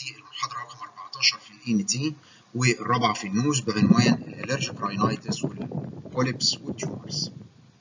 دلوقتي المحاضرة رقم 14 في الاي ان تي والرابعة في النوز بعنوان الالرجيك راينايتس والبوليبس والتيومرز.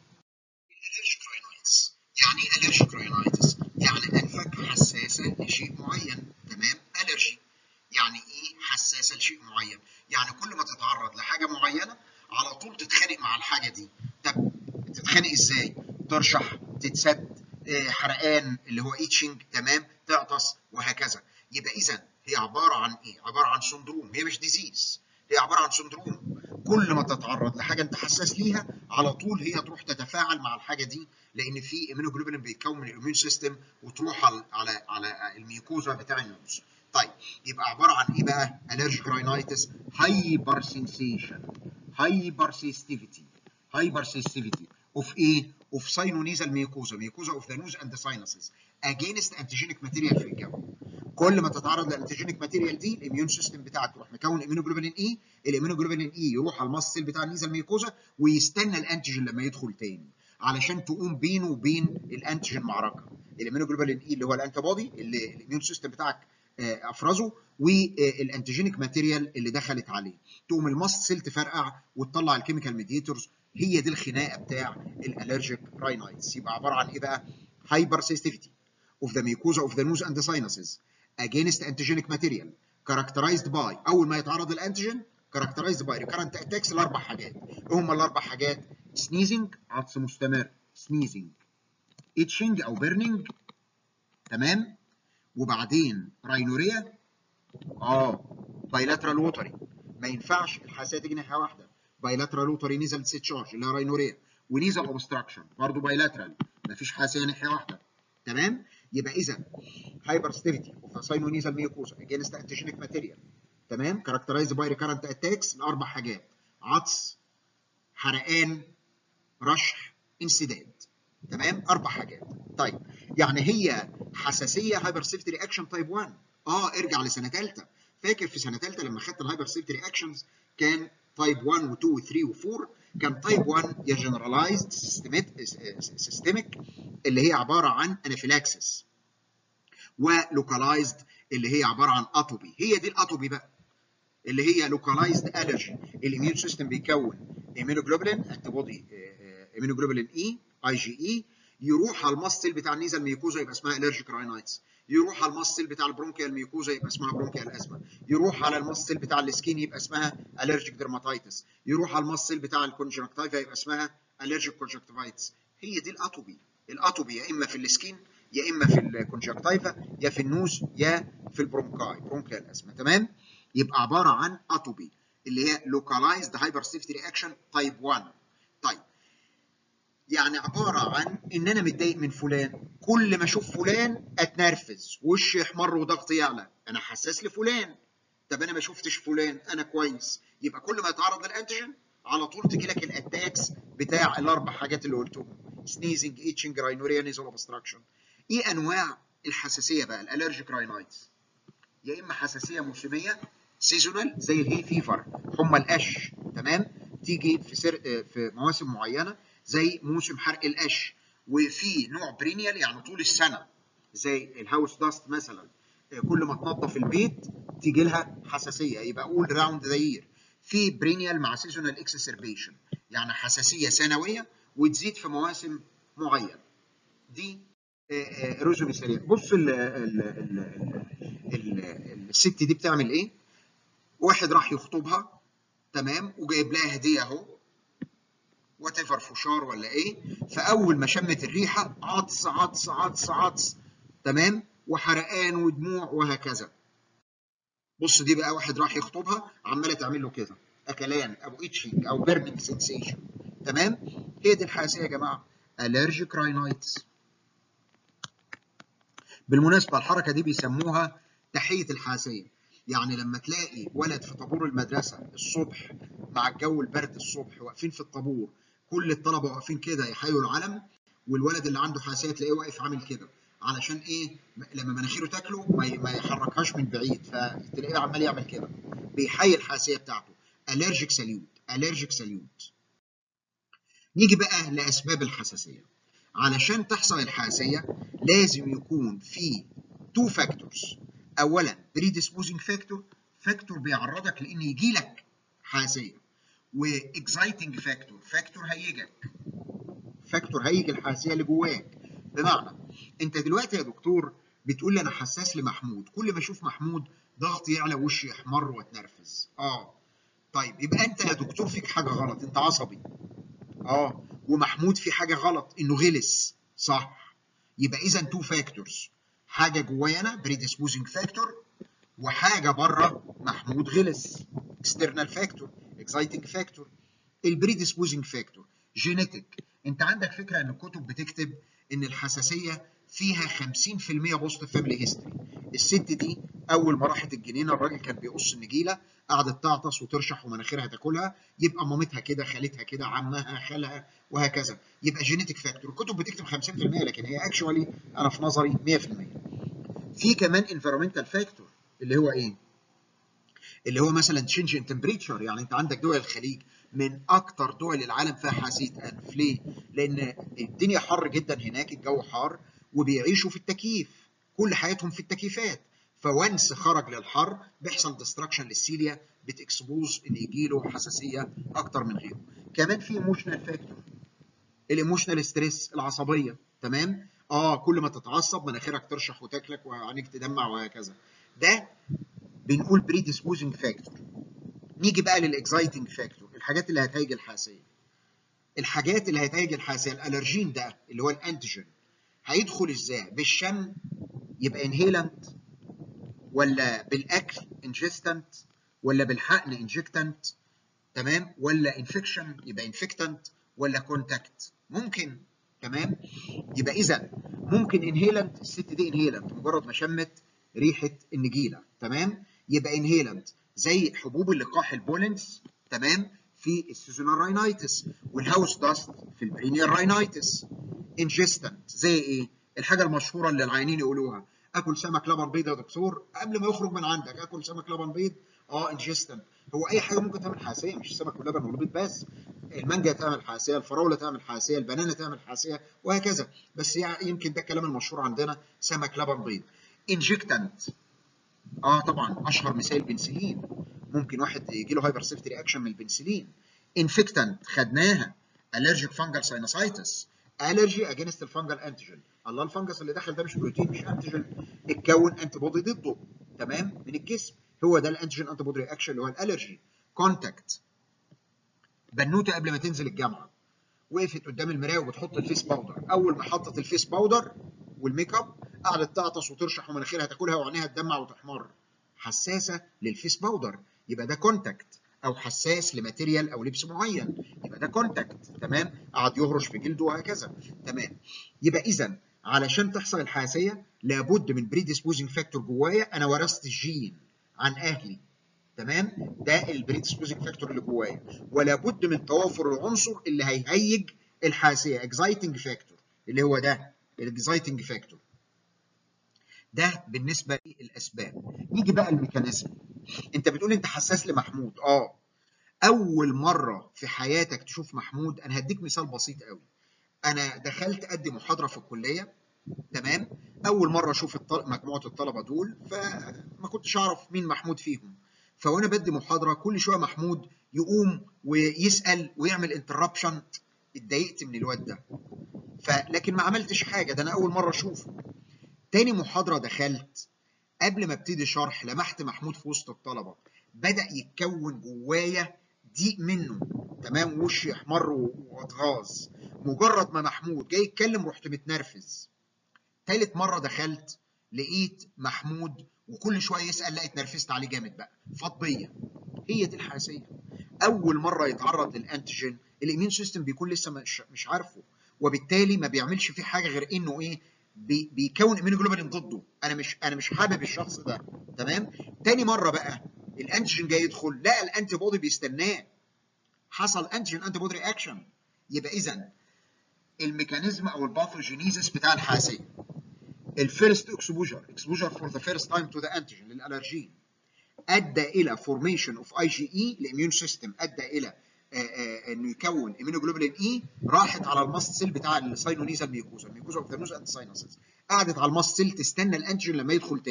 الالرجيك راينايتس يعني ايه الرجيك راينايتس؟ يعني انفك حساسة لشيء معين تمام؟ الرجي يعني ايه حساسة لشيء معين؟ يعني كل ما تتعرض لحاجة معينة على طول تتخانق مع الحاجة دي. طب تتخانق ازاي؟ ترشح تتسد حرقان اللي هو ايتشنج تمام تعطس وهكذا يبقى اذا هي عباره عن ايه عباره عن سندروم هي مش ديزيز هي عباره عن سندروم كل ما تتعرض لحاجه انت حساس ليها على طول هي تروح تتفاعل مع الحاجه دي لان في ايمينوجلوبولين بيتكون من الاميون سيستم وتروح على على على الميوكوزا بتاع النوز طيب يبقى عباره عن ايه بقى الرجيك راينايتس هايبر سنسيشن هايبر سيستيفيتي هايبر سيستيفيتي اوف ايه اوف ساينونيزال ميوكوزا ميوكوزا اوف ذا نوز اند ساينسز اجينست انتيجينيك ماتيريال في الجو كل ما تتعرض للانتيجينيك ماتيريال دي الاميون سيستم بتاعك تروح مكون امينوجلوبولين اي الامينوجلوبولين اي يروح على الماست سيل بتاع النيزال ميوكوزا ويستنى الانتيجين لما يدخل تاني علشان تقوم بينه وبين الانتيجين معركه الامينوجلوبولين اي اللي هو الانتي بودي اللي الاميون سيستم بتاعك افرزه والانتيجينيك ماتيريال اللي دخلت عليه تقوم الماست سيل تفرقع وتطلع الكيميكال ميديتورز هي دي الخناقه بتاع الالرجيك راينايتس يبقى عباره عن ايه بقى هايبر سيستيفيتي of the mucosa of the nose and the sinuses against antigenic material characterized by اول ما يتعرض الانتيجين characterized by recurrent attacks الاربع حاجات ايه هم الاربع حاجات sneezing عطس مستمر sneezing itching او burning تمام وبعدين راينوريا اه بايلاترال ووتري ما ينفعش الحساسيه تيجي ناحيه واحده بايلاترال ووتري نيزل ديسشارج اللي هي راينوريا ونيزل اوبستراكشن برضه بايلاترال ما فيش حساسيه ناحيه واحده تمام يبقى اذا هايبر ستيفيتي اوف ساينونيزال ميوكوزا اجينست انتيجينيك ماتيريال تمام كاركترايزد باي ريكارنت اتاكس الاربع حاجات عطس حرقان رشح انسداد تمام اربع حاجات طيب يعني هي حساسيه هايبر سيفتي رياكشن تايب 1 اه ارجع لسنه ثالثه فاكر في سنه ثالثه لما خدت الهايبر سيفتي رياكشنز كان تايب 1 و2 و3 و4 كان تايب 1 يا جنرالايزد سيستميك اللي هي عباره عن انافيلاكسس ولوكالايزد اللي هي عباره عن اتوبي هي دي الاتوبي بقى اللي هي لوكالايزد الرجي الاميون سيستم بيكون ايمينوجلوبولين انتي بودي ايمينوجلوبولين اي اي جي اي يروح على الماستل بتاع النيزل ميوكوزا يبقى اسمها الرجيك راينايتس يروح على الماستل بتاع البرونكيال ميوكوزا يبقى اسمها برونكيال ازمه يروح على الماستل بتاع السكين يبقى اسمها الرجيك ديرماتايتس يروح على الماستل بتاع الكونجكتيفا يبقى اسمها الرجيك كونجكتيفايتس هي دي الاتوبي الاتوبي يا اما في السكين يا اما في الكونجكتيفا يا في النوز يا في البرونكاي برونكيال ازمه تمام يبقى عباره عن اتوبي اللي هي لوكالايزد هايبر سيفتي رياكشن تايب 1 طيب يعني عباره عن ان انا متضايق من فلان كل ما اشوف فلان اتنرفز وشي يحمر وضغطي يعلى انا حساس لفلان طب انا ما شفتش فلان انا كويس يبقى كل ما يتعرض للانتيجين على طول تجي لك الاتاكس بتاع الاربع حاجات اللي قلتهم سنيزنج ايتشنج راينوريا نيزل اوبستراكشن ايه انواع الحساسيه بقى الالرجيك راينايتس يا اما حساسيه موسميه سيزونال زي الهي فيفر حمى القش تمام تيجي في سر... في مواسم معينه زي موسم حرق القش وفي نوع برينيال يعني طول السنه زي الهاوس داست مثلا كل ما تنظف البيت تيجي لها حساسيه يبقى قول راوند ذا يير في برينيال مع سيزونال اكسسربيشن يعني حساسيه سنويه وتزيد في مواسم معينه دي ريزومي سريع بص ال ال ال ال الست دي بتعمل ايه واحد راح يخطبها تمام وجايب لها هديه اهو وات ايفر فشار ولا ايه فاول ما شمت الريحه عطس عطس عطس عطس تمام وحرقان ودموع وهكذا بص دي بقى واحد راح يخطبها عماله تعمل له كده اكلان او ايتشنج او بيرنينج سensation تمام هي دي الحساسيه يا جماعه الرجيك راينايتس بالمناسبه الحركه دي بيسموها تحيه الحساسيه يعني لما تلاقي ولد في طابور المدرسه الصبح مع الجو البرد الصبح واقفين في الطابور كل الطلبه واقفين كده يحيوا العلم والولد اللي عنده حساسيه تلاقيه واقف عامل كده علشان ايه لما مناخيره تاكله ما يحركهاش من بعيد فتلاقيه عمال يعمل كده بيحيي الحساسيه بتاعته الرجيك ساليوت الرجيك ساليوت نيجي بقى لاسباب الحساسيه علشان تحصل الحساسيه لازم يكون في تو فاكتورز اولا بريديسبوزنج فاكتور فاكتور بيعرضك لان يجي لك حساسيه واكسايتنج فاكتور فاكتور هيجك فاكتور هيجي الحساسيه اللي جواك بمعنى انت دلوقتي يا دكتور بتقول لي انا حساس لمحمود كل ما اشوف محمود ضغطي يعلى وشي يحمر واتنرفز اه طيب يبقى انت يا دكتور فيك حاجه غلط انت عصبي اه ومحمود في حاجه غلط انه غلس صح يبقى اذا تو فاكتورز حاجه جوايا انا بريديسبوزنج فاكتور وحاجه بره محمود غلس اكسترنال فاكتور اكسايتنج فاكتور البريديسبوزنج فاكتور جينيتك انت عندك فكره ان الكتب بتكتب ان الحساسيه فيها 50% بوست فاميلي هيستوري الست دي اول ما راحت الجنينه الراجل كان بيقص النجيله قعدت تعطس وترشح ومناخيرها تاكلها يبقى مامتها كده خالتها كده عمها خالها وهكذا يبقى جينيتك فاكتور الكتب بتكتب 50% لكن هي اكشوالي انا في نظري 100% في كمان انفيرمنتال فاكتور اللي هو ايه اللي هو مثلا تشينج ان تمبريتشر يعني انت عندك دول الخليج من اكتر دول العالم فيها حساسيه انف ليه؟ لان الدنيا حر جدا هناك الجو حار وبيعيشوا في التكييف كل حياتهم في التكييفات فونس خرج للحر بيحصل ديستراكشن للسيليا بتكسبوز ان يجي له حساسيه اكتر من غيره كمان في ايموشنال فاكتور الايموشنال ستريس العصبيه تمام اه كل ما تتعصب مناخيرك ترشح وتاكلك وعينيك تدمع وهكذا ده بنقول بريديسبوزنج فاكتور نيجي بقى للاكزايتنج فاكتور الحاجات اللي هتهيج الحساسيه الحاجات اللي هتهيج الحساسيه الالرجين ده اللي هو الانتيجين هيدخل ازاي بالشم يبقى انهيلنت ولا بالاكل انجستنت ولا بالحقن انجكتنت تمام ولا انفكشن يبقى انفكتنت ولا كونتاكت ممكن تمام يبقى اذا ممكن انهيلنت الست دي انهيلنت مجرد ما شمت ريحه النجيله تمام يبقى انهيلنت زي حبوب اللقاح البولنس تمام في السيزونال راينايتس والهاوس داست في البرينيال راينايتس انجستنت زي ايه الحاجه المشهوره اللي العيانين يقولوها اكل سمك لبن بيض يا دكتور قبل ما يخرج من عندك اكل سمك لبن بيض اه انجستنت هو اي حاجه ممكن تعمل حساسيه مش السمك واللبن والبيض بس المانجا تعمل حساسيه الفراوله تعمل حساسيه البنانه تعمل حساسيه وهكذا بس يعني يمكن ده الكلام المشهور عندنا سمك لبن بيض انجكتنت اه طبعا اشهر مثال البنسلين ممكن واحد يجي له هايبر سيفتي رياكشن من البنسلين انفكتنت خدناها الرجيك فانجل ساينوسايتس الرجي اجينست الفانجل انتيجين الله الفنجس اللي دخل ده مش بروتين مش انتيجين اتكون انتي بودي ضده تمام من الجسم هو ده الانتيجين انتي بودي رياكشن اللي هو الالرجي كونتاكت بنوته قبل ما تنزل الجامعه وقفت قدام المرايه وبتحط الفيس باودر اول ما حطت الفيس باودر والميك اب قعدت تعطس وترشح ومناخيرها تاكلها وعينيها تدمع وتحمر حساسه للفيس باودر يبقى ده كونتاكت او حساس لماتيريال او لبس معين يبقى ده كونتاكت تمام قعد يهرش في جلده وهكذا تمام يبقى اذا علشان تحصل الحساسيه لابد من بريديسبوزنج فاكتور جوايا انا ورثت الجين عن اهلي تمام ده البريديسبوزنج فاكتور اللي جوايا ولا بد من توافر العنصر اللي هيهيج الحساسيه اكزايتنج فاكتور اللي هو ده الاكزايتنج فاكتور ده بالنسبه للاسباب نيجي بقى الميكانيزم انت بتقول انت حساس لمحمود اه اول مره في حياتك تشوف محمود انا هديك مثال بسيط قوي انا دخلت ادي محاضره في الكليه تمام اول مره اشوف الطل... مجموعه الطلبه دول فما كنتش اعرف مين محمود فيهم فوانا بدي محاضره كل شويه محمود يقوم ويسال ويعمل انتربشن اتضايقت من الواد ده فلكن ما عملتش حاجه ده انا اول مره اشوفه تاني محاضره دخلت قبل ما ابتدي شرح لمحت محمود في وسط الطلبه بدا يتكون جوايا ضيق منه تمام وشي احمر واتغاظ مجرد ما محمود جاي يتكلم رحت متنرفز تالت مره دخلت لقيت محمود وكل شويه يسال لا اتنرفزت عليه جامد بقى فاض بيا هي دي الحساسيه اول مره يتعرض للانتيجين الاميون سيستم بيكون لسه مش, مش عارفه وبالتالي ما بيعملش فيه حاجه غير انه ايه بي بيكون اميونوجلوبولين ضده انا مش انا مش حابب الشخص ده تمام تاني مره بقى الانتيجين جاي يدخل لقى الانتي بودي بيستناه حصل انتيجين انتي بودي رياكشن يبقى اذا الميكانيزم او الباثوجينيزيس بتاع الحساسيه الفيرست اكسبوجر اكسبوجر فور ذا فيرست تايم تو ذا انتيجين للالرجين ادى الى فورميشن اوف اي جي اي الاميون سيستم ادى الى انه يكون اميونوجلوبولين اي راحت على الماست سيل بتاع الساينونيزا الميكوزا الميكوزا اوف ذا نوز اند ساينسز قعدت على الماست سيل تستنى الانتيجين لما يدخل تاني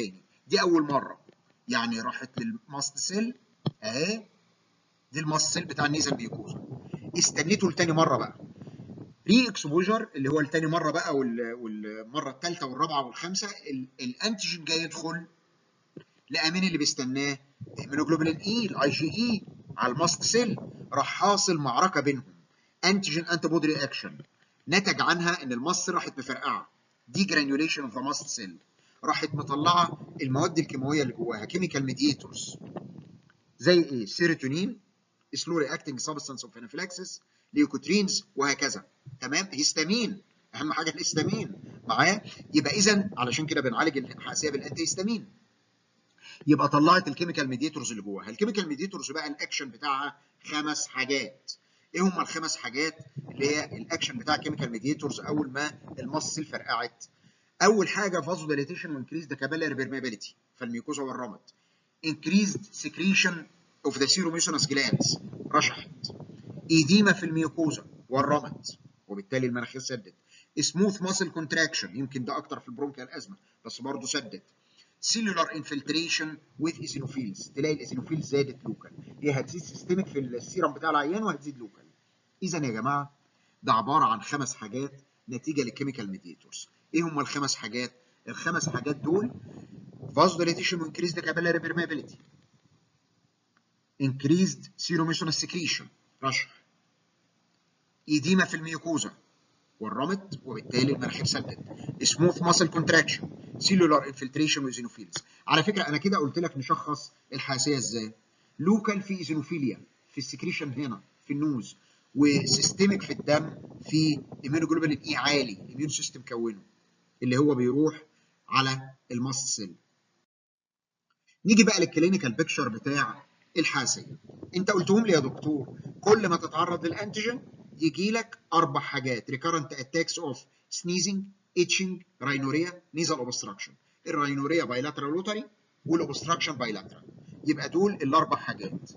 دي اول مره يعني راحت للماست سيل اهي دي الماست سيل بتاع النيزل بيكوزا استنيته لتاني مره بقى ري اكسبوجر اللي هو التاني مره بقى والمره الثالثه والرابعه والخامسه الانتيجين جاي يدخل لقى مين اللي بيستناه؟ الميونوجلوبولين اي الاي جي اي على الماست سيل راح حاصل معركه بينهم انتيجين انتي بودي رياكشن نتج عنها ان الماست سيل راحت مفرقعه دي جرانيوليشن اوف ذا ماست سيل راحت مطلعه المواد الكيماويه اللي جواها كيميكال ميديتورز زي ايه؟ سيروتونين سلو رياكتنج سبستانس اوف انافيلاكسيس ليوكوترينز وهكذا تمام هيستامين اهم حاجه الهيستامين معايا يبقى اذا علشان كده بنعالج الحساسيه بالانتي هيستامين يبقى طلعت الكيميكال ميديتورز اللي جواها الكيميكال ميديتورز بقى الاكشن بتاعها خمس حاجات ايه هم الخمس حاجات اللي هي الاكشن بتاع الكيميكال ميديتورز اول ما المصل فرقعت اول حاجه فازو ديليتيشن وانكريز ذا كابيلاري بيرميابيليتي فالميوكوزا والرمد increased secretion of the seromucinous glands رشحت ايديما في الميوكوزا والرمد وبالتالي المناخير سدت سموث ماسل كونتراكشن يمكن ده اكتر في البرونكيال ازمه بس برضه سدت سيلولار انفلتريشن وذ ايزينوفيلز تلاقي الايزينوفيلز زادت لوكال هي هتزيد سيستميك في السيرم بتاع العيان وهتزيد لوكال اذا يا جماعه ده عباره عن خمس حاجات نتيجه للكيميكال ميديتورز ايه هم الخمس حاجات الخمس حاجات دول vasodilation increased the capillary permeability increased seromucinous secretion رشح ايديما في الميوكوزا والرمد وبالتالي المناخير سدت سموث ماسل كونتراكشن سيلولار انفلتريشن وزينوفيلز على فكره انا كده قلت لك نشخص الحساسيه ازاي لوكال في ايزينوفيليا في السكريشن هنا في النوز وسيستميك في الدم في ايميونوجلوبولين اي عالي اميون سيستم كونه اللي هو بيروح على الماست سيل نيجي بقى للكلينيكال بيكتشر بتاع الحاسيه انت قلتهم لي يا دكتور كل ما تتعرض للانتيجين يجي لك اربع حاجات ريكارنت اتاكس اوف سنيزنج اتشنج راينوريا نيزل اوبستراكشن الراينوريا بايلاترال لوتري والاوبستراكشن بايلاترال يبقى دول الاربع حاجات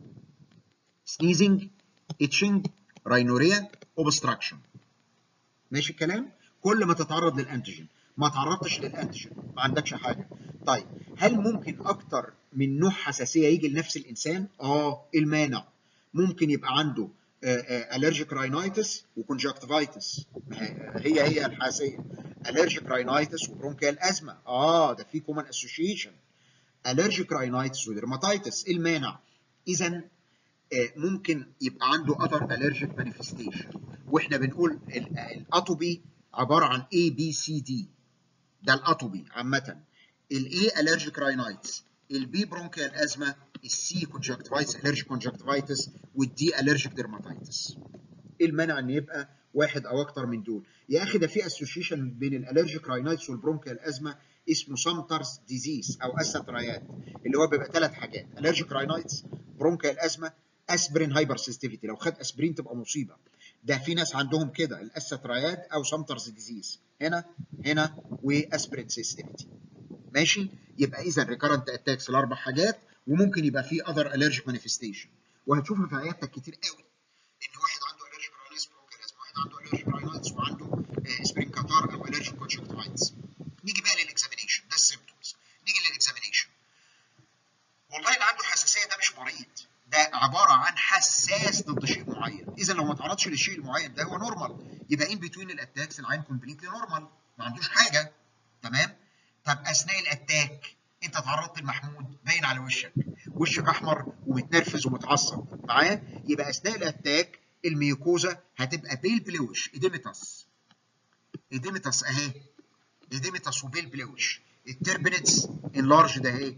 سنيزنج اتشنج راينوريا اوبستراكشن ماشي الكلام كل ما تتعرض للانتيجين ما تعرضتش للانتيجين ما عندكش حاجه طيب هل ممكن اكتر من نوع حساسيه يجي لنفس الانسان اه المانع ممكن يبقى عنده الرجيك راينايتس وكونجكتيفايتس هي هي الحساسيه الرجيك راينايتس وبرونكيال ازمه اه ده في كومن اسوشيشن الرجيك راينايتس ودرماتايتس المانع اذا ممكن يبقى عنده other allergic manifestation واحنا بنقول الاتوبي عباره عن A B C D ده الاتوبي عامه الاي allergic rhinitis البي برونكيال ازمه السي conjunctivitis allergic conjunctivitis والدي allergic dermatitis ايه المانع ان يبقى واحد او اكتر من دول يا اخي ده في اسوشيشن بين الالرجيك راينايتس والبرونكيال ازمه اسمه سامترز ديزيز او اساتريات اللي هو بيبقى ثلاث حاجات الرجيك راينايتس برونكيال ازمه اسبرين هايبر سيستيفيتي لو خد اسبرين تبقى مصيبه ده في ناس عندهم كده الاساتريات او سامترز ديزيز هنا هنا واسبرين سيستيفيتي ماشي يبقى اذا ريكارنت اتاكس الاربع حاجات وممكن يبقى في اذر الرجيك مانيفستيشن وهتشوفها في عيادتك كتير قوي ان واحد عنده الرجيك راينايتس برونكيال ازمه واحد عنده الرجيك راينايتس وعنده اسبرين كاتار او الرجيك كونجكتيفايتس نيجي بقى للاكزامينيشن ده السيمبتومز نيجي للاكزامينيشن والله اللي عنده حساسيه ده مش مريض ده عباره عن حساس ضد شيء معين اذا لو ما تعرضش للشيء المعين ده هو نورمال يبقى ان بتوين الاتاكس العين كومبليتلي نورمال ما عندوش حاجه تمام طب اثناء الاتاك انت تعرضت لمحمود باين على وشك وشك احمر ومتنرفز ومتعصب معايا يبقى اثناء الاتاك الميوكوزا هتبقى بيل بلوش اديمتاس اديمتاس اهي اديمتاس وبيل بلوش التربنتس انلارج ده اهي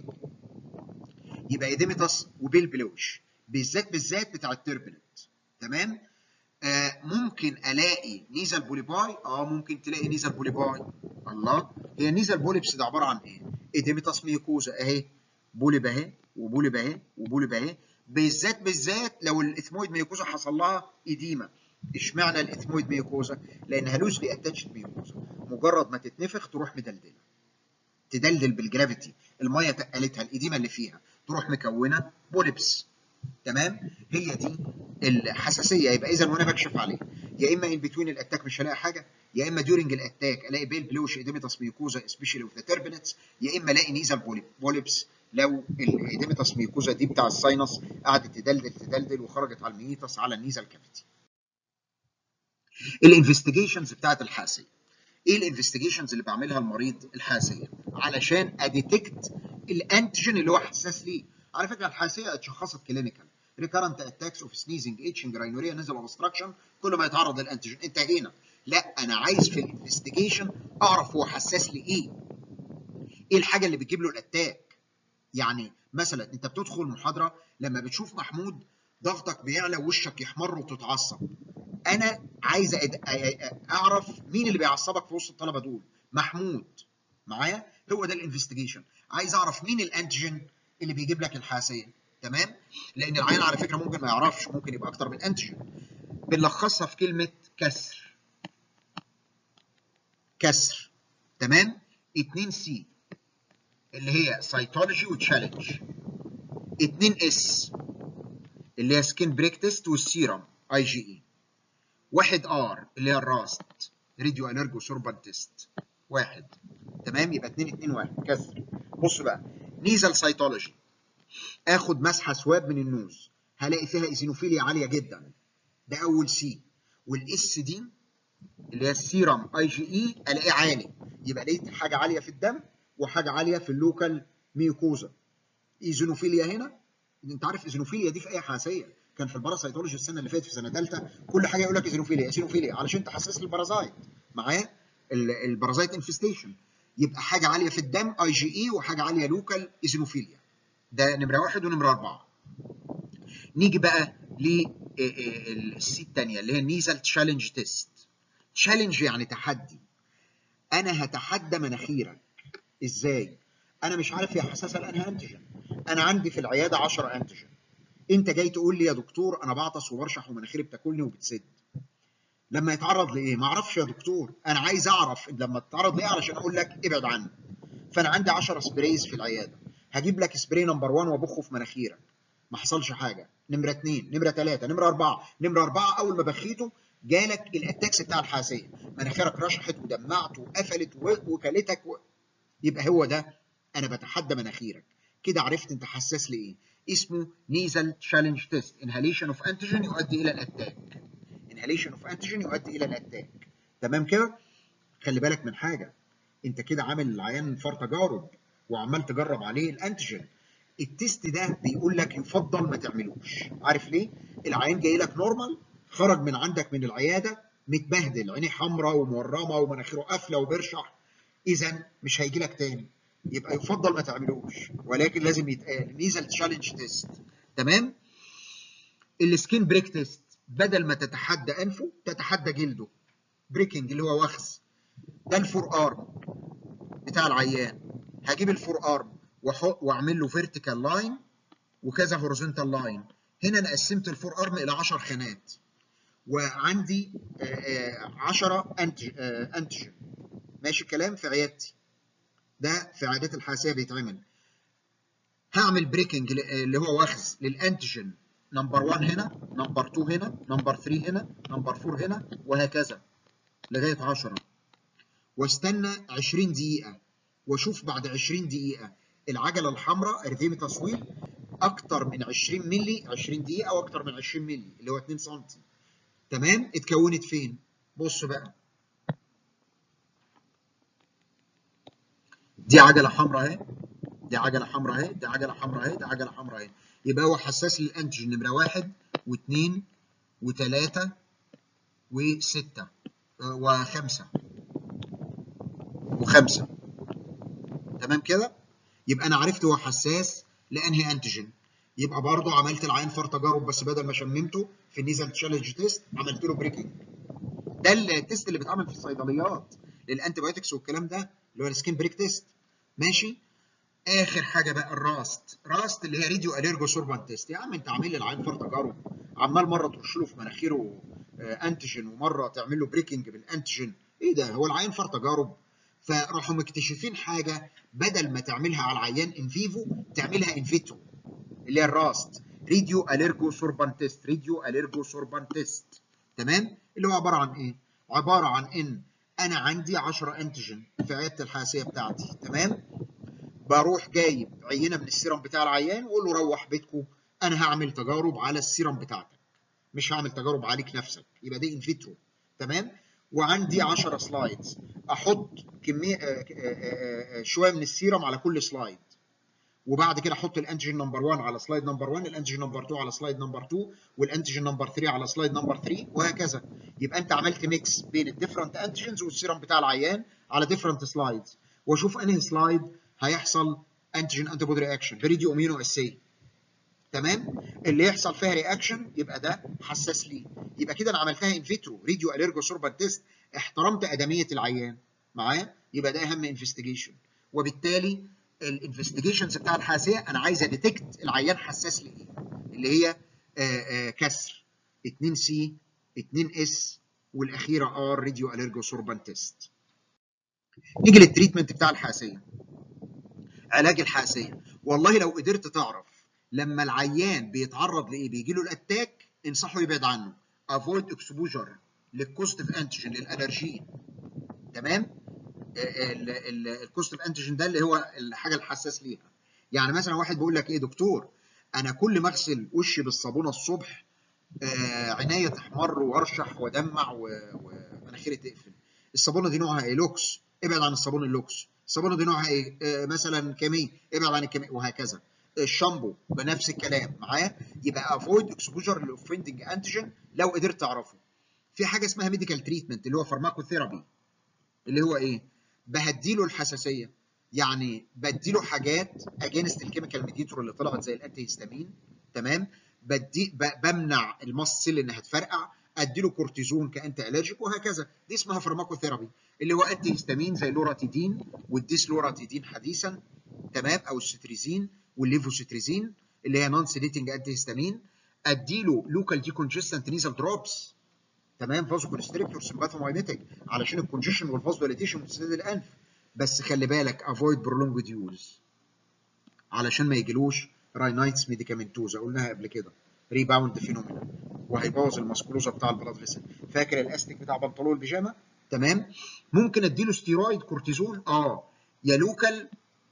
يبقى اديمتاس وبيل بلوش بالذات بالذات بتاع التربنت تمام آه ممكن الاقي نيزل بوليباي اه ممكن تلاقي نيزل بوليباي الله هي النيزل بوليبس ده عباره عن ايه اديمتاس ميوكوزا اهي بوليب اهي وبوليب اهي وبوليب اهي بالذات بالذات لو الاثمويد ميوكوزا حصل لها اديمه اشمعنى الاثمويد ميوكوزا لانها لوزلي اتاتشد ميوكوزا مجرد ما تتنفخ تروح مدلدله تدلدل بالجرافيتي الميه تقلتها الاديمه اللي فيها تروح مكونه بوليبس تمام هي دي الحساسيه يبقى اذا وانا بكشف عليه يا اما ان بتوين الاتاك مش هلاقي حاجه يا اما ديورنج الاتاك الاقي بيل بلوش اديمتاس ميوكوزا سبيشالي اوف ذا تربنتس يا اما الاقي نيزل بوليبس لو الاديمتاس ميوكوزا دي بتاع الساينس قعدت تدلدل تدلدل وخرجت على الميتاس على النيزل كافيتي. الانفستيجيشنز بتاعت الحاسيه. ايه الانفستيجيشنز اللي بعملها المريض الحاسيه؟ علشان اديتكت الانتيجين اللي هو حساس ليه. على فكره الحاسيه اتشخصت كلينيكال. ريكارنت اتاكس اوف سنيزنج اتشنج راينوريا نزل اوبستراكشن كل ما يتعرض للانتيجين انتهينا. لا انا عايز في الانفستيجيشن اعرف هو حساس لايه. ايه الحاجه اللي بتجيب له الاتاك؟ يعني مثلا انت بتدخل محاضره لما بتشوف محمود ضغطك بيعلى ووشك يحمر وتتعصب انا عايز اعرف مين اللي بيعصبك في وسط الطلبه دول محمود معايا هو ده الانفستيجيشن عايز اعرف مين الانتيجين اللي بيجيب لك الحاسيه تمام لان العيان على فكره ممكن ما يعرفش ممكن يبقى اكتر من انتيجين بنلخصها في كلمه كسر كسر تمام 2 سي اللي هي سايتولوجي وتشالنج 2 اس اللي هي سكين بريك تيست والسيرم اي جي اي واحد ار اللي هي الراست راديو الرجو سوربان تيست واحد تمام يبقى 2 2 1 كسر بص بقى نيزل سايتولوجي اخد مسحه سواب من النوز هلاقي فيها ايزينوفيليا عاليه جدا ده اول سي والاس دي اللي هي السيرم اي جي اي الاقيه عالي يبقى لقيت حاجه عاليه في الدم وحاجه عاليه في اللوكال ميوكوزا ايزينوفيليا هنا انت عارف ايزينوفيليا دي في اي حساسيه كان في الباراسيتولوجي السنه اللي فاتت في سنه ثالثه كل حاجه يقول لك ايزينوفيليا ايزينوفيليا علشان تحسس لي البارازايت معايا البارازايت انفستيشن يبقى حاجه عاليه في الدم اي جي اي وحاجه عاليه لوكال ايزينوفيليا ده نمره واحد ونمره اربعه نيجي بقى للسي الثانيه اللي هي النيزل تشالنج تيست تشالنج يعني تحدي انا هتحدى مناخيرك ازاي انا مش عارف هي حساسه لانها انتيجين انا عندي في العياده 10 انتيجين انت جاي تقول لي يا دكتور انا بعطس وبرشح ومناخيري بتاكلني وبتسد لما يتعرض لايه ما اعرفش يا دكتور انا عايز اعرف لما تتعرض لايه علشان اقول لك ابعد عنه فانا عندي 10 سبرايز في العياده هجيب لك سبراي نمبر 1 وابخه في مناخيرك ما حصلش حاجه نمره 2 نمره 3 نمره 4 نمره 4 اول ما بخيته جالك الاتاكس بتاع الحاسيه مناخيرك رشحت ودمعت وقفلت وكلتك و... يبقى هو ده انا بتحدى مناخيرك كده عرفت انت حساس لايه اسمه نيزل تشالنج تيست انهاليشن اوف انتيجين يؤدي الى الاتاك انهاليشن اوف انتيجين يؤدي الى الاتاك تمام كده خلي بالك من حاجه انت كده عامل العيان فار تجارب وعمال تجرب عليه الانتيجين التيست ده بيقول لك يفضل ما تعملوش عارف ليه العيان جاي لك نورمال خرج من عندك من العياده متبهدل عينيه حمراء ومورمه ومناخيره قافله وبرشح اذا مش هيجي لك تاني يبقى يفضل ما تعملوش ولكن لازم يتقال نيزل تشالنج تيست تمام السكين بريك تيست بدل ما تتحدى انفه تتحدى جلده بريكنج اللي هو وخز ده الفور ارم بتاع العيان هجيب الفور ارم واعمل له فيرتيكال لاين وكذا هوريزونتال لاين هنا انا قسمت الفور ارم الى 10 خانات وعندي 10 انتيجين ماشي الكلام في عيادتي ده في عيادات الحاسيه بيتعمل هعمل بريكنج اللي هو وخز للانتيجين نمبر 1 هنا نمبر 2 هنا نمبر 3 هنا نمبر 4 هنا وهكذا لغايه 10 واستنى 20 دقيقه واشوف بعد 20 دقيقه العجله الحمراء ارثيمي تصويل اكتر من 20 مللي 20 دقيقه واكتر من 20 مللي اللي هو 2 سم تمام اتكونت فين بص بقى دي عجله حمراء اهي دي عجله حمراء اهي دي عجله حمراء اهي دي عجله حمراء اهي يبقى هو حساس للانتيجين نمره واحد واثنين وثلاثه وسته وخمسه وخمسه تمام كده يبقى انا عرفت هو حساس لانهي انتيجين يبقى برضه عملت العين فار تجارب بس بدل ما شممته في النيزل تشالنج تيست عملت له بريكنج ده التيست اللي بيتعمل في الصيدليات للانتي بايوتكس والكلام ده اللي هو السكين بريك تيست ماشي اخر حاجه بقى الراست راست اللي هي راديو اليرجو سوربان تيست يا عم انت عامل لي العين فار تجارب عمال مره ترش له في مناخيره انتيجين ومره تعمل له بريكنج بالانتيجين ايه ده هو العين فار تجارب فراحوا مكتشفين حاجه بدل ما تعملها على العيان ان فيفو تعملها ان فيترو اللي هي الراست راديو اليرجو سوربان تيست راديو اليرجو سوربان تيست تمام اللي هو عباره عن ايه عباره عن ان انا عندي 10 انتيجين في عياده الحساسيه بتاعتي تمام بروح جايب عينه من السيرم بتاع العيان واقول له روح بيتكم انا هعمل تجارب على السيرم بتاعتك مش هعمل تجارب عليك نفسك يبقى دي انفيترو تمام وعندي 10 سلايدز احط كميه شويه من السيرم على كل سلايد وبعد كده احط الانتيجين نمبر 1 على سلايد نمبر 1 الانتيجين نمبر 2 على سلايد نمبر 2 والانتيجين نمبر 3 على سلايد نمبر 3 وهكذا يبقى انت عملت ميكس بين الديفرنت انتيجينز والسيرم بتاع العيان على ديفرنت سلايدز واشوف انهي سلايد هيحصل انتيجين انتي بودي رياكشن بريديو امينو اسي تمام اللي يحصل فيها رياكشن يبقى ده حساس ليه يبقى كده انا عملتها ان فيترو ريديو اليرجو سوربال تيست احترمت ادميه العيان معايا يبقى ده اهم انفستيجيشن وبالتالي الانفستيجيشنز بتاع الحساسيه انا عايز اديتكت العيان حساس لايه اللي هي آآ آآ كسر 2 سي 2 اس والاخيره ار راديو اليرجو سوربان تيست نيجي للتريتمنت بتاع الحساسيه علاج الحساسيه والله لو قدرت تعرف لما العيان بيتعرض لايه بيجي له الاتاك انصحه يبعد عنه افويد اكسبوجر للكوستيف انتيجين للالرجين تمام الكوستيف انتيجين ده اللي هو الحاجه الحساس ليها يعني مثلا واحد بيقول لك ايه دكتور انا كل ما اغسل وشي بالصابونه الصبح آه عينيا تحمر وارشح وادمع ومناخيري تقفل الصابونه دي نوعها ايه لوكس ابعد عن الصابون اللوكس الصابونه دي نوعها ايه آه مثلا كمي ابعد عن الكمي وهكذا الشامبو بنفس الكلام معايا يبقى افويد اكسبوجر للاوفندنج انتيجين لو قدرت تعرفه في حاجه اسمها ميديكال تريتمنت اللي هو فارماكوثيرابي اللي هو ايه بهديله الحساسيه يعني بديله حاجات اجينست الكيميكال ميديتور اللي طلعت زي الانتي هيستامين تمام بدي بمنع المص سيل انها تفرقع اديله كورتيزون كانتي الرجيك وهكذا دي اسمها فارماكوثيرابي اللي هو انتي هيستامين زي اللوراتيدين والديسلوراتيدين حديثا تمام او الستريزين والليفوستريزين اللي هي نون سيديتنج انتي هيستامين اديله لوكال ديكونجستنت نيزل دروبس تمام فازو كونستريكتور سمباثومايميتك علشان الكونجيشن والفازوديليتيشن وتسديد الانف بس خلي بالك افويد برولونجد يوز علشان ما يجيلوش راينايتس ميديكامنتوزا قلناها قبل كده ريباوند فينومينا وهيبوظ الماسكولوزا بتاع البلاد فيسل فاكر الاستيك بتاع بنطلون البيجامه تمام ممكن اديله ستيرويد كورتيزون اه يا لوكال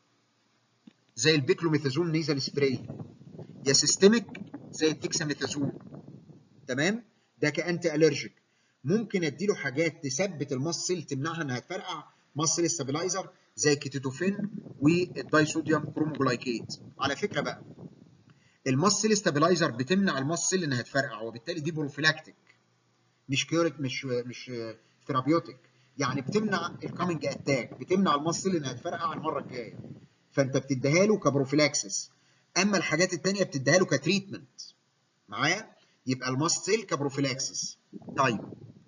زي البيكلوميثازون نيزل سبراي يا سيستميك زي التكساميثازون تمام ده كانتي الرجيك ممكن اديله حاجات تثبت المصل تمنعها انها تفرقع مصل ستابلايزر زي الكيتوتوفين والدايصوديوم كروموجلايكيت على فكره بقى المصل ستابلايزر بتمنع المصل انها تفرقع وبالتالي دي بروفيلاكتيك مش كيوريت مش مش ثيرابيوتيك يعني بتمنع الكامينج اتاك بتمنع المصل انها تفرقع المره الجايه فانت بتديها له كبروفيلاكسس اما الحاجات الثانيه بتديها له كتريتمنت معايا يبقى الماستيل كبروفيلاكسس طيب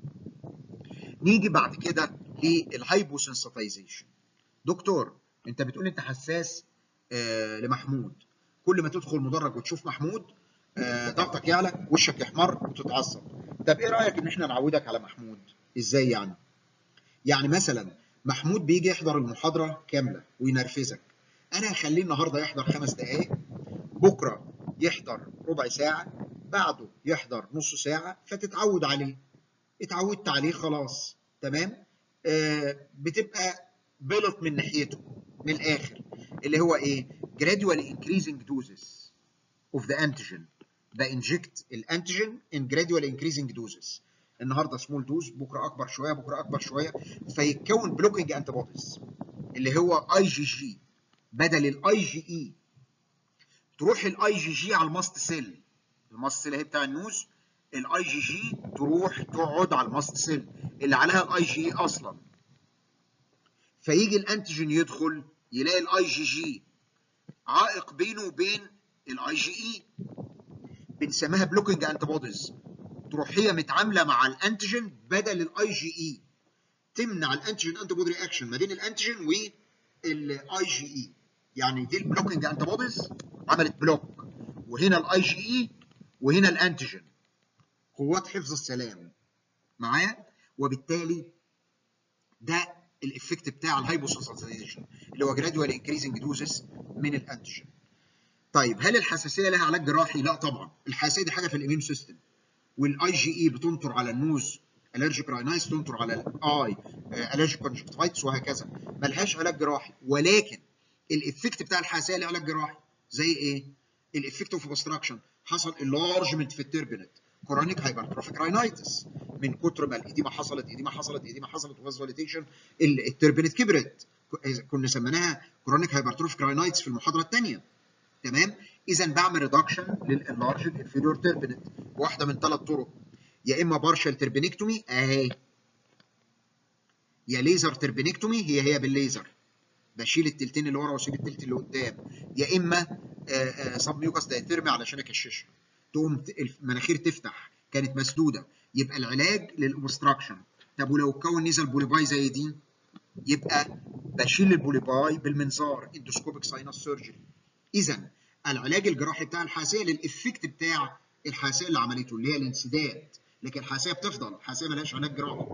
نيجي بعد كده للهايبوسنسيتايزيشن دكتور انت بتقول انت حساس آه لمحمود كل ما تدخل مدرج وتشوف محمود آه ضغطك يعلى وشك يحمر وتتعصب طب ايه رايك ان احنا نعودك على محمود ازاي يعني يعني مثلا محمود بيجي يحضر المحاضره كامله وينرفزك انا هخليه النهارده يحضر خمس دقائق بكره يحضر ربع ساعه بعده يحضر نص ساعه فتتعود عليه اتعودت عليه خلاص تمام آه بتبقى بلط من ناحيته من الاخر اللي هو ايه gradually increasing doses of the antigen بانجكت الانتيجين in gradually increasing doses النهارده سمول دوز بكره اكبر شويه بكره اكبر شويه فيتكون بلوكينج انتي بوديز اللي هو اي جي جي بدل الاي جي اي تروح الاي جي جي على الماست سيل الماست سيل اهي بتاع النوز الاي جي جي تروح تقعد على الماست سيل اللي عليها الاي جي اي اصلا فيجي الانتيجين يدخل يلاقي الاي جي جي عائق بينه وبين الاي جي اي بنسميها بلوكينج انتي بوديز تروح هي متعامله مع الانتيجين بدل الاي جي اي تمنع الانتيجين انتي بودي رياكشن ما بين الانتيجين والاي جي اي يعني دي البلوكينج انتي بوديز عملت بلوك وهنا الاي جي اي وهنا الانتيجين قوات حفظ السلام معايا وبالتالي ده الافكت بتاع الهايبوسنسيتايزيشن اللي هو جرادوال انكريزنج دوزز من الانتيجين طيب هل الحساسيه لها علاج جراحي لا طبعا الحساسيه دي حاجه في الاميون سيستم والاي جي اي بتنطر على النوز الرجيك راينايتس تنطر على الاي الرجيك كونجكتيفايتس وهكذا ملهاش علاج جراحي ولكن الافكت بتاع الحساسيه له علاج جراحي زي ايه؟ الافكت اوف اوبستراكشن حصل انلارجمنت في التربنت كورونيك هايبرتروفيك راينايتس من كتر ما الاديمه حصلت اديمه حصلت اديمه حصلت وفازوليتيشن التربنت كبرت كنا سميناها كورونيك هايبرتروفيك راينايتس في المحاضره الثانيه تمام اذا بعمل ريدكشن للانلارجد انفيريور تربنت واحده من ثلاث طرق يا اما بارشال تربنكتومي اهي يا ليزر تربنكتومي هي هي بالليزر بشيل التلتين اللي ورا واسيب التلت اللي قدام يا اما سب ميوكاس دايثيرمي علشان اكششها تقوم المناخير تفتح كانت مسدوده يبقى العلاج للاوبستراكشن طب ولو اتكون نزل بوليباي زي دي يبقى بشيل البوليباي بالمنظار اندوسكوبيك ساينس سيرجري اذا العلاج الجراحي بتاع الحاسيه للافكت بتاع الحاسيه اللي عملته اللي هي الانسداد لكن الحاسيه بتفضل الحاسيه ملهاش علاج جراحي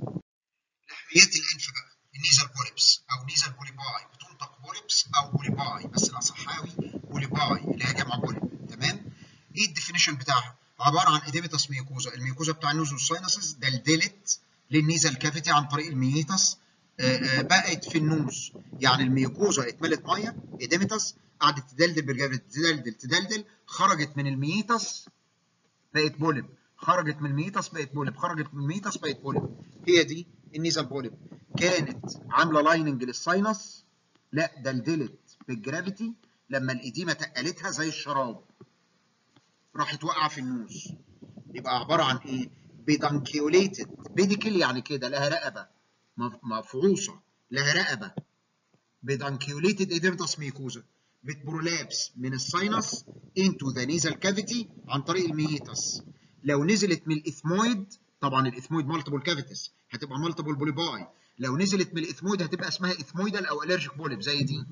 لحميات الانف بقى النيزل بوليبس او نيزل بوليباي بتنطق بوليبس او بوليباي بس الاصحاوي بوليباي اللي هي جمع بوليب تمام ايه الديفينيشن بتاعها عباره عن اديمتس ميوكوزا الميوكوزا بتاع النوز ساينسز دلدلت للنيزل كافيتي عن طريق الميتس بقت في النوز يعني الميوكوزا اتملت ميه اديمتس قعدت تدلدل بالجبل تدلدل تدلدل خرجت من الميتس بقت بولب خرجت من الميتس بقت بولب خرجت من الميتس بقت بولب هي دي النيزل بولب كانت عامله لايننج للساينس لا دلدلت بالجرافيتي لما الاديمه تقلتها زي الشراب راحت واقعه في النوز يبقى عباره عن ايه بيدانكيوليتد بيديكل يعني كده لها رقبه مفعوصه لها رقبه بيدانكيوليتد اديمتس ميكوزا بتبرولابس من الساينس انتو ذا نيزل كافيتي عن طريق الميتس لو نزلت من الاثمويد طبعا الاثمويد مالتيبل كافيتيز هتبقى مالتيبل بوليباي لو نزلت من الاثمويد هتبقى اسمها اثمويدال او الرجيك بوليب زي دي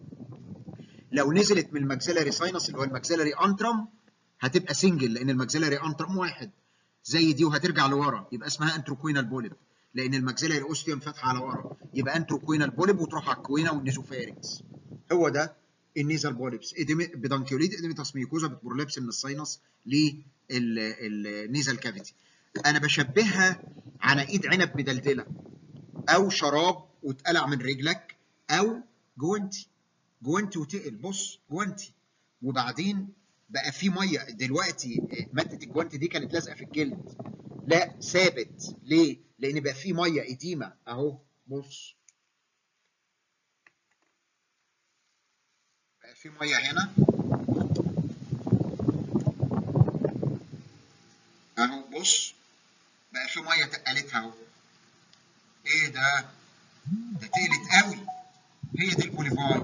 لو نزلت من الماكسيلاري ساينس اللي هو الماكسيلاري انترم هتبقى سنجل لان الماكسيلاري انترم واحد زي دي وهترجع لورا يبقى اسمها انتروكوينال بوليب لان الماكسيلاري اوستيوم فاتحه على ورا يبقى انتروكوينال بوليب وتروح على الكوينه والنيزوفارينكس هو ده النيزل بوليبس بدانكيوليت اديميتاس ميوكوزا بتبرولابس من الساينس للنيزل كافيتي انا بشبهها على ايد عنب مدلدله او شراب واتقلع من رجلك او جوانتي جوانتي وتقل بص جوانتي وبعدين بقى في ميه دلوقتي ماده الجوانتي دي كانت لازقه في الجلد لا ثابت ليه؟ لان بقى في ميه اديمه اهو بص بقى في ميه هنا اهو بص بقى في ميه تقلتها اهو ايه ده؟ ده تقلت قوي هي دي البوليفاي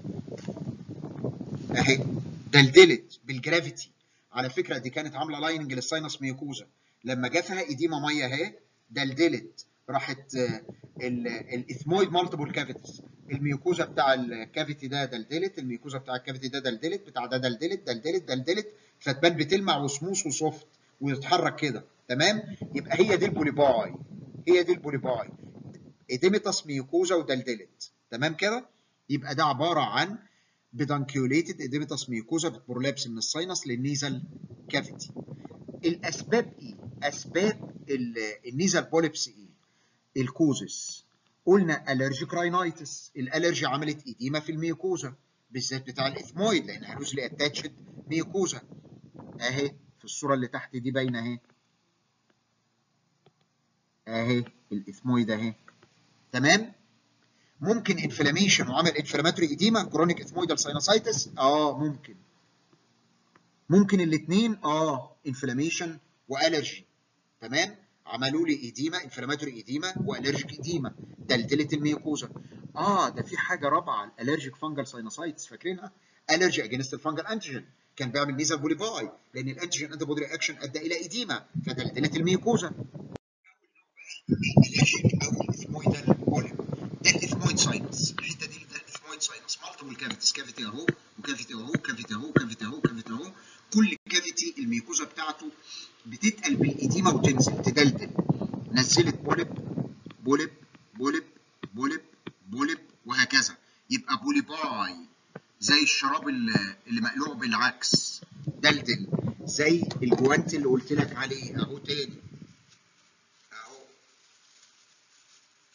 اهي دلدلت بالجرافيتي على فكره دي كانت عامله لايننج للساينس ميوكوزا لما جه فيها ايديما ميه اهي دلدلت راحت الاثمويد مالتيبل كافيتيز الميوكوزا بتاع الكافيتي ده دلدلت الميوكوزا بتاع الكافيتي ده دلدلت بتاع ده دلدلت دلدلت دلدلت فتبان بتلمع وسموث وسوفت ويتحرك كده تمام يبقى هي دي البوليباي هي دي البوليباي اديميتاس ميوكوزا ودلدلت تمام كده يبقى ده عباره عن بدانكيوليتد اديميتاس ميوكوزا بتبرولابس من الساينس للنيزل كافيتي الاسباب ايه اسباب النيزل بوليبس ايه الكوزس قلنا الرجيك راينايتس الالرجي عملت ايديما في الميوكوزا بالذات بتاع الاثمويد لانها لوزلي اتاتشد ميوكوزا اهي في الصوره اللي تحت دي باينه اهي اهي الاثمويد اهي تمام ممكن انفلاميشن وعمل انفلاماتوري ايديما كرونيك اثمويدال ساينوسايتس اه ممكن ممكن الاثنين اه انفلاميشن والرجي تمام عملوا لي ايديما انفلاماتوري ايديما والرجيك ايديما دلدلت الميوكوزا اه ده في حاجه رابعه الالرجيك فانجل ساينوسايتس فاكرينها الرجي اجينست الفانجل انتيجين كان بيعمل نيزل بوليفاي لان الانتيجين انتي بودي رياكشن ادى الى ايديما فدلدلت الميوكوزا الالرجيك او الاثمويدال بوليب ده الاثمويد ساينس الحته دي ده الاثمويد ساينس مالتيبل كافيتيز كافيتي اهو وكافيتي اهو وكافيتي اهو وكافيتي اهو وكافيتي اهو كل كافيتي الميوكوزا بتاعته بتتقل بالايديما وتنزل تدلدل نزلت بولب بولب بولب بولب بولب وهكذا يبقى بوليباي زي الشراب اللي مقلوع بالعكس دلدل زي الجوانتي اللي قلت لك عليه اهو تاني اهو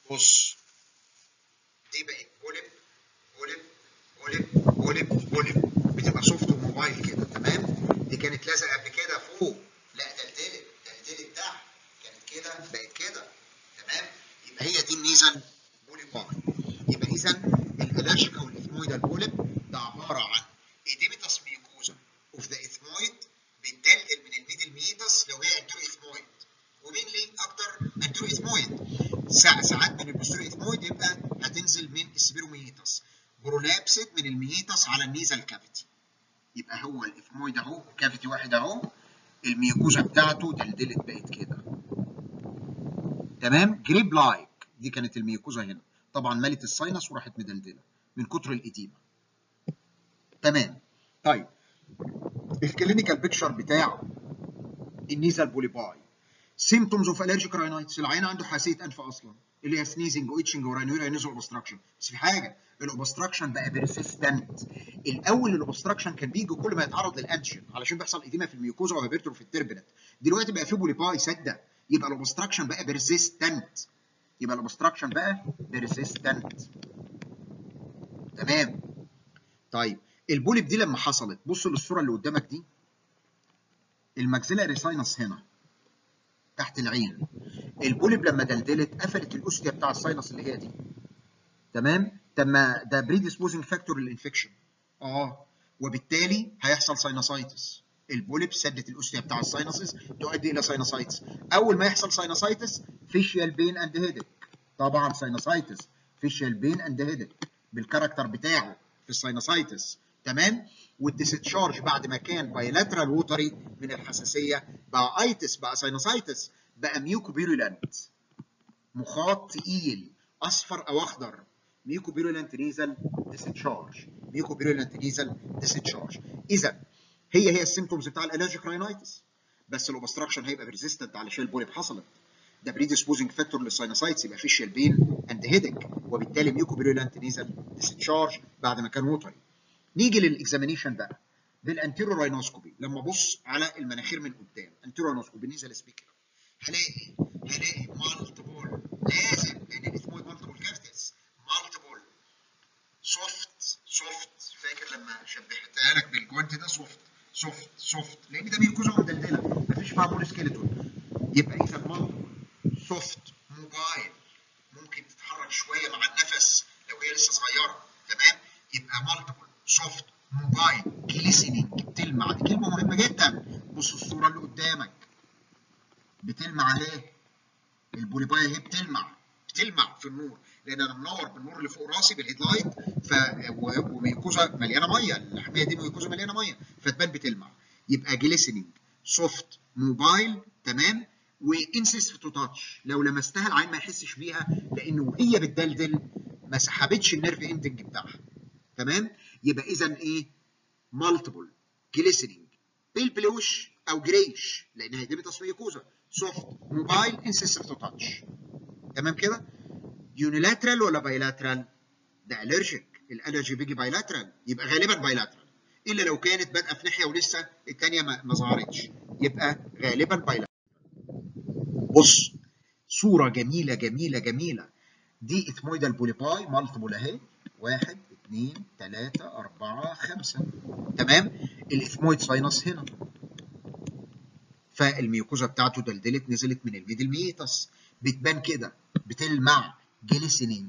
بص دي بقت بولب بولب بولب بولب بولب بتبقى سوفت وموبايل كده تمام دي كانت لازقه قبل كده فوق لا دلدلت دلدلت تحت كانت كده بقت كده تمام يبقى هي دي النيزل بوليباي يبقى اذا الالرجيك او الاثمويدال بولب ده عباره عن ايديميتاس ميوكوزا اوف ذا اثمويد بتدلدل من الميدل ميتاس لو هي انترو اثمويد ومين ليه اكتر انترو اثمويد ساعات من البوستيرو اثمويد يبقى هتنزل من السبيروميتاس برولابسد من الميتاس على النيزل كافيتي يبقى هو الاثمويد اهو كافيتي واحد اهو الميوكوزا بتاعته دلدلت بقت كده تمام جريب لايك دي كانت الميوكوزا هنا طبعا ملت الساينس وراحت مدلدله من كتر الاديمه تمام طيب الكلينيكال بيكتشر بتاع النيزل بوليباي سيمتومز اوف الرجيك راينايتس العين عنده حساسيه انف اصلا اللي هي سنيزنج وايتشنج ورانيوريا نيزل اوبستراكشن بس في حاجه الاوبستراكشن بقى بيرسيستنت الاول الاوبستراكشن كان بيجي كل ما يتعرض للانتشن علشان بيحصل اديمه في الميوكوزا وهيبرترو في التربنت دلوقتي بقى في بوليباي صدق يبقى الاوبستراكشن بقى بيرسيستنت يبقى الاوبستراكشن بقى بيرسيستنت تمام طيب البوليب دي لما حصلت بص للصوره اللي قدامك دي الماكسيلاري ساينس هنا تحت العين البوليب لما دلدلت قفلت الاوستيا بتاع الساينس اللي هي دي تمام طب ما ده بريديسبوزنج فاكتور للانفكشن اه وبالتالي هيحصل ساينوسايتس البوليب سدت الاوستيا بتاع الساينسز تؤدي الى ساينوسايتس اول ما يحصل ساينوسايتس فيشيال بين اند هيدك طبعا ساينوسايتس فيشيال بين اند هيدك بالكاركتر بتاعه في الساينوسايتس تمام والديستشارج بعد ما كان بايلاترال ووتري من الحساسيه بقى ايتس بقى ساينوسايتس بقى ميوكوبيرولانت مخاط تقيل اصفر او اخضر ميوكوبيرولانت نيزل ديستشارج ميوكوبيرولانت نيزل ديستشارج اذا هي هي السيمتومز بتاع الالرجيك راينايتس بس الاوبستراكشن هيبقى ريزيستنت علشان البوليب حصلت ده بريديسبوزنج فاكتور للساينوسايتس يبقى فيشيال بين اند هيدك وبالتالي ميوكوبيرولانت نيزل ديستشارج بعد ما كان ووتري نيجي للاكزامينيشن بقى بالانتيرو راينوسكوبي لما ابص على المناخير من قدام انتيرو راينوسكوبي نيزل سبيكر هلاقي هلاقي مالتيبل لازم لان الاثمويد مالتيبل كافتس مالتيبل سوفت سوفت فاكر لما شبهتها لك بالجوانت ده سوفت سوفت سوفت لان ده ميوكوزا مدلدله مفيش فيها بول سكيلتون يبقى اذا مالتيبل سوفت موبايل ممكن تتحرك شويه مع النفس لو هي لسه صغيره تمام يبقى مالتيبل سوفت موبايل جليسنينج بتلمع دي كلمه مهمه جدا بص الصوره اللي قدامك بتلمع ليه؟ البوليبايه اهي بتلمع بتلمع في النور لان انا منور بالنور اللي فوق راسي بالهيد لايت ف وميوكوزا مليانه ميه اللحميه دي ميوكوزا مليانه ميه فتبان بتلمع يبقى جليسنينج سوفت موبايل تمام وانسيست تو تاتش لو لمستها العين ما يحسش بيها لانه وهي بتدلدل ما سحبتش النيرف اندنج بتاعها تمام يبقى اذا ايه مالتيبل جليسنينج بالبلوش او جريش لان هي دي تصفيه كوزا سوفت موبايل انسيستيف تو تاتش تمام كده يونيلاترال ولا بايلاترال ده الرجيك الالرجي بيجي بايلاترال يبقى غالبا بايلاترال الا لو كانت بادئه في ناحيه ولسه الثانيه ما, ما ظهرتش يبقى غالبا بايلاترال بص صوره جميله جميله جميله دي اثمويدال بوليباي مالتيبل اهي واحد اثنين ثلاثة أربعة خمسة تمام الإثمويد ساينس هنا فالميوكوزا بتاعته دلدلت نزلت من الميدل ميتس بتبان كده بتلمع جليسنينج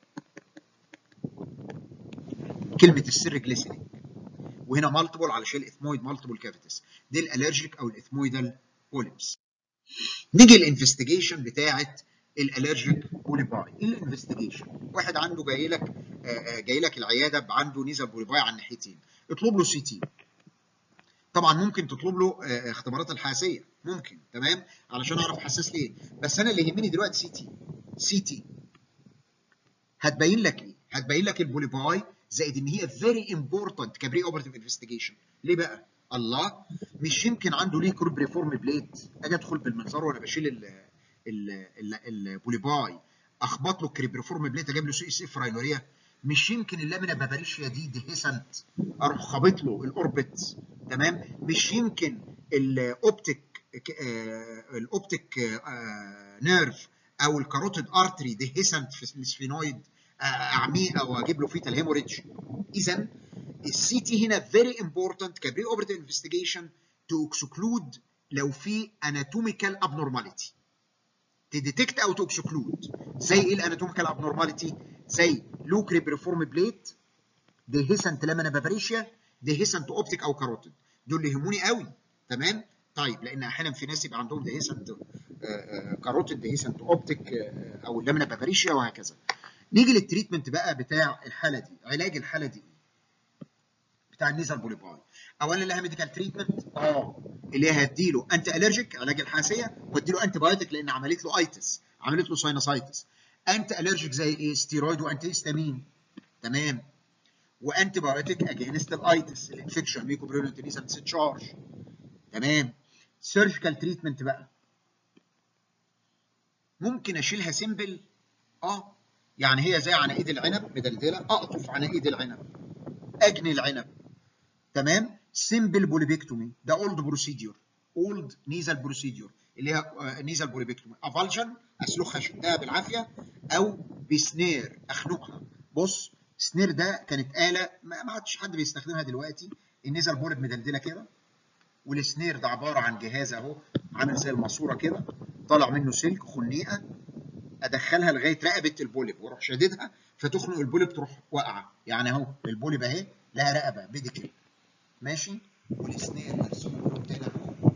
كلمة السر جليسنينج وهنا مالتيبل علشان الاثمويد مالتيبل كافيتس دي الالرجيك او الاثمويدال بوليبس نيجي الانفستيجيشن بتاعت الالرجيك بوليباي ايه الانفستيجيشن واحد عنده جاي لك جاي لك العياده عنده نيزل بوليباي على الناحيتين اطلب له سي تي طبعا ممكن تطلب له اختبارات الحساسيه ممكن تمام علشان اعرف حساس ليه بس انا اللي يهمني دلوقتي سي تي سي تي هتبين لك ايه هتبين لك البوليباي زائد ان هي فيري امبورتنت كبري اوبرتيف انفستيجيشن ليه بقى الله مش يمكن عنده ليه كروب ريفورم بليد اجي ادخل بالمنظار وانا بشيل ال البوليباي اخبط له الكريبريفورم بليت اجيب له سي اس اف راينوريا مش يمكن اللامينا باباريشيا دي ديهيسنت اروح خابط له الاوربت تمام مش يمكن الاوبتيك الاوبتيك نيرف او الكاروتيد ارتري ديهيسنت في السفينويد اعميه او اجيب له فيتال هيموريدج اذا السي تي هنا فيري امبورتنت كبري اوبريتيف انفستيجيشن تو اكسكلود لو في اناتوميكال ابنورماليتي تديتكت او تو اكسكلود زي ايه الاناتوميكال ابنورماليتي زي لو كريبريفورم بليت ديهيسنت لامنا بافاريشيا ديهيسنت اوبتيك او كاروتيد دول اللي يهموني قوي تمام طيب لان احيانا في ناس يبقى عندهم ديهيسنت كاروتيد ديهيسنت اوبتيك او اللامنا بافاريشيا وهكذا نيجي للتريتمنت بقى بتاع الحاله دي علاج الحاله دي بتاع النيزل بوليباي اولا لها ميديكال تريتمنت اه اللي هي هديله انتي الرجيك علاج الحساسيه واديله انتي بايوتيك لان عملت له ايتس عملت له ساينوسايتس انتي الرجيك زي ايه ستيرويد وانتي هيستامين تمام وانتي بايوتيك اجينست الايتس الانفكشن ميكوبريونت نيزل تشارج تمام سيرجيكال تريتمنت بقى ممكن اشيلها سيمبل اه يعني هي زي عناقيد العنب مدلدله اقطف عناقيد العنب اجني العنب تمام سيمبل بوليبيكتومي ده اولد بروسيديور اولد نيزل بروسيديور اللي هي نيزل بوليبيكتومي افالجن اسلخها شدها بالعافيه او بسنير اخنقها بص سنير ده كانت اله ما عادش حد بيستخدمها دلوقتي النيزل بوليب مدلدله كده والسنير ده عباره عن جهاز اهو عامل زي الماسوره كده طالع منه سلك خنيقه ادخلها لغايه رقبه البوليب واروح شاددها فتخنق البوليب تروح واقعه يعني اهو البوليب اهي لها رقبه بيديكل ماشي والسنير مرسوم قدامنا اهو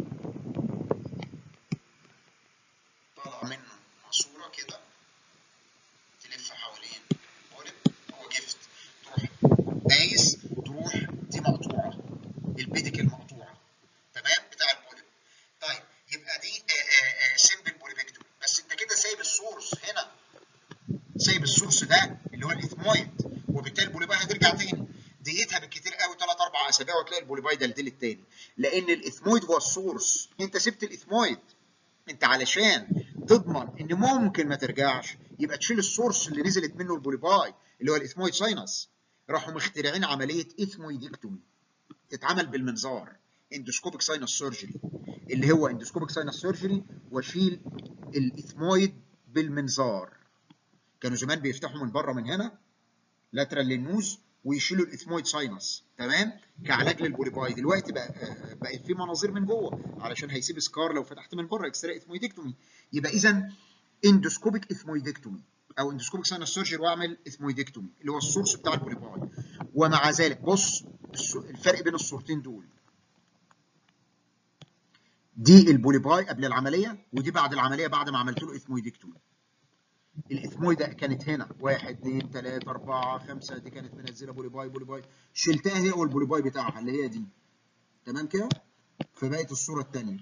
طالع منه ماسوره كده تلف حوالين البوليب هو جفت تروح بايس تروح دي مقطوعه البيديكل مقطوعه تمام بتاع البوليب طيب يبقى دي سيمبل بوليبكتومي بس انت كده سايب السورس هنا سايب السورس ده اللي هو الاثمويد وبالتالي البوليباي هترجع تاني ديتها بالكتير قوي 3 4 اسابيع وتلاقي البوليباي دلدلت تاني لان الاثمويد هو السورس انت سبت الاثمويد انت علشان تضمن ان ممكن ما ترجعش يبقى تشيل السورس اللي نزلت منه البوليباي اللي هو الاثمويد ساينس راحوا مخترعين عمليه اثمويدكتومي تتعمل بالمنظار اندوسكوبيك ساينس سيرجري اللي هو اندوسكوبيك ساينس سيرجري واشيل الاثمويد بالمنظار كانوا زمان بيفتحوا من بره من هنا لاترال للنوز ويشيلوا الاثمويد ساينس تمام كعلاج للبوليباي دلوقتي بقى بقت في مناظير من جوه علشان هيسيب سكار لو فتحت من بره اكسترا اثمويدكتومي يبقى اذا اندوسكوبيك اثمويدكتومي او اندوسكوبيك ساينس سيرجري واعمل اثمويدكتومي اللي هو السورس بتاع البوليباي ومع ذلك بص الفرق بين الصورتين دول دي البوليباي قبل العمليه ودي بعد العمليه بعد ما عملت له اثمويدكتومي الاثمويد كانت هنا 1 2 3 4 5 دي كانت منزله بوليباي بوليباي شلتها هي والبوليباي بتاعها اللي هي دي تمام كده فبقت الصوره الثانيه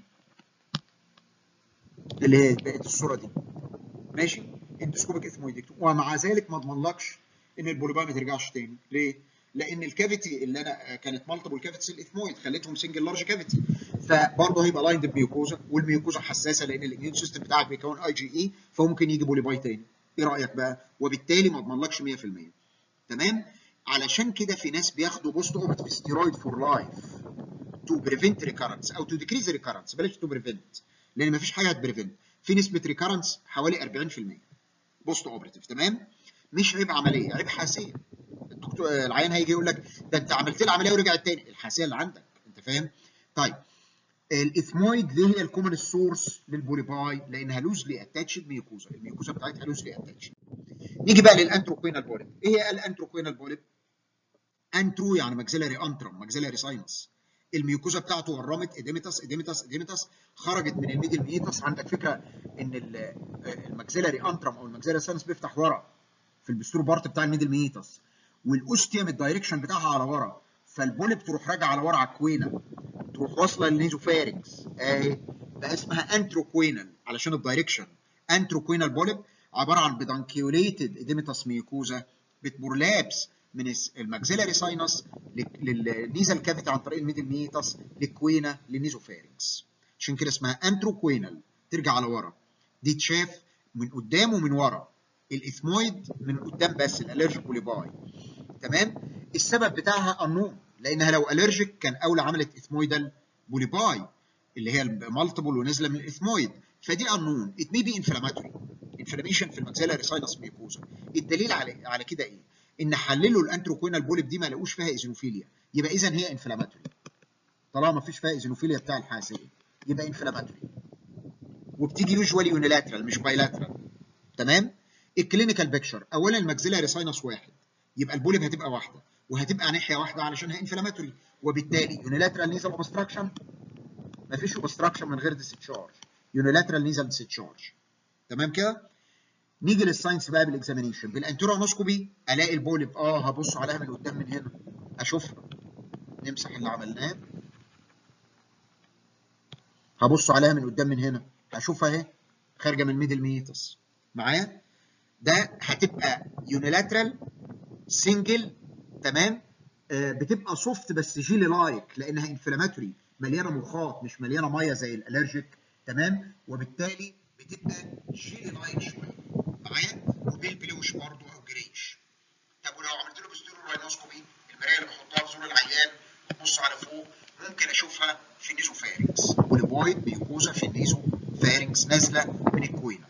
اللي هي بقت الصوره دي ماشي اندوسكوبيك اثمويدكتومي ومع ذلك ما اضمنلكش ان البوليباي ما ترجعش تاني ليه؟ لان الكافيتي اللي انا كانت مالتيبل كافيتيز الاثمويد خليتهم سنجل لارج كافيتي فبرضه هيبقى لايند بميوكوزا والميوكوزا حساسه لان الاميون سيستم بتاعك بيكون اي جي اي فممكن يجي بوليباي تاني ايه رايك بقى وبالتالي ما اضمنلكش 100% تمام علشان كده في ناس بياخدوا بوست اوبرتيف ستيرويد فور لايف تو بريفنت ريكارنس او تو ديكريز ريكارنس بلاش تو بريفنت لان مفيش حاجه هتبريفنت في نسبه ريكارنس حوالي 40% بوست اوبرتيف تمام مش عيب عمليه عيب حساسيه الدكتور العيان هيجي يقول لك ده انت عملت لي عمليه ورجعت تاني الحساسيه اللي عندك انت فاهم طيب الاثمويد ليه هي الكومن سورس للبوليباي لانها لوزلي اتاتشد ميوكوزا الميوكوزا بتاعتها لوزلي اتاتشد نيجي بقى للانتروكوينال بوليب ايه هي الانتروكوينال بوليب انترو يعني ماكسيلاري انترم ماكسيلاري ساينس الميوكوزا بتاعته ورمت اديميتاس اديميتاس اديميتاس خرجت من الميدل ميتاس عندك فكره ان الماكسيلاري انترم او الماكسيلاري ساينس بيفتح ورا في البستور بارت بتاع الميدل ميتاس والاوستيوم الدايركشن بتاعها على ورا فالبوليب تروح راجعه على ورا على الكوينه تروح واصله للنيزوفارينكس اهي بقى اسمها انتروكوينال علشان الدايركشن انتروكوينال بوليب عباره عن بدانكيوليتد اديميتاس ميوكوزا بتبرلابس من الماكسيلاري ساينس للنيزل كافيتي عن طريق الميدل ميتاس للكوينه للنيزوفارينكس عشان كده اسمها انتروكوينال ترجع على ورا دي تشاف من قدام ومن ورا الاثمويد من قدام بس الالرجيك بوليباي تمام السبب بتاعها النوم لانها لو الرجيك كان اولى عملت اثمويدال بوليباي اللي هي المالتيبل ونازله من الاثمويد فدي unknown it may be inflammatory inflammation في الماكسيلاري ساينس ميوكوزا الدليل على على كده ايه ان حللوا الانتروكوينال بوليب دي ما لقوش فيها ايزينوفيليا يبقى اذا هي انفلاماتوري طالما ما فيش فيها ايزينوفيليا بتاع الحاسيه يبقى انفلاماتوري وبتيجي يوجوالي يونيلاترال مش بايلاترال تمام الكلينيكال بيكتشر اولا الماكسيلاري ساينس واحد يبقى البوليب هتبقى واحده وهتبقى ناحيه واحده علشان هي انفلاماتوري وبالتالي يونيلاترال نيزل اوبستراكشن مفيش اوبستراكشن من غير ديستشارج يونيلاترال نيزل ديستشارج تمام كده نيجي للساينس بقى بالاكزامينيشن بالانترونوسكوبي الاقي البوليب اه هبص عليها من قدام من هنا اشوفها نمسح اللي عملناه هبص عليها من قدام من هنا هشوفها اهي خارجه من الميدل ميتس معايا ده هتبقى يونيلاترال سنجل تمام آه بتبقى سوفت بس جيلي لايك لانها انفلاماتوري مليانه مخاط مش مليانه ميه زي الالرجيك تمام وبالتالي بتبقى جيلي لايك شويه معايا وبالبلوش برضه او جريش طب ولو عملت له بستيرو راينوسكوبي المرايه اللي بحطها في زور العيان وتبص على فوق ممكن اشوفها في النيزو فارنكس بوليبويد بيوكوزا في النيزو فارنكس نازله من الكوينه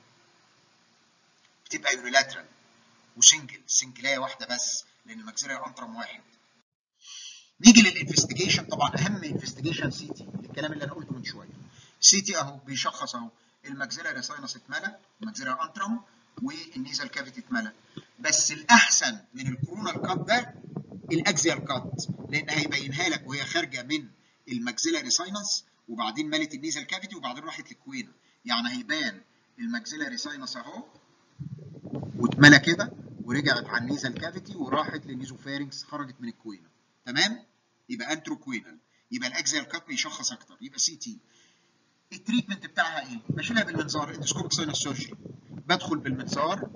بتبقى يونيلاترال وسنجل سنجلايه واحده بس لان الماكسيلاري انترم واحد نيجي للانفستيجيشن طبعا اهم انفستيجيشن سي تي الكلام اللي انا قلته من شويه سي تي اهو بيشخص اهو الماكسيلاري ساينس اتملى الماكسيلاري انترم والنيزل كافيتي اتملى بس الاحسن من الكورونال كات ده الاكزيال كات لان هيبينها لك وهي خارجه من الماكسيلاري ساينس وبعدين ملت النيزل كافيتي وبعدين راحت للكوينه يعني هيبان الماكسيلاري ساينس اهو واتملى كده ورجعت على النيزل كافيتي وراحت للنيزوفارنكس خرجت من الكوينه تمام يبقى انتروكوينال يبقى الاكزيال كات بيشخص اكتر يبقى سي تي التريتمنت بتاعها ايه؟ بشيلها بالمنظار اندوسكوبيك ساينس سيرجري بدخل بالمنظار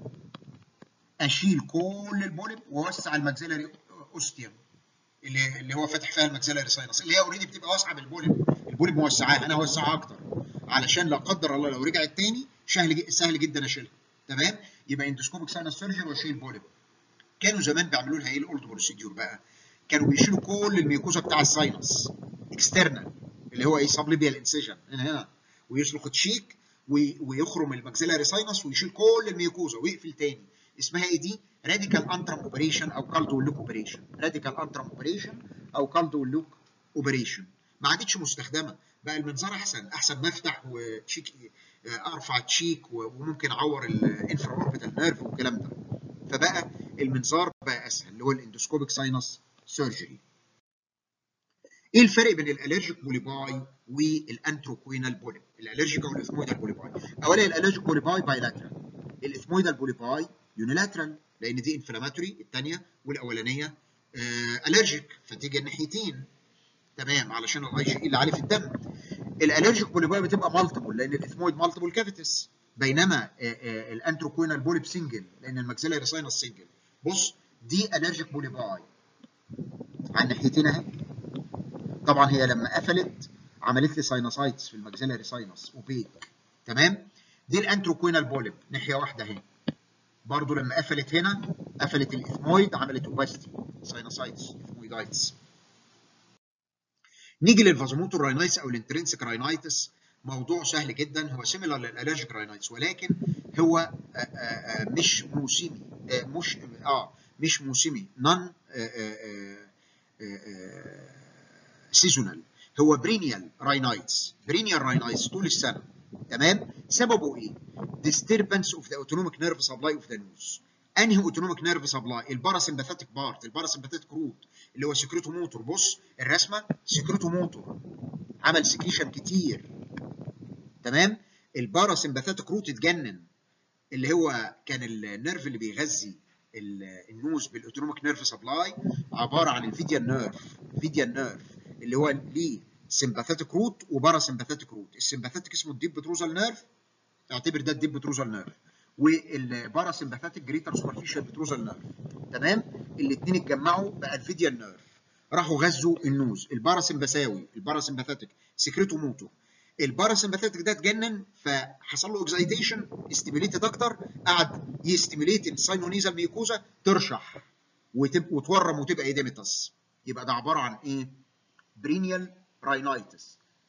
اشيل كل البوليب واوسع الماكسيلاري اوستيوم اللي اللي هو فاتح فيها الماكسيلاري ساينس اللي هي اوريدي بتبقى واسعه بالبوليب البوليب موسعاها انا اوسعها اكتر علشان لا قدر الله لو رجعت تاني سهل سهل جدا اشيلها تمام يبقى اندوسكوبيك ساينس سيرجري واشيل بوليب كانوا زمان بيعملوا لها ايه الاولد بروسيديور بقى كانوا بيشيلوا كل الميوكوزا بتاع الساينس اكسترنال اللي هو ايه سبليبيال انسيجن هنا هنا ويسلخ تشيك ويخرم الماكسيلاري ساينس ويشيل كل الميوكوزا ويقفل تاني اسمها ايه دي؟ راديكال انترم اوبريشن او كالدو لوك اوبريشن راديكال انترم اوبريشن او كالدو لوك اوبريشن ما عادتش مستخدمه بقى المنظار احسن احسن ما افتح وتشيك ارفع تشيك وممكن اعور الانفرا اوربيتال نيرف والكلام ده فبقى المنظار بقى اسهل اللي هو الاندوسكوبيك ساينس سيرجري ايه الفرق بين الالرجيك بوليباي والانتروكوينال بوليب الالرجيك او الاثمويدال بوليباي اولا الالرجيك بوليباي بايلاترال الاثمويدال بوليباي يونيلاترال لان دي انفلاماتوري الثانيه والاولانيه آه الرجيك فتيجي الناحيتين تمام علشان الاي جي اللي عليه في الدم الالرجيك بوليباي بتبقى مالتيبل لان الاثمويد مالتيبل كافيتس بينما الانتروكوينال بوليب سنجل لان الماكسيلاري ساينس سنجل بص دي الرجيك بوليباي على الناحيتين اهي طبعا هي لما قفلت عملت لي ساينوسايتس في الماكسيلاري ساينس اوبيك تمام دي الانتروكوينال بوليب ناحيه واحده اهي برضو لما قفلت هنا قفلت الاثمويد عملت اوباستي ساينوسايتس اثمويدايتس نيجي للفازوموتور راينايتس او الانترنسك راينايتس موضوع سهل جدا هو سيميلر للالرجيك راينايتس ولكن هو آآ آآ مش موسمي مش اه مش موسمي نون سيزونال هو برينيال راينايتس برينيال راينايتس طول السنه تمام سببه ايه disturbance of the autonomic nerve supply of the nose انهي اوتونوميك نيرف سبلاي الباراسمباثيك بارت الباراسمباثيك روت اللي هو سكريتو موتور بص الرسمه سكريتو موتور عمل سكريشن كتير تمام الباراسمباثيك روت اتجنن اللي هو كان النيرف اللي بيغذي النوز بالاوتونوميك نيرف سبلاي عباره عن الفيديال نيرف فيديال نيرف اللي هو ليه سمباثيك روت وباراسمباثيك روت السمباثيك اسمه الديب بتروزال نيرف اعتبر ده الديب بتروزال نيرف والباراسمباثيك جريتر سوبرفيشال بتروزال نيرف تمام الاثنين اتجمعوا بقى الفيديال نيرف راحوا غزوا النوز الباراسمباثاوي الباراسمباثيك سكريتو موتو الباراسمباثيك ده اتجنن فحصل له اكزايتيشن استيميليتد اكتر قعد يستيميليت الساينونيزال ميوكوزا ترشح وتبقى وتورم وتبقى ايديميتاس يبقى ده عباره عن ايه؟ برينيال راينايتس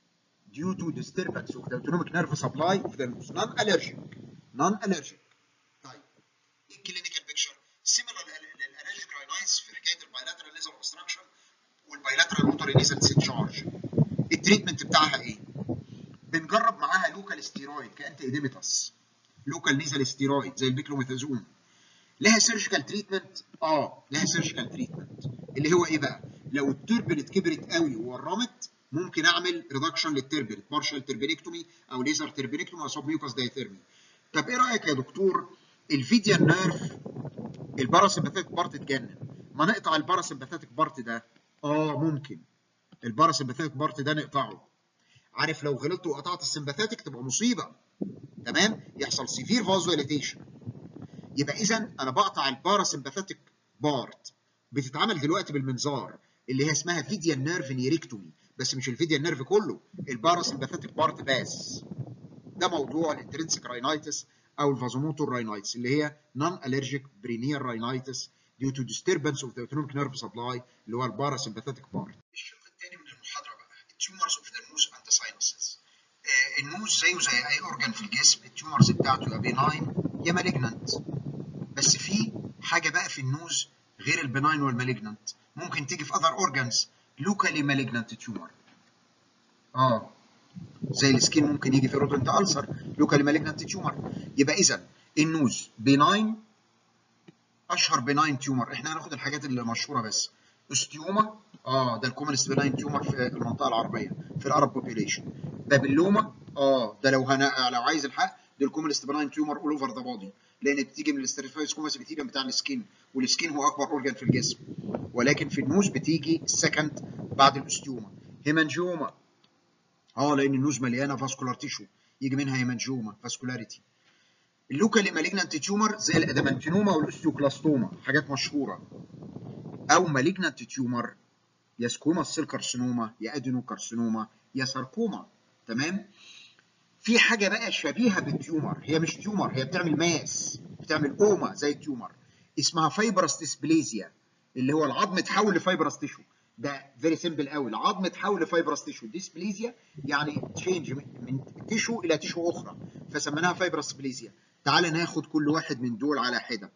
due to disturbance of the autonomic nerve supply of the nose non allergic non allergic طيب الكلينيكال بيكتشر similar للالرجيك راينايتس في حكايه البايلاترال نيزل اوبستراكشن والبايلاترال موتوري نيزل ديسشارج التريتمنت بتاعها ايه؟ بنجرب معاها لوكال ستيرويد كانتي ايديميتاس لوكال نيزل ستيرويد زي البيكلوميثازون لها سيرجيكال تريتمنت اه لها سيرجيكال تريتمنت اللي هو ايه بقى لو التربنت كبرت قوي وورمت ممكن اعمل ريدكشن للتربنت بارشال تربنكتومي او ليزر تربنكتومي او سب ميوكاس دايثيرمي طب ايه رايك يا دكتور الفيديان نيرف الباراسمباثيك بارت اتجنن ما نقطع الباراسمباثيك بارت ده اه ممكن الباراسمباثيك بارت ده نقطعه عارف لو غلطت وقطعت السمباثيك تبقى مصيبه تمام يحصل سيفير فازوليتيشن يبقى اذا انا بقطع الباراسمباثيك بارت بتتعمل دلوقتي بالمنظار اللي هي اسمها فيديان نيرف نيريكتومي بس مش الفيديان نيرف كله الباراسمباثيك بارت بس ده موضوع الانترنسك راينايتس او الفازوموتور راينايتس اللي هي نون الرجيك برينير راينايتس due to disturbance of the autonomic nerve supply اللي هو الباراسمباثيك بارت الشق الثاني من المحاضره بقى التيومرز اوف ذا نوز اند ساينسز النوز زيه زي اي اورجان في الجسم التيومرز بتاعته يا بيناين يا مالجنانت بس في حاجه بقى في النوز غير البناين والمالجنانت ممكن تيجي في اذر اورجانز لوكالي مالجنانت تيومر اه زي السكين ممكن يجي في رودنت ألسر لوكالي مالجنانت تيومر يبقى اذا النوز بيناين اشهر بناين تيومر احنا هناخد الحاجات اللي مشهوره بس استيوما اه ده الكومنست بناين تيومر في المنطقه العربيه في العرب بوبيليشن بابلوما اه ده لو هنا لو عايز الحق ده الكومنست بناين تيومر اول اوفر ذا بودي لان بتيجي من الاستريفايس كوماس ابيثيليوم بتاع السكين والسكين هو اكبر اورجان في الجسم ولكن في النوز بتيجي السكند بعد الاستيوما هيمانجيوما اه لان النوز مليانه فاسكولار تيشو يجي منها هيمانجيوما فاسكولاريتي اللوكالي مالجنانت تيومر زي الادامانتينوما والاستيوكلاستوما حاجات مشهوره او مالجنانت تيومر يا سكوما السيل كارسينوما يا ادينو كارسينوما يا ساركوما تمام في حاجه بقى شبيهه بالتيومر هي مش تيومر هي بتعمل ماس بتعمل اوما زي التيومر اسمها فايبرس ديسبليزيا اللي هو العظم اتحول لفايبرس تيشو ده فيري سيمبل قوي العظم اتحول لفايبرس تيشو ديسبليزيا يعني تشينج من تيشو الى تيشو اخرى فسميناها فايبرس ديسبليزيا تعال ناخد كل واحد من دول على حده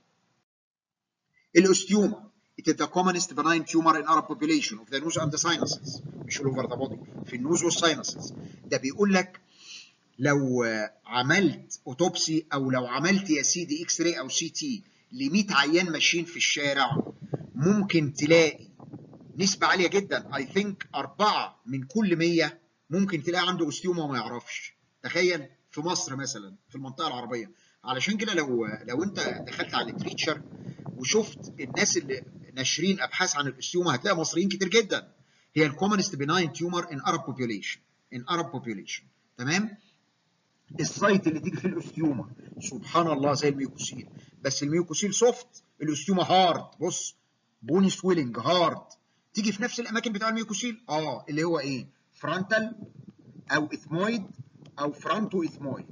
الاوستيوما It is the commonest benign tumor in Arab population of the nose and the sinuses مش all over the body في النوز والساينسز ده بيقول لك لو عملت اوتوبسي او لو عملت يا سيدي اكس راي او سي تي ل 100 عيان ماشيين في الشارع ممكن تلاقي نسبة عالية جدا اي ثينك أربعة من كل 100 ممكن تلاقي عنده اوستيوما وما يعرفش تخيل في مصر مثلا في المنطقة العربية علشان كده لو لو انت دخلت على الليتريتشر وشفت الناس اللي ناشرين ابحاث عن الاستيوما هتلاقي مصريين كتير جدا هي الكومنست بناين تيومر ان ارب بوبيوليشن ان ارب بوبيوليشن تمام السايت اللي تيجي فيه الاستيوما سبحان الله زي الميوكوسيل بس الميوكوسيل سوفت الاستيوما هارد بص بوني سويلنج هارد تيجي في نفس الاماكن بتاع الميوكوسيل اه اللي هو ايه فرونتال او اثمويد او فرونتو اثمويد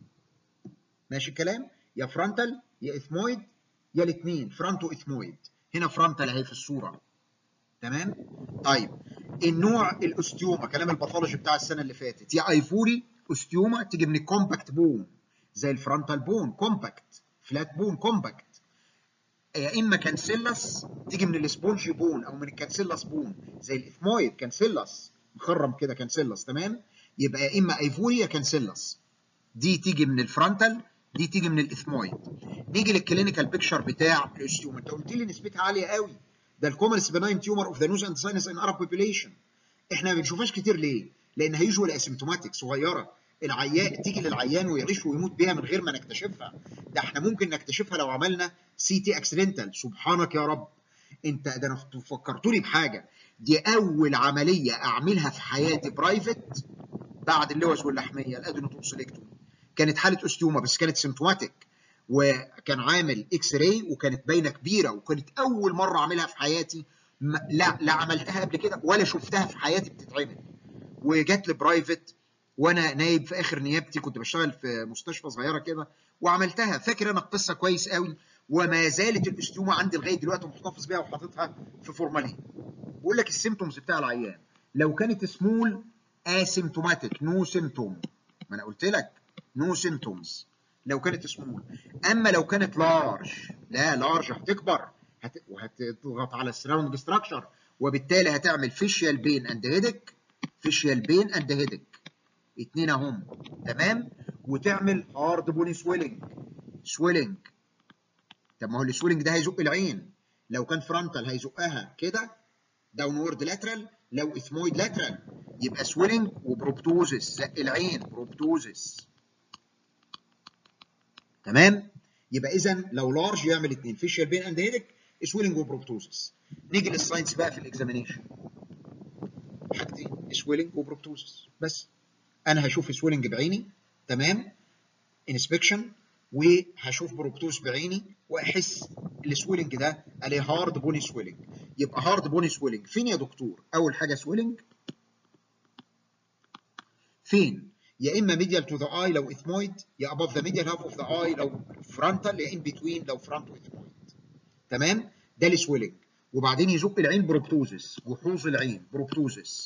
ماشي الكلام يا فرونتال يا اثمويد يا الاثنين فرونتو اثمويد هنا فرونتال اهي في الصوره تمام طيب النوع الاستيوما كلام الباثولوجي بتاع السنه اللي فاتت يا ايفوري استيوما تيجي من الكومباكت بون زي الفرونتال بون كومباكت فلات بون كومباكت يا اما كانسيلاس تيجي من السبونجي بون او من الكانسيلاس بون زي الاثمويد كانسيلاس مخرم كده كانسيلاس تمام يبقى يا اما ايفوري يا كانسيلاس دي تيجي من الفرونتال دي تيجي من الاثمويد نيجي للكلينيكال بيكتشر بتاع الاستيوما انت قلت لي نسبتها عاليه قوي ده الكومنس بناين تيومر اوف ذا نوز اند ساينس ان ارب بوبيليشن احنا ما بنشوفهاش كتير ليه؟ لان هيجوال اسيمتوماتيك صغيره العيان تيجي للعيان ويعيش ويموت بيها من غير ما نكتشفها ده احنا ممكن نكتشفها لو عملنا سي تي اكسيدنتال سبحانك يا رب انت ده انا فكرتوني بحاجه دي اول عمليه اعملها في حياتي برايفت بعد اللوز واللحميه الادينوتوكسيلكتومي كانت حاله استيوما بس كانت سيمتوماتيك وكان عامل اكس راي وكانت باينه كبيره وكانت اول مره اعملها في حياتي لا لا عملتها قبل كده ولا شفتها في حياتي بتتعمل وجات لي برايفت وانا نايب في اخر نيابتي كنت بشتغل في مستشفى صغيره كده وعملتها فاكر انا القصه كويس قوي وما زالت الاستيوما عندي لغايه دلوقتي محتفظ بيها وحاططها في فورمالين بقول لك السيمتومز بتاع العيان لو كانت سمول اسيمتوماتيك نو سيمتوم ما انا قلت لك نو سيمتومز لو كانت سمول اما لو كانت لارج لا لارج هتكبر هت... وهتضغط على السراوند ستراكشر وبالتالي هتعمل فيشيال بين اند هيدك فيشيال بين اند هيدك اتنين اهم تمام وتعمل هارد بوني سويلنج سويلنج طب ما هو السويلنج ده هيزق العين لو كان فرونتال هيزقها كده داونورد لاترال لو اثمويد لاترال يبقى سويلنج وبروبتوزس زق العين بروبتوزس تمام يبقى اذا لو لارج يعمل اثنين فيشيال بين اند هيدك سويلنج وبروبتوزس نيجي للساينس بقى في الاكزامينيشن حاجتين سويلنج وبروبتوزس بس انا هشوف سويلنج بعيني تمام انسبكشن وهشوف بروبتوز بعيني واحس السويلنج ده عليه هارد بوني سويلنج يبقى هارد بوني سويلنج فين يا دكتور اول حاجه سويلنج فين يا اما ميديال تو ذا اي لو اثمويد يا اباف ذا ميديال هاف اوف ذا اي لو فرونتال يا ان بتوين لو فرونت واثمويد تمام ده السويلنج وبعدين يزق العين بروبتوزس جحوظ العين بروبتوزس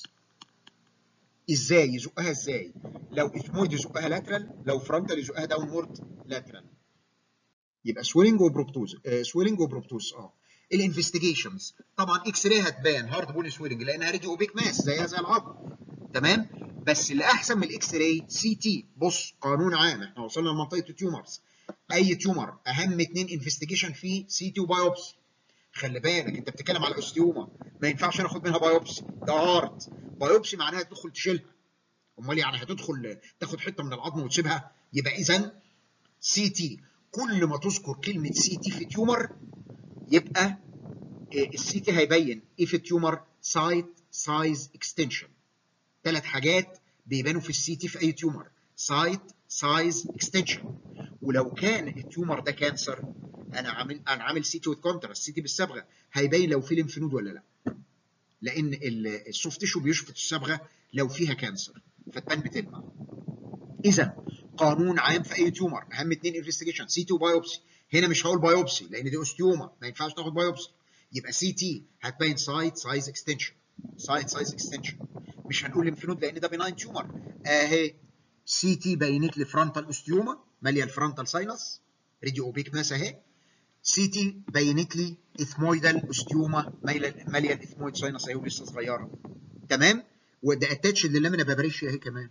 ازاي يزقها ازاي لو اثمويد يزقها لاترال لو فرونتال يزقها داون وورد لاترال يبقى سويلنج وبروبتوز آه سويلنج وبروبتوز اه الانفستيجيشنز طبعا اكس راي هتبان هارد بوني سويلنج لانها ريدي اوبيك ماس زيها زي العظم تمام بس اللي احسن من الاكس راي سي تي بص قانون عام احنا وصلنا لمنطقه التيومرز اي تيومر اهم اثنين انفستيجيشن فيه سي تي وبايوبسي خلي بالك انت بتتكلم على الاوستيوما ما ينفعش ناخد منها بايوبسي ده هارد بايوبسي معناها تدخل تشيلها امال يعني هتدخل تاخد حته من العظم وتسيبها يبقى اذا سي تي كل ما تذكر كلمه سي تي في تيومر يبقى السي تي هيبين ايه في التيومر سايت سايز اكستنشن ثلاث حاجات بيبانوا في السي تي في اي تيومر سايت سايز اكستنشن ولو كان التيومر ده كانسر انا عامل انا عامل سي تي وذ كونتراست سي تي بالصبغه هيبين لو في ليمف نود ولا لا لان السوفت تيشو بيشفط الصبغه لو فيها كانسر فتبان بتلمع اذا قانون عام في اي تيومر اهم اثنين انفستيجيشن سي تي وبايوبسي هنا مش هقول بايوبسي لان دي اوستيوما ما ينفعش تاخد بايوبسي يبقى سي تي هتبين سايت سايز اكستنشن سايت سايز اكستنشن مش هنقول ليمف نود لان ده بناين تيومر اهي سي تي بينت لي فرونتال اوستيوما ماليه الفرونتال ساينس ريديو اوبيك ماس اهي سي تي بينت لي اثمويدال اوستيوما ماليه الاثمويد ساينس اهي ولسه صغيره تمام وده اتاتش للامينا بابريشيا اهي كمان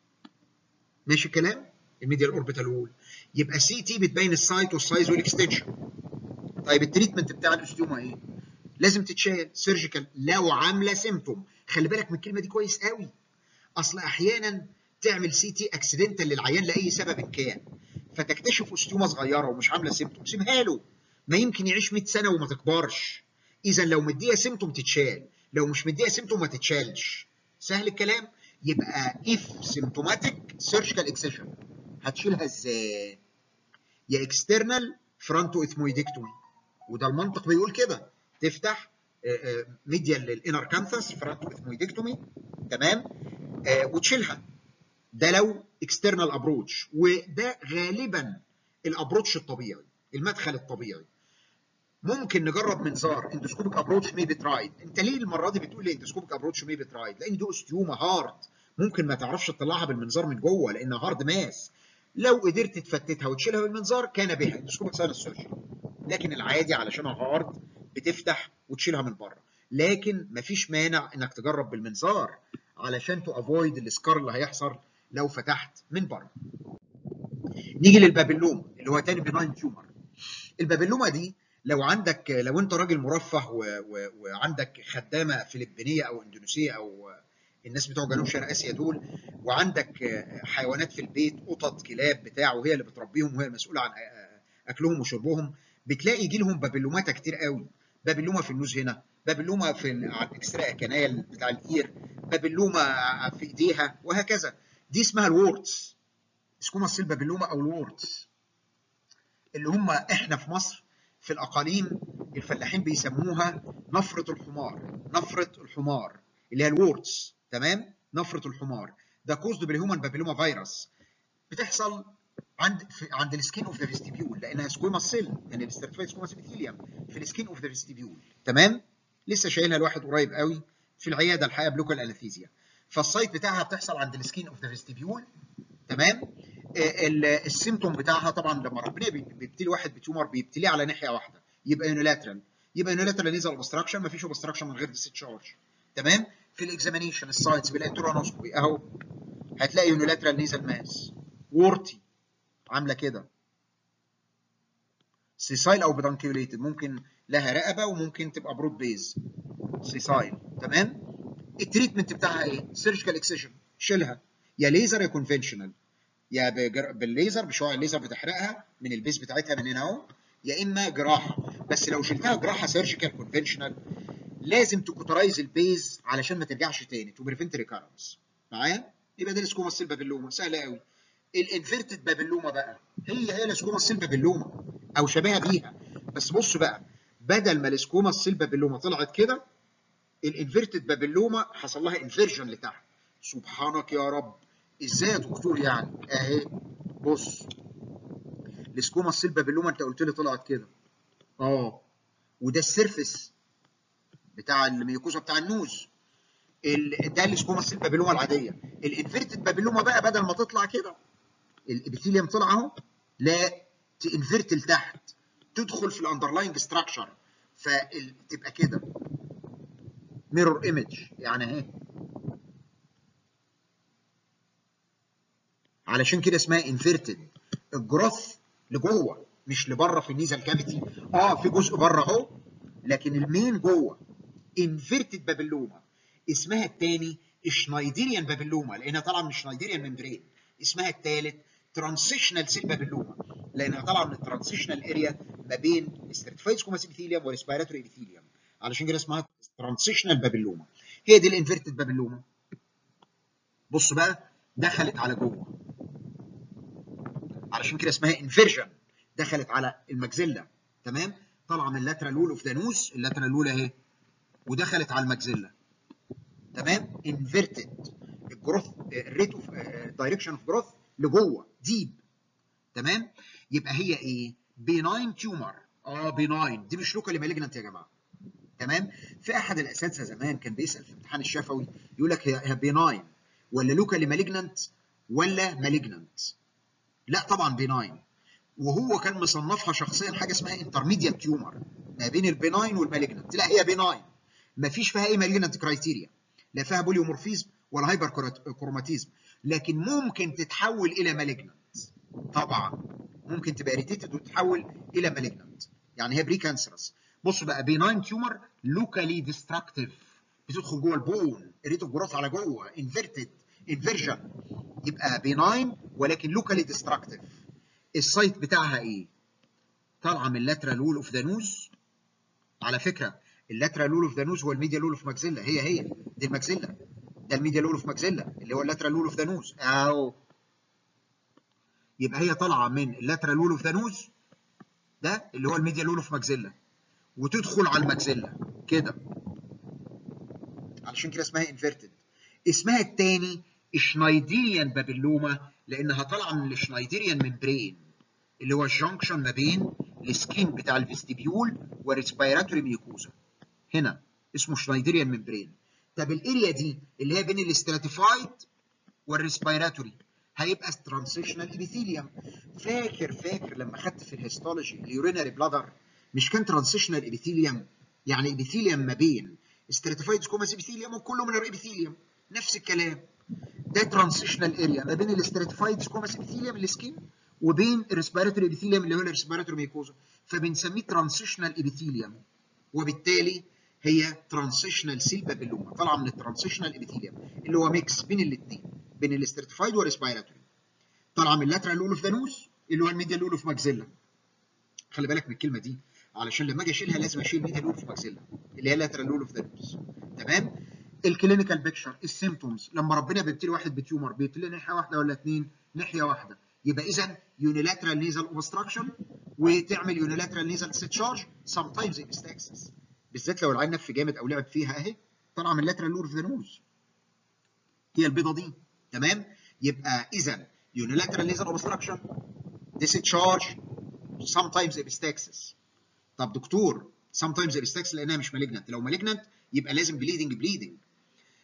ماشي الكلام الميديال اوربيتال وول يبقى سي تي بتبين السايت والسايز والاكستنشن طيب التريتمنت بتاع الاوستيوما ايه لازم تتشال سيرجيكال لو عامله سيمتوم خلي بالك من الكلمه دي كويس قوي اصل احيانا تعمل سي تي اكسيدنتال للعيان لاي سبب كان فتكتشف اوستيوما صغيره ومش عامله سيمتوم سيبها له ما يمكن يعيش 100 سنه وما تكبرش اذا لو مديها سيمتوم تتشال لو مش مديها سيمتوم ما تتشالش سهل الكلام يبقى اف سيمتوماتيك سيرجيكال اكسيشن هتشيلها ازاي يا اكسترنال فرونتو اثمويدكتومي وده المنطق بيقول كده تفتح ميديال للانر كانثس فرونتو اثمويدكتومي تمام آه وتشيلها ده لو اكسترنال ابروتش وده غالبا الابروتش الطبيعي المدخل الطبيعي ممكن نجرب منظار اندوسكوبيك ابروتش مي ترايد انت ليه المره دي بتقول لي اندوسكوبيك ابروتش مي ترايد لان دي اوستيوما هارد ممكن ما تعرفش تطلعها بالمنظار من جوه لانها هارد ماس لو قدرت تفتتها وتشيلها بالمنظار كان بها اندوسكوبيك ساينس سيرجري لكن العادي علشانها هارد بتفتح وتشيلها من بره لكن مفيش مانع انك تجرب بالمنظار علشان تو افويد السكار اللي هيحصل لو فتحت من بره نيجي للبابلوما اللي هو تاني بناين تيومر البابلوما دي لو عندك لو انت راجل مرفه و... و... وعندك خدامه فلبينيه او اندونيسيه او الناس بتوع جنوب شرق اسيا دول وعندك حيوانات في البيت قطط كلاب بتاع وهي اللي بتربيهم وهي المسؤوله عن اكلهم وشربهم بتلاقي يجي لهم بابلومات كتير قوي بابلوما في النوز هنا بابلوما في على الاكسترا كانال بتاع الاير بابلوما في ايديها وهكذا دي اسمها الوورتس سكوما سيل بابلوما او الوورتس اللي هم احنا في مصر في الاقاليم الفلاحين بيسموها نفره الحمار نفره الحمار اللي هي الوورتس تمام نفره الحمار ده كوزد بالهيومن بابيلوما فيروس بتحصل عند في عند السكين اوف ذا فيستيبيول لانها سكوما سيل يعني الاستراتيفايد سكوما ابيثيليوم في السكين اوف ذا فيستيبيول تمام لسه شايلها الواحد قريب قوي في العياده الحقيقه بلوكال انستيزيا فالسايت بتاعها بتحصل عند السكين اوف ذا فيستيبيول تمام السيمتوم بتاعها طبعا لما ربنا بيبتلي واحد بتيومر بيبتليه على ناحيه واحده يبقى يونيلاترال يبقى يونيلاترال نيزل اوبستراكشن مفيش اوبستراكشن من غير ديستشارج تمام في الاكزامينيشن السايتس بالانترونوسكوبي اهو هتلاقي يونيلاترال نيزل ماس وورتي عامله كده سيسايل او بدانكيوليتد ممكن لها رقبه وممكن تبقى برود بيز سيسايل تمام التريتمنت بتاعها ايه سيرجيكال اكسجن شيلها يا ليزر يا كونفنشنال يا بجر... بالليزر بشعاع الليزر بتحرقها من البيز بتاعتها من هنا اهو يا اما جراحه بس لو شلتها جراحه سيرجيكال كونفنشنال لازم تكوترايز البيز علشان ما ترجعش تاني تو بريفنت ريكارنس معايا يبقى ده السكوما سيل بابيلوما سهله قوي الانفيرتد بابيلوما بقى هي هي السكوما سيل بابيلوما او شبيهه بيها بس بصوا بقى بدل ما السكوما سيل بابيلوما طلعت كده الانفيرتد بابيلوما حصل لها انفيرجن لتحت سبحانك يا رب ازاي يا دكتور يعني اهي بص السكوما السيل بابيلوما انت قلت لي طلعت كده اه وده السيرفس بتاع الميوكوزا بتاع النوز ال... ده السكوما السيل بابيلوما العاديه الانفيرتد بابيلوما بقى بدل ما تطلع كده الابيثيليوم طلع اهو لا تنفرت لتحت تدخل في الاندرلاينج ستراكشر فتبقى كده ميرور ايمج يعني اهي علشان كده اسمها انفيرتد الجروث لجوه مش لبره في النيزل كافيتي اه في جزء بره اهو لكن المين جوه انفيرتد بابلوما اسمها الثاني شنايديريان بابلوما لانها طالعه من شنايديريان ممبرين اسمها الثالث ترانسيشنال سيل بابلوما لانها طالعه من الترانسيشنال اريا ما بين ستراتيفايد سكوماس ابيثيليوم وريسبيراتوري ابيثيليوم علشان كده اسمها ترانسيشنال بابلوما هي دي الانفيرتد بابلوما بص بقى دخلت على جوه علشان كده اسمها انفيرجن دخلت على المجزله تمام طالعه من اللاترال وول اوف ذا نوز اللاترال وول اهي ودخلت على المجزله تمام انفيرتد الجروث الريت اوف دايركشن اوف جروث لجوه ديب تمام يبقى هي ايه بيناين تيومر اه بيناين دي مش لوكالي مالجنانت يا جماعه تمام في احد الاساتذه زمان كان بيسال في امتحان الشفوي يقول لك هي بيناين ولا لوكالي مالجنانت ولا مالجنانت لا طبعا بيناين وهو كان مصنفها شخصيا حاجه اسمها انترميديت تيومر ما بين البيناين والمالجنانت لا هي بيناين ما فيش فيها اي مالجنانت كرايتيريا لا فيها بوليومورفيزم ولا هايبر كروماتيزم لكن ممكن تتحول الى مالجنانت طبعا ممكن تبقى ريتيتد وتتحول الى مالجنانت يعني هي بري كانسرس بص بقى بيناين تيومر لوكالي ديستراكتيف بتدخل جوه البون ريت اوف جروث على جوه انفيرتد انفيرجن يبقى بيناين ولكن لوكالي ديستراكتيف السايت بتاعها ايه؟ طالعه من اللاترال وول اوف ذا نوز على فكره اللاترال وول اوف ذا نوز هو الميديا وول اوف ماكسيلا هي هي دي الماكسيلا ده الميديا وول اوف ماكسيلا اللي هو اللاترال وول اوف ذا نوز اهو يبقى هي طالعه من اللاترال وول اوف ذا نوز ده اللي هو الميديا وول اوف ماكسيلا وتدخل على الماكسيلا كده علشان كده اسمها انفيرتد اسمها الثاني شنايديريان بابلوما لانها طالعه من الشنايديريان ممبرين اللي هو الجنكشن ما بين السكين بتاع الفيستيبيول والريسبيراتوري ميوكوزا هنا اسمه شنايديريان ممبرين طب الاريا دي اللي هي بين الاستراتيفايد والريسبيراتوري هيبقى ترانسيشنال ابيثيليوم فاكر فاكر لما خدت في الهيستولوجي اليورينري بلادر مش كان ترانسيشنال ابيثيليوم يعني ابيثيليوم ما بين استراتيفايد سكوماس ابيثيليوم وكله من الابيثيليوم نفس الكلام ده ترانسيشنال اريا ما بين الاستراتيفايد سكوماس ابيثيليوم السكين وبين الريسبيراتوري ابيثيليوم اللي هو الريسبيراتوري ميكوزا فبنسميه ترانسيشنال ابيثيليوم وبالتالي هي ترانسيشنال سيل بابيلوما طالعه من الترانسيشنال ابيثيليوم اللي هو ميكس بين الاثنين بين الاستراتيفايد والريسبيراتوري طالعه من اللاترال لول اوف ذا نوز اللي هو الميديا لول اوف ماكسيلا خلي بالك من الكلمه دي علشان لما اجي اشيلها لازم اشيل ميديا لول اوف ماكسيلا اللي هي لاترال لول اوف ذا نوز تمام الكلينيكال بيكتشر السيمتومز لما ربنا بيبتلي واحد بتيومر بيبتلي ناحيه واحده ولا اثنين ناحيه واحده يبقى اذا يونيلاترال نيزل اوبستراكشن وتعمل يونيلاترال نيزل ستشارج سام تايمز ابستاكسس بالذات لو العين نف جامد او لعب فيها اهي طالعه من لاترال لور اوف ذا نوز هي البيضه دي تمام يبقى اذا يونيلاترال نيزل اوبستراكشن ديسشارج سام تايمز ابستاكسس طب دكتور سام تايمز ابستاكسس لانها مش مالجنت لو مالجنت يبقى لازم بليدنج بليدنج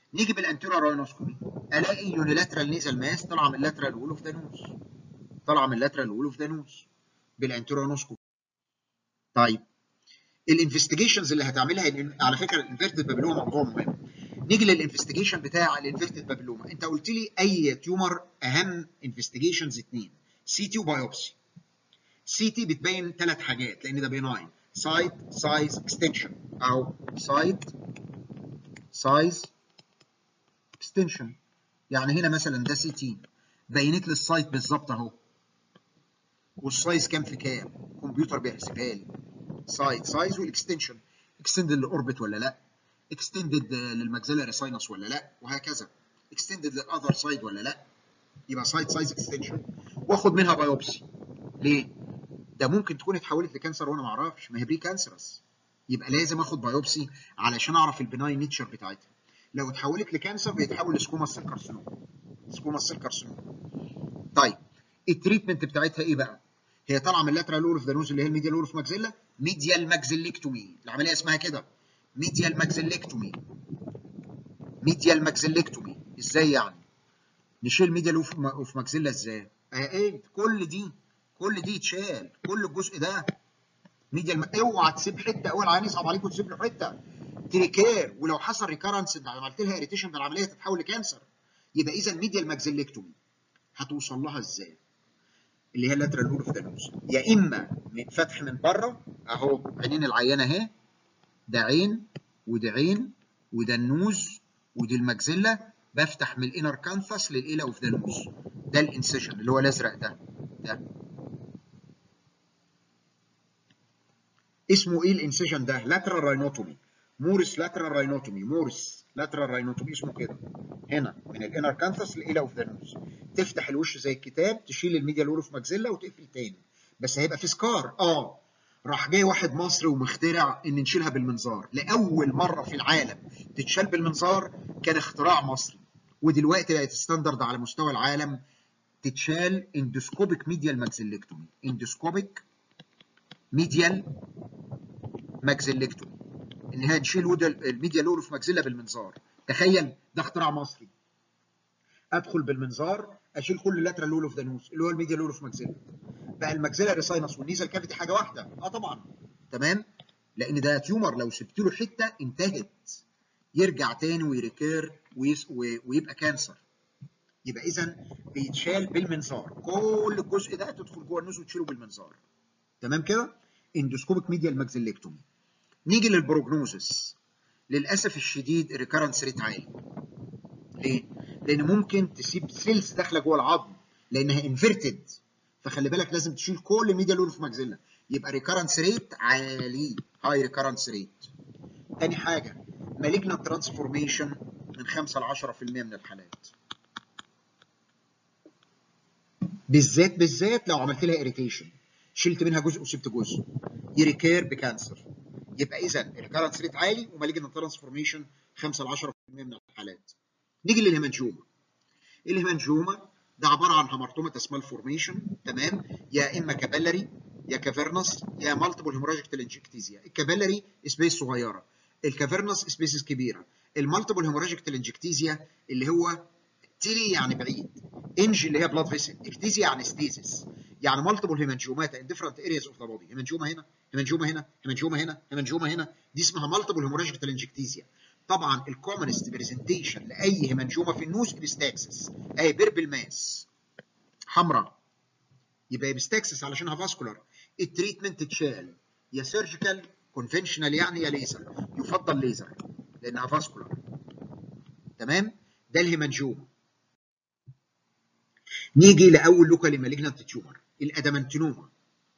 نيجي بالانتيريور راينوسكوبي الاقي يونيلاترال نيزل ماس طالعه من اللاترال وول اوف ذا نوز طالعه من اللاترال وول اوف ذا نوز بالانتيريور راينوسكوبي طيب الانفستيجيشنز اللي هتعملها على فكره الانفيرتد بابلوما موضوع مهم نيجي للانفستيجيشن بتاع الانفيرتد بابلوما انت قلت لي اي تيومر اهم انفستيجيشنز اثنين سي تي وبايوبسي سي تي بتبين ثلاث حاجات لان ده بيناين سايت سايز اكستنشن او سايت سايز اكستنشن يعني هنا مثلا ده سي تي بينت لي السايت بالظبط اهو والسايز كام في كام كمبيوتر بيحسبها لي سايت سايز والاكستنشن اكستندد للاوربت ولا لا اكستندد للماكسيلاري ساينس ولا لا وهكذا اكستندد للاذر سايد ولا لا يبقى سايت سايز اكستنشن واخد منها بايوبسي ليه ده ممكن تكون اتحولت لكانسر وانا ما اعرفش ما هي بري كانسرس يبقى لازم اخد بايوبسي علشان اعرف البناين نيتشر بتاعتها لو اتحولت لكانسر بيتحول لسكوما سيل كارسينوم سكوما سيل كارسينوم طيب التريتمنت بتاعتها ايه بقى هي طالعه من اللاترال لور اوف ذا نوز اللي هي الميديال لور اوف ماكسيلا ميديال ماكسيلكتومي العمليه اسمها كده ميديال ماكسيلكتومي ميديال ماكسيلكتومي ازاي يعني نشيل ميديال اوف ماكسيلا ازاي ايه كل دي كل دي يتشال كل الجزء ده ميديال اوعى تسيب حته اول عيان يصعب عليك وتسيب له حته تريكير ولو حصل ريكارنس انت عملت لها اريتيشن ده العمليه تتحول لكانسر يبقى اذا ميديال ماكسيلكتومي هتوصل لها ازاي؟ اللي هي اللاترال لور اوف ذا نوز يا اما من فتح من بره اهو عينين العيانه اهي ده عين وده عين وده النوز ودي الماكسيلا بفتح من الانر كانثس للايلا اوف ذا نوز ده الانسيشن اللي هو الازرق ده ده اسمه ايه الانسيشن ده؟ لاترال راينوتومي مورس لاترال راينوتومي مورس لاترال راينوتومي اسمه كده هنا من الانر كانثس للايلا اوف ذا نوز تفتح الوش زي الكتاب تشيل الميديا لور اوف ماكسيلا وتقفل تاني بس هيبقى في سكار اه راح جاي واحد مصري ومخترع ان نشيلها بالمنظار لاول مره في العالم تتشال بالمنظار كان اختراع مصري ودلوقتي بقت ستاندرد على مستوى العالم تتشال اندوسكوبيك ميديال ماكسيلكتومي اندوسكوبيك ميديال ماكسيلكتومي ان هي نشيل الميديا لور في ماكسيلا بالمنظار تخيل ده اختراع مصري ادخل بالمنظار اشيل كل لاترال لول اوف ذا نوز اللي هو الميديا لور اوف ماكسيلا بقى الماكسيلاري ساينس والنيزل كافيتي حاجه واحده اه طبعا تمام لان ده تيومر لو سبت له حته انتهت يرجع تاني ويريكير ويس ويبقى كانسر يبقى اذا بيتشال بالمنظار كل الجزء ده تدخل جوه النوز وتشيله بالمنظار تمام كده اندوسكوبيك ميديال ماكسيلكتومي نيجي للبروجنوزس للاسف الشديد الريكارنس ريت عالي ليه؟ لان ممكن تسيب سيلز داخله جوه العظم لانها انفيرتد فخلي بالك لازم تشيل كل ميديا لور في ماكسيلا يبقى ريكارنس ريت عالي هاي ريكارنس ريت تاني حاجه مالجنت ترانسفورميشن من 5 ل 10% من الحالات بالذات بالذات لو عملت لها اريتيشن شلت منها جزء وسبت جزء يريكير بكانسر يبقى اذا الريكارنس ريت عالي ومالجنت ترانسفورميشن 5 ل 10% من الحالات نيجي للهيمانجوما الهيمانجوما ده عباره عن هامرتوماتس مالفورميشن تمام يا اما كابيلاري يا كافيرنس يا مالتيبل هيموراجيك تلنجكتيزيا الكابيلاري سبيس صغيره الكافيرنس سبيسز كبيره المالتيبل هيموراجيك تلنجكتيزيا اللي هو تيلي يعني بعيد انج اللي هي بلاد فيسل اكتيزيا يعني ستيزيس يعني مالتيبل هيمانجومات ان ديفرنت ارياز اوف ذا بودي هيمانجوما هنا هيمانجوما هنا هيمانجوما هنا هيمانجوما هنا دي اسمها مالتيبل هيموراجيك تلنجكتيزيا طبعا الكومنست برزنتيشن لاي هيمانجوما في النوز ابستاكسس اهي بيربل ماس حمراء يبقى ابستاكسس علشانها فاسكولار التريتمنت تشال يا سيرجيكال كونفنشنال يعني يا ليزر يفضل ليزر لانها فاسكولار تمام ده الهيمانجوما نيجي لاول لوكالي مالجنانت تيومر الادامنتينوما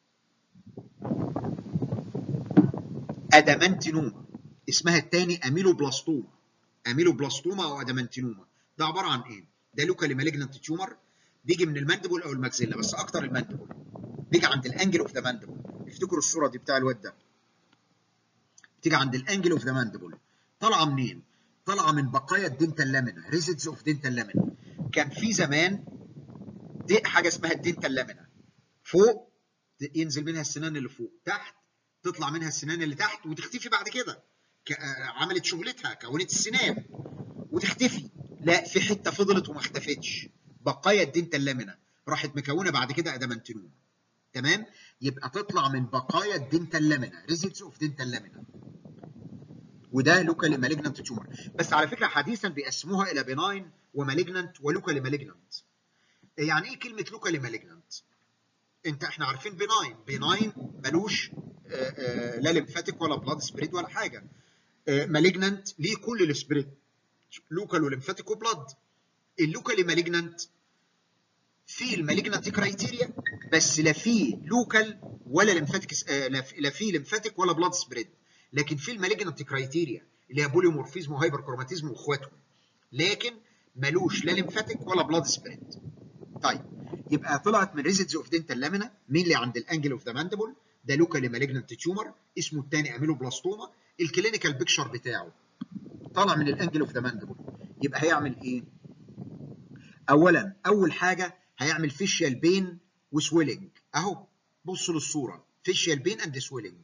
ادامنتينوما اسمها الثاني اميلوبلاستوما اميلوبلاستوما او ادامنتينوما ده عباره عن ايه ده لوكالي مالجنانت تيومر بيجي من الماندبل او الماكسيلا بس اكتر الماندبل بيجي عند الانجل اوف ذا ماندبل افتكروا الصوره دي بتاع الواد ده بتيجي عند الانجل اوف ذا ماندبل طالعه منين طالعه من بقايا الدنتال لامينا ريزيدز اوف دنتال لامينا كان في زمان دي حاجه اسمها الدنتال لامينا فوق ينزل منها السنان اللي فوق تحت تطلع منها السنان اللي تحت وتختفي بعد كده عملت شغلتها كونت السنان وتختفي لا في حته فضلت وما اختفتش بقايا الدنتال لامينا راحت مكونه بعد كده ادامنتينوما تمام يبقى تطلع من بقايا الدنتال لامينا ريزيتس اوف دنتال لامينا وده لوكالي مالجنانت تيومر بس على فكره حديثا بيقسموها الى بناين ومالجنانت ولوكالي مالجنانت يعني ايه كلمه لوكالي مالجنانت انت احنا عارفين بناين بناين ملوش آآ آآ لا ليمفاتيك ولا بلاد سبريد ولا حاجه مالجنانت ليه كل السبريد لوكال وليمفاتيك وبلاد اللوكالي مالجنانت في المالجنانت كرايتيريا بس لا في لوكال ولا ليمفاتيك لا في ليمفاتيك ولا بلاد سبريد لكن في المالجنانت كرايتيريا اللي هي بوليمورفيزم وهايبر كروماتيزم واخواتهم لكن ملوش لا ليمفاتيك ولا بلاد سبريد طيب يبقى طلعت من ريزيدز اوف دنتال لامينا مين اللي عند الانجل اوف ذا ماندبل ده لوكالي مالجنانت تيومر اسمه الثاني اميلوبلاستوما الكلينيكال بيكشر بتاعه طالع من الانجل اوف ذا ماندبل يبقى هيعمل ايه؟ اولا اول حاجه هيعمل فيشيال بين وسويلنج اهو بصوا للصوره فيشيال بين اند سويلنج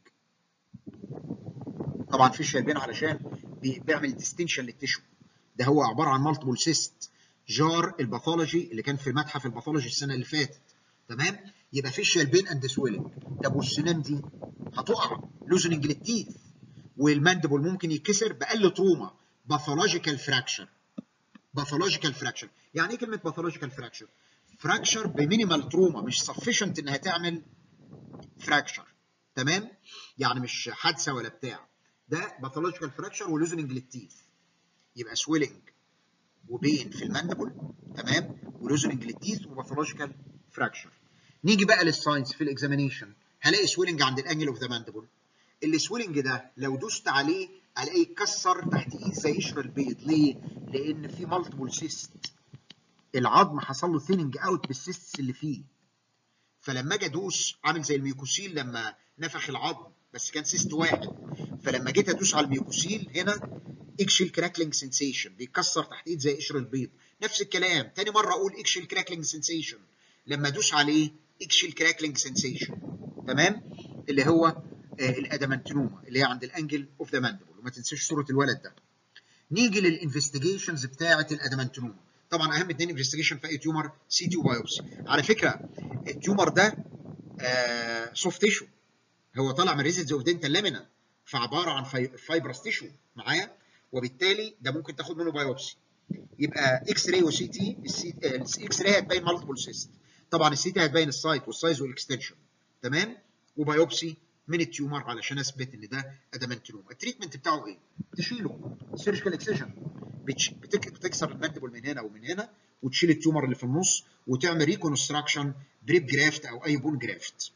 طبعا فيشيال بين علشان بيعمل ديستنشن للتشو ده هو عباره عن مالتيبل سيست جار الباثولوجي اللي كان في متحف الباثولوجي السنه اللي فاتت تمام يبقى فيشيال بين اند سويلنج طب والسنان دي هتقع لوزننج للتيث والماندبل ممكن يتكسر باقل تروما باثولوجيكال فراكشر باثولوجيكال فراكشر يعني ايه كلمه باثولوجيكال فراكشر فراكشر بمينيمال تروما مش سفيشنت انها تعمل فراكشر تمام يعني مش حادثه ولا بتاع ده باثولوجيكال فراكشر ولوزننج للتيث يبقى سويلنج وبين في الماندبل تمام ولوزننج للتيث وباثولوجيكال فراكشر نيجي بقى للساينس في الاكزامينيشن هلاقي سويلنج عند الانجل اوف ذا ماندبل السويلنج ده لو دوست عليه الاقيه اتكسر تحت ايد زي قشر البيض ليه؟ لان في مالتيبل سيست العظم حصل له ثيننج اوت بالسيستس اللي فيه فلما اجي ادوس عامل زي الميوكوسيل لما نفخ العظم بس كان سيست واحد فلما جيت ادوس على الميوكوسيل هنا اكشل كراكلينج سنسيشن بيتكسر تحت ايد زي قشر البيض نفس الكلام تاني مره اقول اكشل كراكلينج سنسيشن لما ادوس عليه اكشل كراكلينج سنسيشن تمام اللي هو آه الادامنتنوما اللي هي عند الانجل اوف ذا ماندبل وما تنساش صوره الولد ده نيجي للانفستيجيشنز بتاعه الادامنتنوما طبعا اهم اثنين انفستيجيشن في اي تيومر سي تي وبايوبسي على فكره التيومر ده آه سوفت تيشو هو طالع من ريزيدز اوف دنتال لامينا فعباره عن فايبرس تيشو معايا وبالتالي ده ممكن تاخد منه بايوبسي يبقى اكس راي وسي تي الاكس راي هتبين مالتيبل سيست طبعا السي تي هتبين السايت والسايز والاكستنشن تمام وبايوبسي من التيومر علشان اثبت ان ده ادامنتنوما التريتمنت بتاعه ايه تشيله سيرجيكال اكسجن بتكسر الماندبل من هنا ومن هنا وتشيل التيومر اللي في النص وتعمل ريكونستراكشن بريب جرافت او اي بون جرافت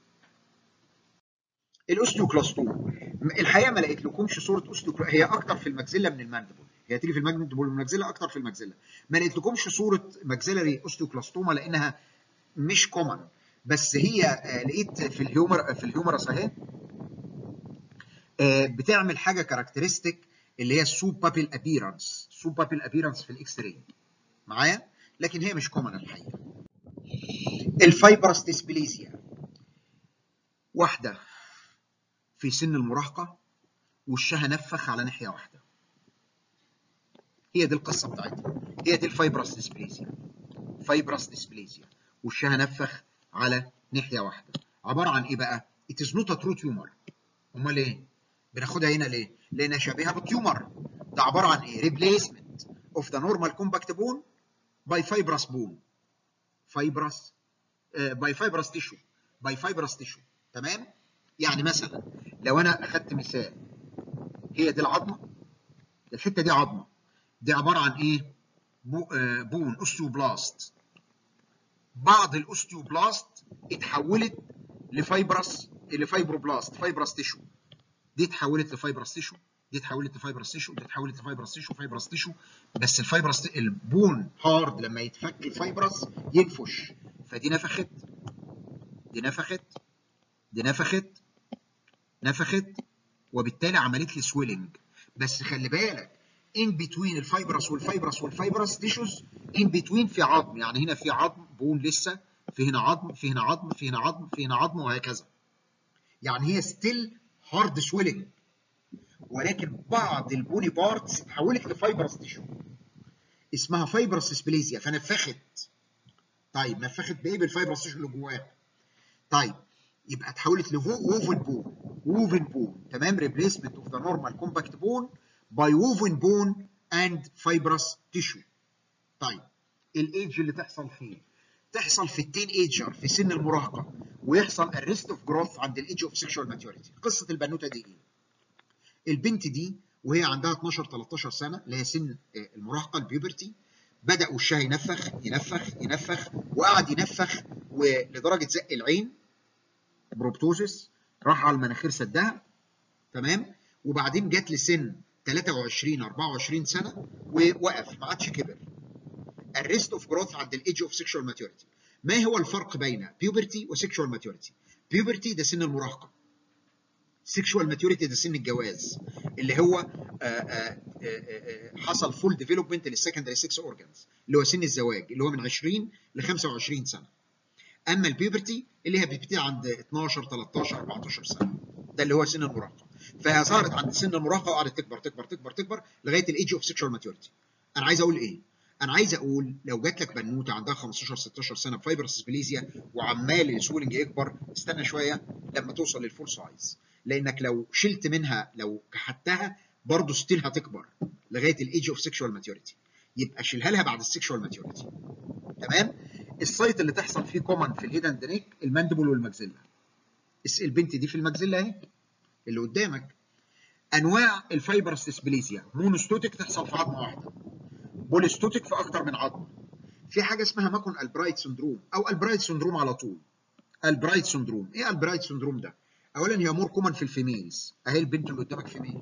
الاوستيوكلاستوما الحقيقه ما لقيت لكمش صوره اوستيوكلا هي اكتر في المجزله من الماندبل هي تيجي في الماندبل والمجزله اكتر في المجزله ما لقيت لكمش صوره مجزلري اوستيوكلاستوما لانها مش كومن بس هي لقيت في الهيومر في الهيومرس اهي بتعمل حاجه كاركترستيك اللي هي السوب بابيل ابيرنس سوب بابيل ابيرنس في الاكس راي معايا لكن هي مش كومن الحقيقه الفايبرس ديسبليزيا واحده في سن المراهقه وشها نفخ على ناحيه واحده هي دي القصه بتاعتها هي دي الفايبرس ديسبليزيا فايبرس ديسبليزيا وشها نفخ على ناحيه واحده عباره عن ايه بقى it is not a true tumor امال ايه بناخدها هنا ليه لانها شبيهه بالتيومر ده عباره عن ايه replacement of the normal compact bone by fibrous bone fibrous uh, by fibrous tissue by fibrous tissue تمام يعني مثلا لو انا اخدت مثال هي دي العظمه الحته دي عظمه دي عباره عن ايه بو آه بون اوستيوبلاست بعض الاوستيوبلاست اتحولت لفايبرس لفايبروبلاست فايبرس تيشو دي اتحولت لفايبرس تيشو دي اتحولت لفايبرس تيشو دي اتحولت لفايبرس تيشو فايبرس تيشو بس الفايبرس البون هارد لما يتفك الفايبرس ينفش فدي نفخت دي نفخت دي نفخت نفخت وبالتالي عملت لي سويلنج بس خلي بالك ان بتوين الفايبرس والفايبرس والفايبرس تيشوز ان بتوين في عظم يعني هنا في عظم بون لسه في هنا عظم في هنا عظم في هنا عظم في هنا عظم وهكذا يعني هي ستيل هارد سويلنج ولكن بعض البوني بارتس اتحولت لفايبرس تيشو اسمها فايبرس اسبليزيا فنفخت طيب نفخت بايه بالفايبرس تيشو اللي جواها طيب يبقى اتحولت لووفن بون ووفن بون تمام ريبليسمنت اوف ذا نورمال كومباكت بون باي ووفن بون اند فايبرس تيشو طيب الايدج اللي تحصل فيه تحصل في التين ايجر في سن المراهقه ويحصل الريست اوف جروث عند الايدج اوف سيكشوال ماتيوريتي قصه البنوته دي ايه البنت دي وهي عندها 12 13 سنه اللي هي سن المراهقه البيوبرتي بدا وشها ينفخ ينفخ ينفخ وقعد ينفخ ولدرجه زق العين بروبتوزس راح على المناخير سدها تمام وبعدين جت لسن 23 24 سنه ووقف ما عادش كبر الريست اوف جروث عند الايدج اوف سيكشوال ماتيوريتي ما هو الفرق بين بيوبرتي وسيكشوال ماتيوريتي بيوبرتي ده سن المراهقه سيكشوال ماتيوريتي ده سن الجواز اللي هو آآ آآ حصل فول ديفلوبمنت للسكندري 6 اورجانز اللي هو سن الزواج اللي هو من 20 ل 25 سنه اما البيوبرتي اللي هي بتبتدي عند 12 13 14 سنه ده اللي هو سن المراهقه فهي ظهرت عند سن المراهقه وقعدت تكبر تكبر تكبر تكبر لغايه الايدج اوف سيكشوال ماتيوريتي انا عايز اقول ايه انا عايز اقول لو جات لك بنوته عندها 15 16 سنه بفايبرس سبليزيا وعمال السويلنج يكبر استنى شويه لما توصل للفول سايز لانك لو شلت منها لو كحتها برضه ستيل هتكبر لغايه الايدج اوف سيكشوال ماتيوريتي يبقى شيلها لها بعد السيكشوال ماتيوريتي تمام السايت اللي تحصل فيه كومن في الهيد اند نيك الماندبل والماكسيلا البنت دي في الماكسيلا اهي اللي قدامك انواع الفايبرس ديسبليزيا مونوستوتيك تحصل في عظمه واحده بوليستوتيك في اكتر من عظمه في حاجه اسمها ماكون البرايت سندروم او البرايت سندروم على طول البرايت سندروم ايه البرايت سندروم ده اولا هي مور كومن في الفيميلز اهي البنت اللي قدامك فيميل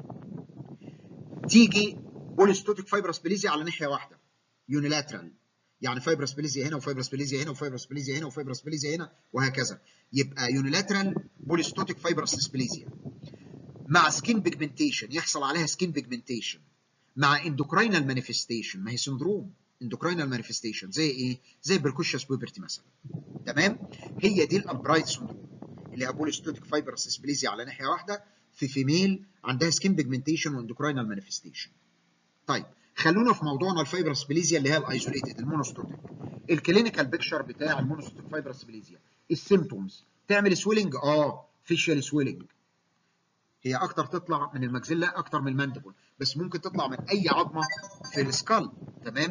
تيجي بوليستوتيك فايبرس بليزيا على ناحيه واحده يونيلاترال يعني فايبرس بليزيا هنا وفايبرس بليزيا هنا وفايبرس بليزيا هنا وفايبرس بليزيا هنا وهكذا يبقى يونيلاترال بوليستوتيك فايبرس بليزيا مع سكين بيجمنتيشن يحصل عليها سكين بيجمنتيشن مع اندوكراينال مانيفستيشن ما هي سندروم اندوكراينال مانيفستيشن زي ايه؟ زي بركوشيوس بوبرتي مثلا تمام؟ هي دي الابرايت سندروم اللي هي بوليستوتيك فايبرس اسبليزيا على ناحيه واحده في فيميل عندها سكين بيجمنتيشن واندوكراينال مانيفستيشن. طيب خلونا في موضوعنا الفايبرس بليزيا اللي هي الايزوليتد المونوستوتيك. الكلينيكال بيكتشر بتاع المونوستوتيك فايبرس بليزيا السيمتومز تعمل سويلنج اه فيشيال سويلنج هي اكتر تطلع من الماكسيلا اكتر من الماندبل بس ممكن تطلع من اي عظمه في السكال تمام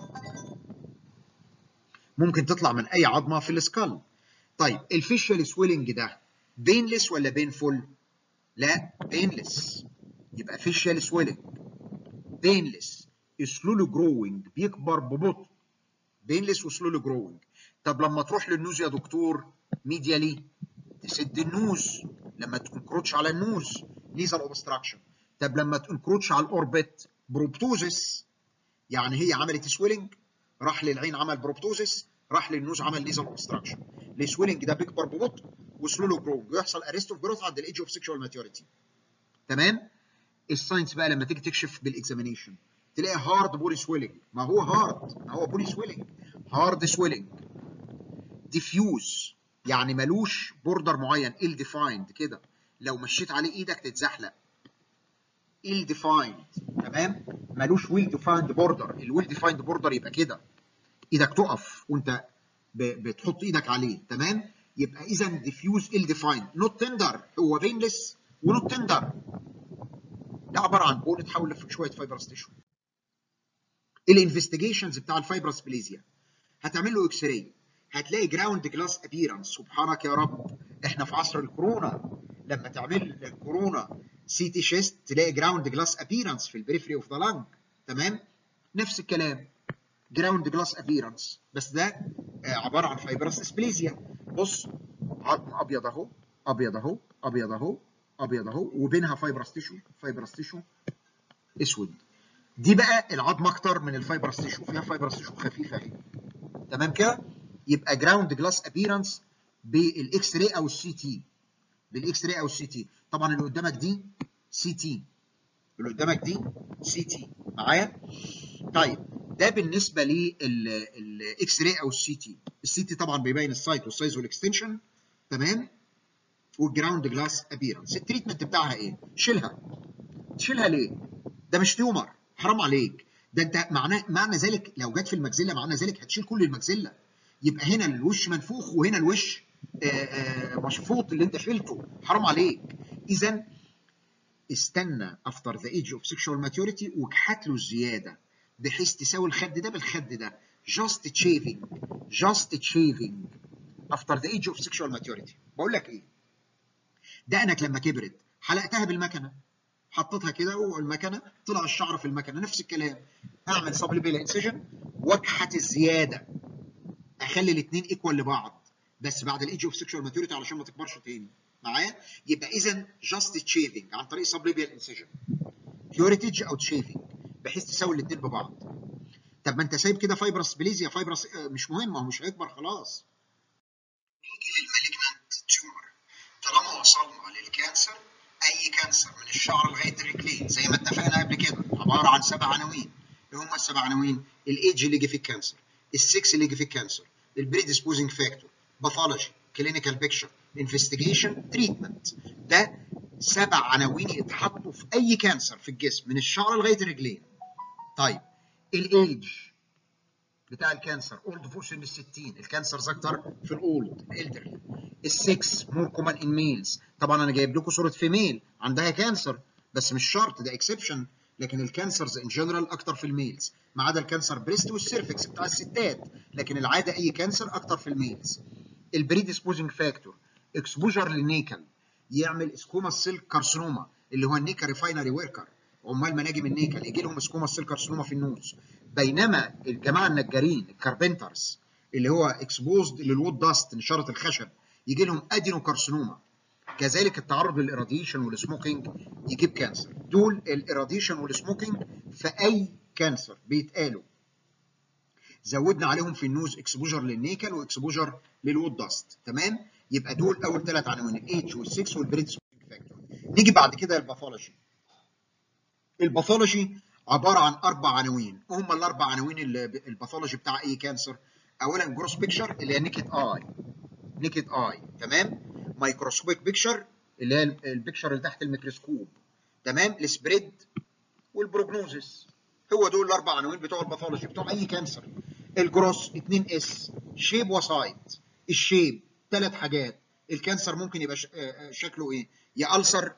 ممكن تطلع من اي عظمه في السكال طيب الفيشيال سويلنج ده بينلس ولا بينفول لا بينلس يبقى فيشيال سويلنج بينلس سلولو جروينج بيكبر ببطء بينلس وسلولو جروينج طب لما تروح للنوز يا دكتور ميديالي تسد النوز لما تنكروتش على النوز ليزال اوبستراكشن طب لما تنكروتش على الاوربت بروبتوزس يعني هي عملت سويلنج راح للعين عمل بروبتوزس راح للنوز عمل ليزال اوبستراكشن السويلنج ده بيكبر ببطء وسلولو جروينج ويحصل اريست اوف جروث عند الايدج اوف سيكشوال ماتيوريتي تمام الساينس بقى لما تيجي تكشف بالاكزامينيشن تلاقي هارد بولي سويلنج ما هو هارد ما هو بولي سويلنج هارد سويلنج ديفيوز يعني ملوش بوردر معين ال ديفايند كده لو مشيت عليه ايدك تتزحلق ال ديفايند تمام ملوش ويل ديفايند بوردر الويل ديفايند بوردر يبقى كده ايدك تقف وانت بتحط ايدك عليه تمام يبقى اذا ديفيوز ال ديفايند نوت تندر هو بينلس ونوت تندر ده عباره عن بون اتحول لشويه فايبرس تيشو الانفستيجيشنز بتاع الفايبرس بليزيا هتعمل له اكس راي هتلاقي جراوند جلاس ابيرنس سبحانك يا رب احنا في عصر الكورونا لما تعمل الكورونا سي تي شيست تلاقي جراوند جلاس ابيرنس في البريفري اوف ذا لانج تمام نفس الكلام جراوند جلاس ابيرنس بس ده عباره عن فايبرس اسبليزيا بص عظم ابيض اهو ابيض اهو ابيض اهو ابيض اهو وبينها فايبرس تيشو فايبرس تيشو اسود دي بقى العظم اكتر من الفايبرس تيشو فيها فايبرس تيشو خفيفه اهي تمام كده يبقى جراوند جلاس ابيرنس بالاكس راي او السي تي بالاكس راي او السي تي طبعا اللي قدامك دي سي تي اللي قدامك دي سي تي معايا طيب ده بالنسبه للاكس راي او السي تي السي تي طبعا بيبين السايت والسايز والاكستنشن تمام والجراوند جلاس ابيرنس التريتمنت بتاعها ايه شيلها تشيلها ليه ده مش تيومر حرام عليك ده انت معناه معنى ذلك لو جت في المجزله معنى ذلك هتشيل كل المجزله يبقى هنا الوش منفوخ وهنا الوش آآ آآ مشفوط اللي انت شلته حرام عليك اذا استنى افتر ذا ايج اوف سيكشوال ماتيوريتي واكحت له الزياده بحيث تساوي الخد ده بالخد ده جاست تشيفنج جاست تشيفنج افتر ذا ايج اوف سيكشوال ماتيوريتي بقول لك ايه دقنك لما كبرت حلقتها بالمكنه حطيتها كده والمكنه طلع الشعر في المكنه نفس الكلام هعمل سبليبيل انسيجن واكحت الزياده اخلي الاثنين ايكوال لبعض بس بعد الايدج اوف سيكشوال ماتيوريتي علشان ما تكبرش تاني معايا يبقى اذا جاست تشيفنج عن طريق سبليبيال انسيجن كيوريتج او تشيفنج بحيث تساوي الاثنين ببعض طب ما انت سايب كده فايبرس بليزيا فايبرس مش مهم هو مش هيكبر خلاص نيجي للمالجنانت تيومر طالما وصلنا للكانسر اي كانسر من الشعر لغايه الرجلين زي ما اتفقنا قبل كده عباره عن سبع عناوين اللي هم السبع عناوين الايدج اللي يجي في الكانسر السكس اللي يجي في الكانسر البريديسبوزنج فاكتور باثولوجي كلينيكال بيكتشر انفستيجيشن تريتمنت ده سبع عناوين يتحطوا في اي كانسر في الجسم من الشعر لغايه الرجلين طيب الايدج بتاع الكانسر اولد فوق سن ال 60 الكانسرز اكتر في الاولد الالدرلي السكس مور كومن ان ميلز طبعا انا جايب لكم صوره فيميل عندها كانسر بس مش شرط ده اكسبشن لكن الكانسرز ان جنرال اكتر في الميلز ما عدا الكانسر بريست والسيرفكس بتاع الستات لكن العاده اي كانسر اكتر في الميلز البريديسبوزنج فاكتور اكسبوجر للنيكل يعمل سكوما سيل كارسينوما اللي هو النيكا ريفاينري وركر عمال مناجم النيكل يجي لهم سكوما سيل كارسينوما في النوز بينما الجماعه النجارين الكاربنترز اللي هو اكسبوزد للوود داست نشاره الخشب يجي لهم ادينو كارسينوما كذلك التعرض للإراديشن والسموكينج يجيب كانسر دول الإراديشن والسموكينج في أي كانسر بيتقالوا زودنا عليهم في النوز اكسبوجر للنيكل واكسبوجر للوود داست تمام يبقى دول اول ثلاث عناوين الاتش والسكس والبريد فاكتور نيجي بعد كده الباثولوجي الباثولوجي عباره عن اربع عناوين هم الاربع عناوين الباثولوجي بتاع اي كانسر اولا جروس بيكتشر اللي هي نيكد اي نيكد اي تمام مايكروسكوبيك بيكتشر اللي هي البيكتشر اللي تحت الميكروسكوب تمام السبريد والبروجنوزس هو دول الاربع عناوين بتوع الباثولوجي بتوع اي كانسر الجروس 2 اس شيب وسايت الشيب ثلاث حاجات الكانسر ممكن يبقى شكله ايه يا ألسر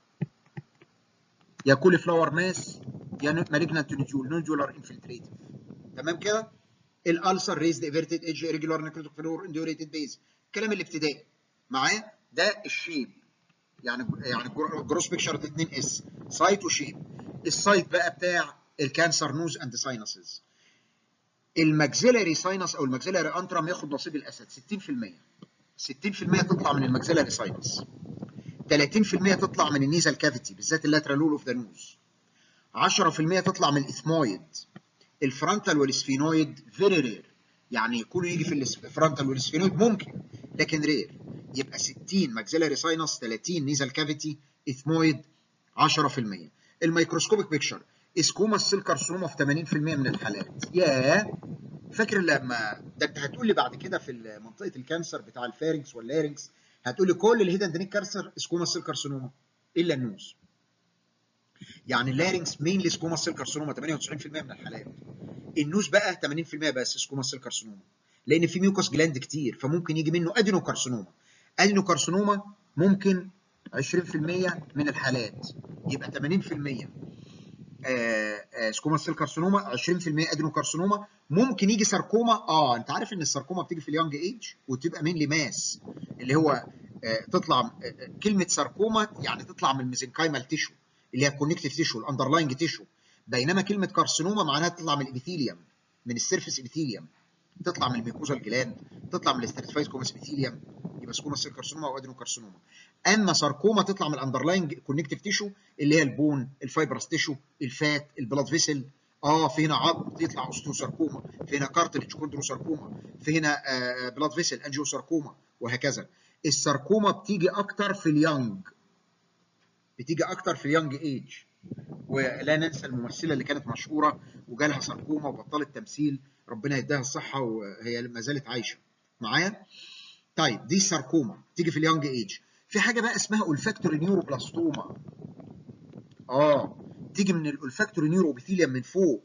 يا كولي فلاور ماس يا مالجنانت نوديول نوديولار انفلتريتيف تمام كده الالسر ريزد ايفيرتد ايدج ريجولار نيكروتيك فلور اندوريتد بيز الكلام الابتدائي معايا ده الشيب يعني يعني جروس بيكشر 2 اس سايت وشيب السايت بقى بتاع الكانسر نوز اند ساينسز الماكسيلاري ساينس او الماكسيلاري انترم ياخد نصيب الاسد 60% 60% تطلع من الماكسيلاري ساينس 30% تطلع من النيزل كافيتي بالذات اللاترال لول اوف ذا نوز 10% تطلع من الاثمويد الفرونتال والسفينويد فيري رير يعني يكونوا يجي في الفرونتال والسفينويد ممكن لكن رير يبقى 60 ماكسيلاري ساينس 30 نيزل كافيتي اثمويد 10% الميكروسكوبيك بيكتشر اسكوما السيل كارسينوما في 80% من الحالات ياه فاكر لما ده انت هتقول لي بعد كده في منطقه الكانسر بتاع الفارنكس واللارنكس هتقول لي كل الهيدن دنيك كانسر اسكوما السيل كارسينوما الا النوز يعني اللارنكس مين سكوما سيل كارسينوما 98% من الحالات النوز بقى 80% بس سكوما سيل كارسينوما لان في ميوكوس جلاند كتير فممكن يجي منه ادينو كارسينوما ادينو كارسينوما ممكن 20% من الحالات يبقى 80% سكوما سيل كارسينوما 20% ادينو كارسينوما ممكن يجي ساركوما اه انت عارف ان الساركوما بتيجي في اليونج ايج وتبقى مين لماس اللي هو آه تطلع آه كلمه ساركوما يعني تطلع من الميزنكايمال تيشو اللي هي الكونكتيف تيشو الاندرلاينج تيشو بينما كلمه كارسينوما معناها تطلع من الابيثيليوم من السيرفيس ابيثيليوم تطلع من الميكوزا الجلاند تطلع من الاستراتيفايز كومس ابيثيليوم يبقى سكوما سيل كارسينوما او ادينو كارسينوما اما ساركوما تطلع من الاندرلاينج كونكتيف تيشو اللي هي البون الفايبرس تيشو الفات البلاد فيسل اه في هنا عظم يطلع اوستوساركوما في هنا كارتلج كوندروساركوما في هنا آه بلاد فيسل انجيوساركوما وهكذا الساركوما بتيجي اكتر في اليونج بتيجي اكتر في اليونج ايج ولا ننسى الممثله اللي كانت مشهوره وجالها ساركوما وبطلت تمثيل ربنا يديها الصحه وهي ما زالت عايشه معايا طيب دي الساركوما تيجي في اليونج ايج في حاجه بقى اسمها اولفاكتوري نيوروبلاستوما اه تيجي من الاولفاكتوري نيوروبيثيليوم من فوق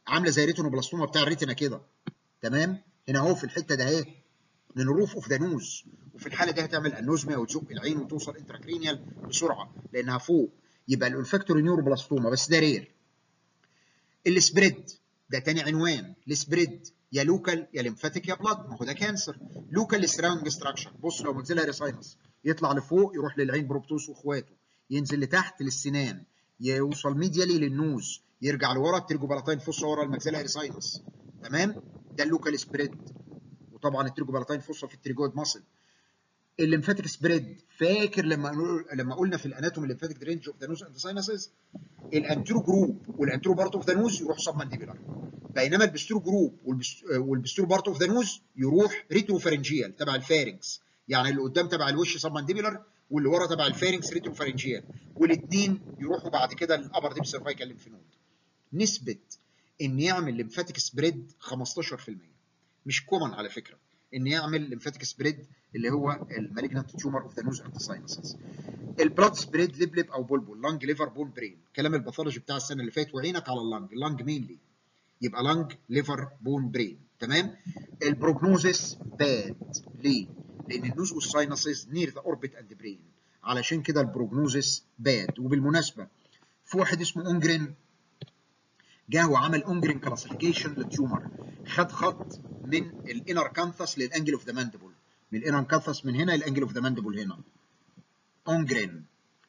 عامله زي ريتينوبلاستوما بتاع الريتنا كده تمام هنا اهو في الحته ده اهي من الروف اوف ذا نوز وفي الحاله دي هتعمل انوزميا وتزق العين وتوصل انتراكرينيال بسرعه لانها فوق يبقى الانفكتوري نيوروبلاستوما بس ده رير السبريد ده تاني عنوان السبريد يا لوكال يا ليمفاتيك يا بلاد ما هو ده كانسر لوكال سراوندنج ستراكشر بص لو ماكسيلاري ساينس يطلع لفوق يروح للعين بروبتوس واخواته ينزل لتحت للسنان يوصل ميديالي للنوز يرجع لورا الترجوبالاتين فوسا ورا الماكسيلاري ساينس تمام ده اللوكال سبريد وطبعا الترجوبالاتين فوسا في التريجويد ماسل الليمفاتيك سبريد فاكر لما لما قلنا في الاناتومي الليمفاتيك درينج اوف ذا نوز اند ساينسز الانترو جروب والانترو بارت اوف ذا نوز يروح سب مانديبيولار بينما البسترو جروب والبسترو بارت اوف ذا نوز يروح ريتروفارنجيال تبع الفارنكس يعني اللي قدام تبع الوش سب مانديبيولار واللي ورا تبع الفارنكس ريتروفارنجيال والاثنين يروحوا بعد كده الابر ديب سيرفايكال ليمف نود نسبه ان يعمل ليمفاتيك سبريد 15% مش كومن على فكره ان يعمل ليمفاتيك سبريد اللي هو المالجنت تيومر اوف ذا نوز اند ساينسز البلاد سبريد لبلب او بلبل لانج ليفر بون برين كلام الباثولوجي بتاع السنه اللي فاتت وعينك على اللانج اللانج مينلي يبقى لانج ليفر بون برين تمام البروجنوزس باد ليه لان النوز والساينسز نير ذا اوربت اند برين علشان كده البروجنوزس باد وبالمناسبه في واحد اسمه اونجرين جه وعمل اونجرين كلاسيفيكيشن للتيومر خد خط من الانر كانثس للانجل اوف ذا ماندبل من الانر كانثس من هنا للانجل اوف ذا ماندبل هنا اونجرين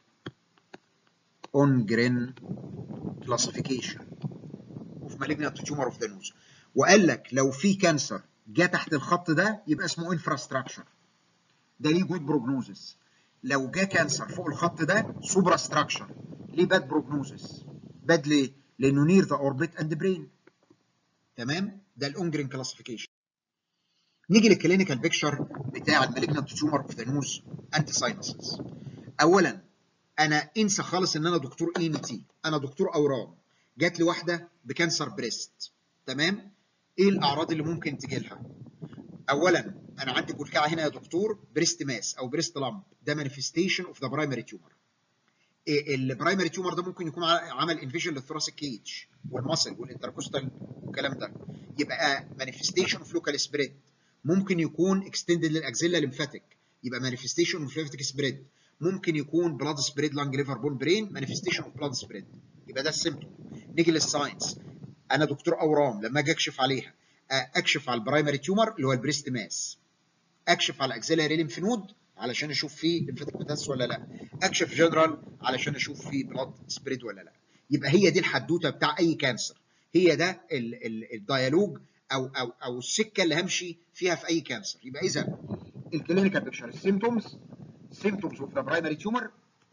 اونجرين كلاسيفيكيشن اوف مالجنت تيومر اوف ذا نوز وقال لك لو في كانسر جه تحت الخط ده يبقى اسمه انفراستراكشر ده ليه جود بروجنوزس لو جه كانسر فوق الخط ده سوبرا ستراكشر ليه باد بروجنوزس باد ليه لانه نير ذا اوربت اند برين تمام ده الاونجرين كلاسيفيكيشن نيجي للكلينيكال بيكتشر بتاع المالجنت تيومر اوف ذا نوز انتي ساينسز اولا انا انسى خالص ان انا دكتور اي ان تي انا دكتور اورام جات لي واحده بكانسر بريست تمام ايه الاعراض اللي ممكن تجي لها اولا انا عندي كلكعه هنا يا دكتور بريست ماس او بريست لامب ده مانيفستيشن اوف ذا برايمري تيومر البرايمري تيومر ده ممكن يكون عمل انفيجن للثوراسيك كيج والماسل والانتركوستال والكلام ده يبقى مانيفستيشن اوف لوكال سبريد ممكن يكون اكستندد للاكزيلا ليمفاتيك يبقى مانيفستيشن اوف ليمفاتيك سبريد ممكن يكون بلاد سبريد لانج ليفر بون برين مانيفستيشن اوف بلاد سبريد يبقى ده السيمتوم نيجي للساينس انا دكتور اورام لما اجي اكشف عليها اكشف على البرايمري تيومر اللي هو البريست ماس اكشف على الاكزيلاري ليمف نود علشان اشوف فيه ليمفاتيك ميتاس ولا لا اكشف جنرال علشان اشوف فيه بلاد سبريد ولا لا يبقى هي دي الحدوته بتاع اي كانسر هي ده ال ال الديالوج او او او السكه اللي همشي فيها في اي كانسر يبقى اذا الكلينيكال بيكتشر السيمتومز سيمتومز اوف ذا برايمري تيومر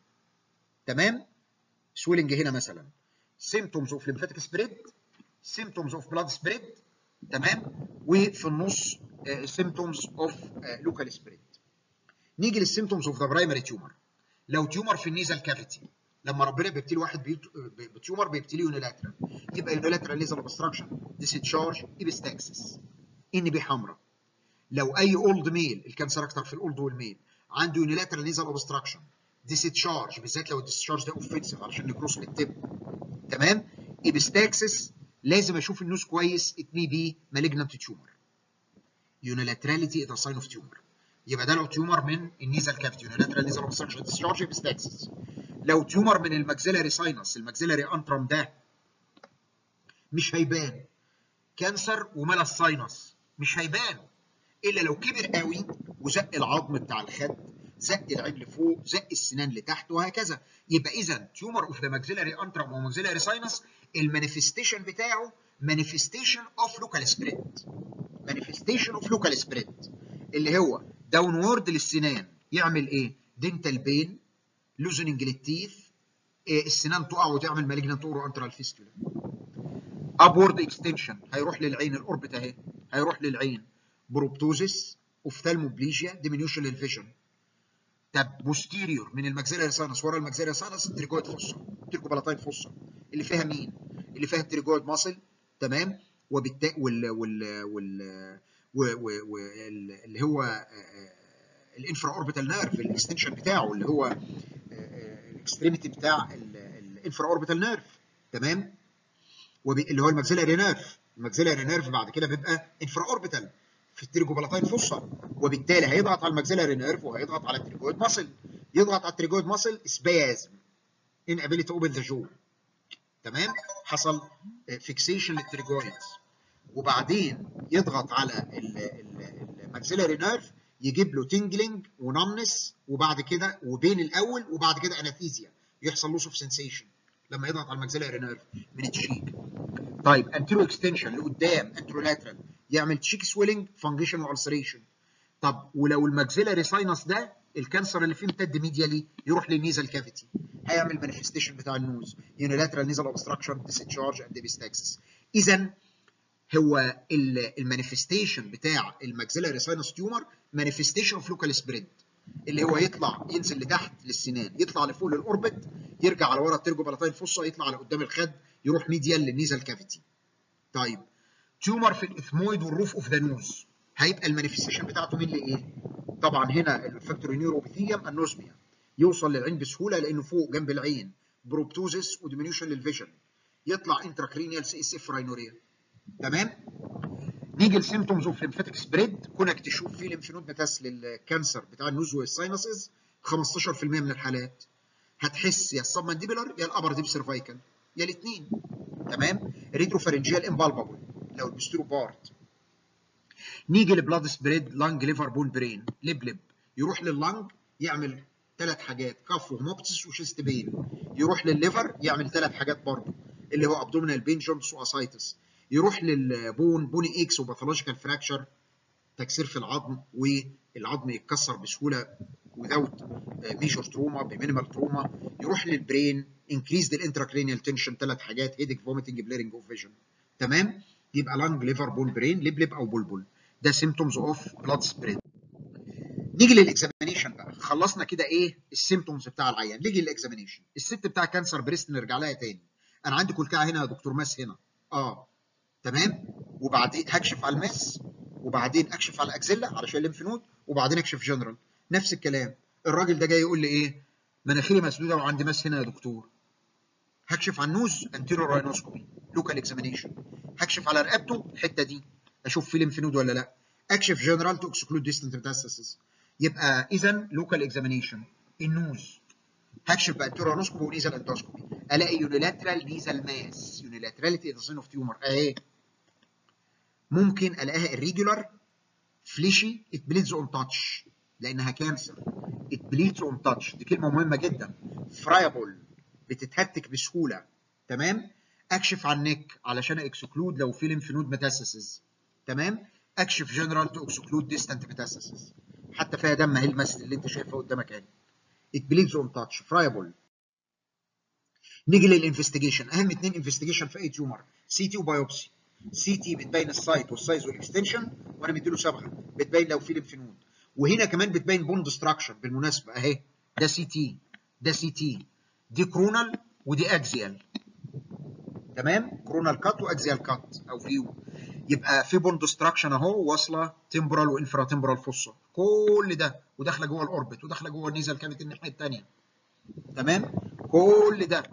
تمام سويلنج هنا مثلا سيمتومز اوف ليمفاتيك سبريد سيمتومز اوف بلاد سبريد تمام وفي النص سيمتومز اوف لوكال سبريد نيجي للسيمتومز اوف ذا برايمري تيومر لو تيومر في النيزل كافيتي لما ربنا بيبتلي واحد بتيومر بيبتليه يونيلاترال يبقى يونيلاترال نيزل اوبستراكشن ديسيتشارج ايبستاكسس ان بي حمراء لو اي اولد ميل الكانسر اكتر في الاولد والميل عنده يونيلاترال نيزل اوبستراكشن ديسيتشارج بالذات لو الديسشارج ده اوفنسيف علشان نكروس بالتب تمام ايبستاكسس لازم اشوف النوز كويس ات مي بي مالجنت تيومر يونيلاتراليتي از ساين اوف تيومر يبقى ده لو تيومر من النيزل كافيتي يونيلاترال نيزل اوبستراكشن ديسشارج ايبستاكسس لو تيومر من الماكسيلاري ساينس الماكسيلاري انترم ده مش هيبان كانسر وملا الساينس مش هيبان الا لو كبر قوي وزق العظم بتاع الخد زق العين لفوق زق السنان لتحت وهكذا يبقى اذا تيومر اوف ذا ماكسيلاري انترم وماكسيلاري ساينس المانيفستيشن بتاعه مانيفستيشن اوف لوكال سبريد مانيفستيشن اوف لوكال سبريد اللي هو داون وورد للسنان يعمل ايه دينتال بين لوزننج للتيث إيه السنان تقع وتعمل مالجنت اورو انترال فيستولا ابورد اكستنشن هيروح للعين الاوربت اهي هيروح للعين بروبتوزيس اوفثالموبليجيا ديمينيوشن للفيجن طب بوستيريور من الماكسيلاري سانس ورا الماكسيلاري سانس تريجويد فوسا تريكوبالاتاين فوسا اللي فيها مين؟ اللي فيها التريجويد ماسل تمام وبالتالي وال وال وال واللي هو الانفرا اوربيتال نيرف الاكستنشن بتاعه اللي هو الاكستريميتي بتاع الانفرا اوربيتال نيرف تمام وب... اللي هو الماكسيلاري نيرف الماكسيلاري نيرف بعد كده بيبقى انفرا اوربيتال في التريجوبلاتين فوسا وبالتالي هيضغط على الماكسيلاري نيرف وهيضغط على التريجويد ماسل يضغط على التريجويد ماسل سبازم inability to open the jaw تمام حصل فيكسيشن للتريجويدز وبعدين يضغط على الماكسيلاري نيرف يجيب له تنجلينج ونمنس وبعد كده وبين الاول وبعد كده اناثيزيا يحصل لوس اوف سنسيشن لما يضغط على الماكسيلاري نيرف من التشيك طيب انترو اكستنشن لقدام انترو لاترال يعمل تشيك سويلنج فانجيشن والسريشن طب ولو الماكسيلاري ساينس ده الكانسر اللي فيه امتد ميديالي يروح للنيزل كافيتي هيعمل مانيفستيشن بتاع النوز يونيلاترال نيزل اوبستراكشن ديسشارج اند ديبيستاكسس اذا هو المانيفستيشن بتاع الماكسيلاري ساينس تيومر مانيفستيشن اوف لوكال سبريد اللي هو يطلع ينزل لتحت للسنان يطلع لفوق للاوربت يرجع على ورا الترجوبلاتين فوسا يطلع على قدام الخد يروح ميديال للنيزل كافيتي طيب تيومر في الاثمويد والروف اوف ذا نوز هيبقى المانيفستيشن بتاعته مين لايه؟ طبعا هنا الفاكتوري نيوروبيثيوم النوزميا يوصل للعين بسهوله لانه فوق جنب العين بروبتوزس وديمينيوشن للفيجن يطلع انتراكرينيال سي اس اف راينوريا تمام؟ نيجي لسيمتومز اوف ليمفاتيك سبريد كونك تشوف في ليمف نود متاس للكانسر بتاع النوز والساينسز 15% من الحالات هتحس يا السبمانديبلر يا الابر ديب سيرفايكال يا الاثنين تمام ريتروفارنجيال امبالبابل لو البسترو بارت نيجي لبلاد سبريد لانج ليفر بون برين لب لب يروح لللانج يعمل ثلاث حاجات كف وهوموبتس وشيست بين يروح للليفر يعمل ثلاث حاجات برضه اللي هو ابدومينال بين جونس واسايتس يروح للبون بوني اكس وباثولوجيكال فراكشر تكسير في العظم والعظم يتكسر بسهوله without ميجور تروما بمينيمال تروما يروح للبرين انكريز الانتراكرينيال تنشن ثلاث حاجات هيدك فوميتنج بليرنج اوف فيجن تمام يبقى لانج ليفر بون برين لبلب او بلبل ده سيمتومز اوف بلاد سبريد نيجي للاكزامينيشن بقى خلصنا كده ايه السيمتومز بتاع العيان نيجي للاكزامينيشن الست بتاع كانسر بريست نرجع لها تاني انا عندي كلكعه هنا يا دكتور ماس هنا اه تمام وبعدين هكشف على المس وبعدين اكشف على الاكزيلا علشان الليمف نود وبعدين اكشف جنرال نفس الكلام الراجل ده جاي يقول لي ايه مناخيري مسدوده وعندي مس هنا يا دكتور هكشف على النوز انتيرو راينوسكوبي لوكال اكزامينيشن هكشف على رقبته الحته دي اشوف في ليمف نود ولا لا اكشف جنرال تو اكسكلود ديستنت ميتاستاسيس يبقى اذا لوكال اكزامينيشن النوز هكشف بقى انتيرو ونيزل اندوسكوبي الاقي يونيلاترال نيزل ماس يونيلاتراليتي از اوف تيومر اهي ممكن الاقيها irregular فليشي ات بليدز اون تاتش لانها كانسر ات بليدز اون تاتش دي كلمه مهمه جدا فرايبل بتتهتك بسهوله تمام اكشف على النك علشان اكسكلود لو في ليمف نود ميتاسيسز تمام اكشف جنرال تو اكسكلود ديستانت ميتاسيسز حتى فيها دم اهي المس اللي انت شايفها قدامك اهي ات بليدز اون تاتش فرايبل نيجي للانفستيجيشن اهم اثنين انفستيجيشن في اي تيومر سي تي وبايوبسي سي تي بتبين السايت والسايز والاكستنشن وانا مديله صبغه بتبين لو في ليمف نود وهنا كمان بتبين بون ديستراكشن بالمناسبه اهي ده سي تي ده سي تي دي كرونال ودي اكزيال تمام كرونال كات واكزيال كات او فيو يبقى في بون ديستراكشن اهو واصله تمبرال وانفرا تمبرال فوسا كل ده وداخله جوه الاوربت وداخله جوه النيزل كافيتي الناحيه الثانيه تمام كل ده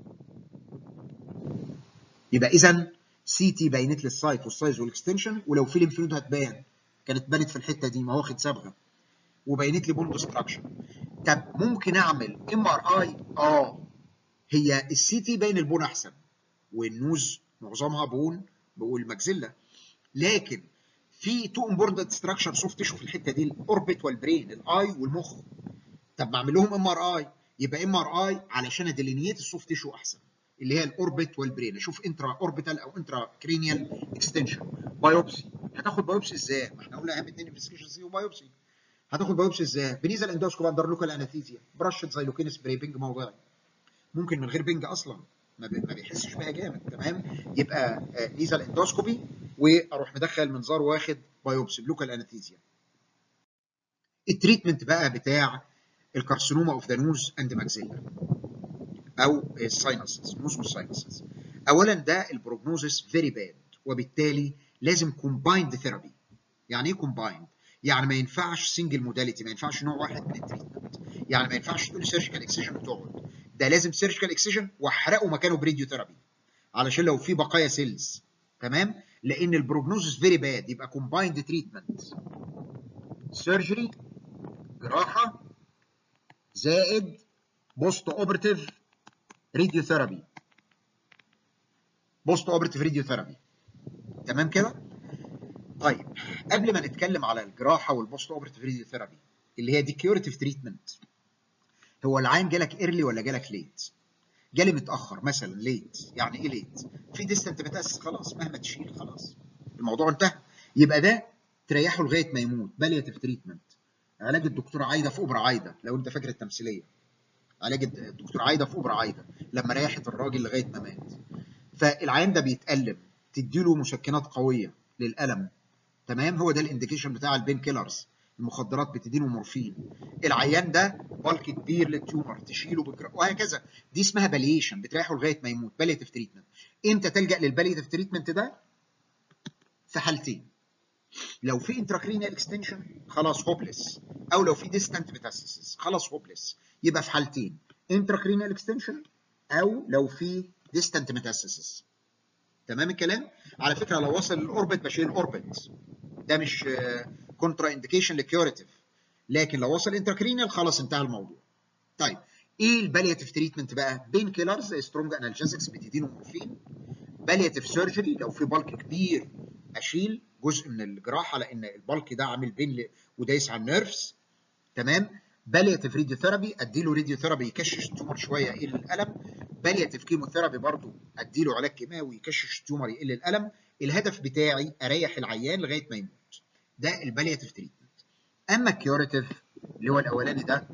يبقى اذا سي تي بينت لي السايت والسايز والاكستنشن ولو في ليمف نود هتبان كانت بانت في الحته دي ما هو واخد صبغه وبينت لي بون ديستراكشن طب ممكن اعمل ام ار اي اه هي السي تي باين البون احسن والنوز معظمها بون والماكسيلا لكن في تو امبورتنت ستراكشر سوفت تيشو في الحته دي الاوربت والبرين الاي والمخ طب ما اعمل لهم ام ار اي يبقى ام ار اي علشان اديلينيت السوفت تيشو احسن اللي هي الاوربت والبرين اشوف انترا اوربيتال او انترا كرينيال اكستنشن بايوبسي هتاخد بايوبسي ازاي؟ ما احنا قلنا اهم اثنين انفستيجيشن سي وبايوبسي هتاخد بايوبسي ازاي؟ بنيزل اندوسكوب اندر لوكال انستيزيا برشه زيلوكين سبراي بنج موضعي ممكن من غير بنج اصلا ما بيحسش بيها جامد تمام يبقى نيزل اندوسكوبي واروح مدخل منظار واخد بايوبسي بلوكال انستيزيا التريتمنت بقى بتاع الكارسينوما اوف ذا نوز اند ماكسيلا او الساينسز نوز والساينسز اولا ده البروجنوزس فيري باد وبالتالي لازم كومبايند ثيرابي يعني ايه كومبايند يعني ما ينفعش سنجل موداليتي ما ينفعش نوع واحد من التريتمنت يعني ما ينفعش تقول سيرجيكال اكسجن وتقعد ده لازم سيرجيكال اكسجن واحرقه مكانه بريديو ثيرابي علشان لو في بقايا سيلز تمام لان البروجنوزس فيري باد يبقى كومبايند تريتمنت سيرجري جراحه زائد بوست اوبرتيف راديوثيرابي بوست اوبرتيف راديوثيرابي تمام كده طيب قبل ما نتكلم على الجراحه والبوست اوبرتيف راديوثيرابي اللي هي دي كيورتيف تريتمنت هو العين جالك ايرلي ولا جالك ليت جالي متاخر مثلا ليت يعني ايه ليت في ديستنت متاسس خلاص مهما تشيل خلاص الموضوع انتهى يبقى ده تريحه لغايه ما يموت بالياتيف تريتمنت علاج الدكتوره عايده في اوبرا عايده لو انت فاكر التمثيليه علاج الدكتوره عايده في اوبرا عايده لما ريحت الراجل لغايه ما مات فالعيان ده بيتالم تديله مسكنات قويه للالم تمام هو ده الانديكيشن بتاع البين كيلرز المخدرات بتديله مورفين العيان ده بالك كبير للتيومر تشيله بكره وهكذا دي اسمها باليشن بتريحه لغايه ما يموت باليتيف تريتمنت امتى تلجا للباليتيف تريتمنت ده في حالتين لو في انتراكرينيال اكستنشن خلاص هوبلس او لو في ديستانت ميتاسيسز خلاص هوبلس يبقى في حالتين انتراكرينيال اكستنشن او لو في ديستانت ميتاسيسز تمام الكلام على فكره لو وصل للاوربت بشيل الاوربت ده مش كونترا انديكيشن لكيوريتيف لكن لو وصل انتراكرينيال خلاص انتهى الموضوع طيب ايه البالياتيف تريتمنت بقى بين كيلرز زي سترونج انالجيزكس بتديله مورفين بالياتيف سيرجري لو في بالك كبير اشيل جزء من الجراحه لان البالك ده عامل بين ودايس على النيرفز تمام بالياتيف راديوثيرابي اديله راديوثيرابي يكشش التيومر شويه يقل الالم بالياتيف كيموثيرابي برضه اديله علاج كيماوي يكشش التيومر يقل الالم الهدف بتاعي اريح العيان لغايه ما يموت ده البالياتيف تريتمنت اما الكيوريتيف اللي هو الاولاني ده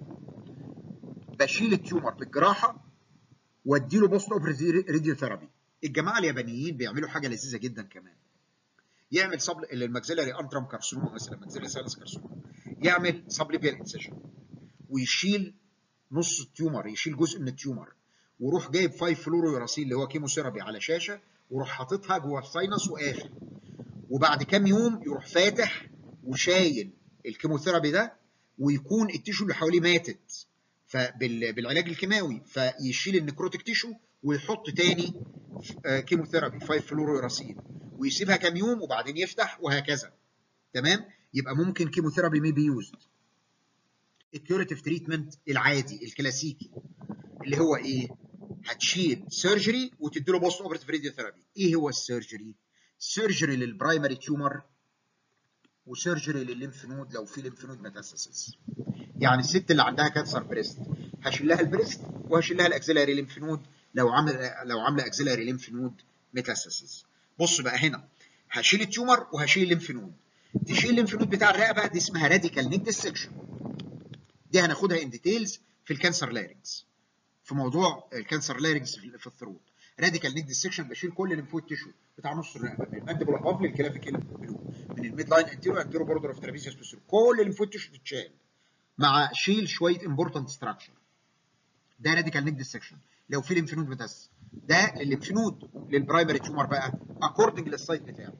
بشيل التيومر بالجراحه واديله بوست اوبريتيف راديوثيرابي الجماعه اليابانيين بيعملوا حاجه لذيذه جدا كمان يعمل صبل الماكسيلاري انترم كارسينوما مثلا ماكسيلاري سالس كارسينوما يعمل سبليبيال انسيشن ويشيل نص التيومر يشيل جزء من التيومر ويروح جايب 5 فلورو يوراسيل اللي هو كيموثيرابي على شاشه ويروح حاططها جوه الساينس وقافل وبعد كام يوم يروح فاتح وشايل الكيموثيرابي ده ويكون التيشو اللي حواليه ماتت فبالعلاج الكيماوي فيشيل النكروتيك تيشو ويحط تاني كيموثيرابي 5 فلورو يوراسيل ويسيبها كام يوم وبعدين يفتح وهكذا تمام يبقى ممكن كيموثيرابي مي بي يوزد الكيوريتيف تريتمنت العادي الكلاسيكي اللي هو ايه هتشيل سيرجري وتديله بوست اوبرتيف راديوثيرابي ايه هو السيرجري سيرجري للبرايمري تيومر وسيرجري للليمف نود لو في ليمف نود ميتاسيسز يعني الست اللي عندها كانسر بريست هشيل لها البريست وهشيل لها الاكسلاري ليمف نود لو عامل لو عامله اكسلاري ليمف نود ميتاسيسز بص بقى هنا هشيل التيومر وهشيل الليمف نود تشيل الليمف نود بتاع الرقبه دي اسمها راديكال نيك ديسكشن دي هناخدها ان ديتيلز في الكانسر لارينجز في موضوع الكانسر لارينجز في الثروت راديكال نيك ديسكشن بشيل كل الليمفويد تيشو بتاع نص الرقبه من المانديبل اباف للكلافيكيل بلو من الميد لاين انتيرو انتيرو بوردر اوف ترابيزيوس بوستيرو كل الليمفويد تيشو تتشال مع شيل شويه امبورتنت ستراكشر ده راديكال نيك ديسكشن لو في ليمف نود بتس ده الليمف نود للبرايمري تيومر بقى اكوردنج للسايت بتاعه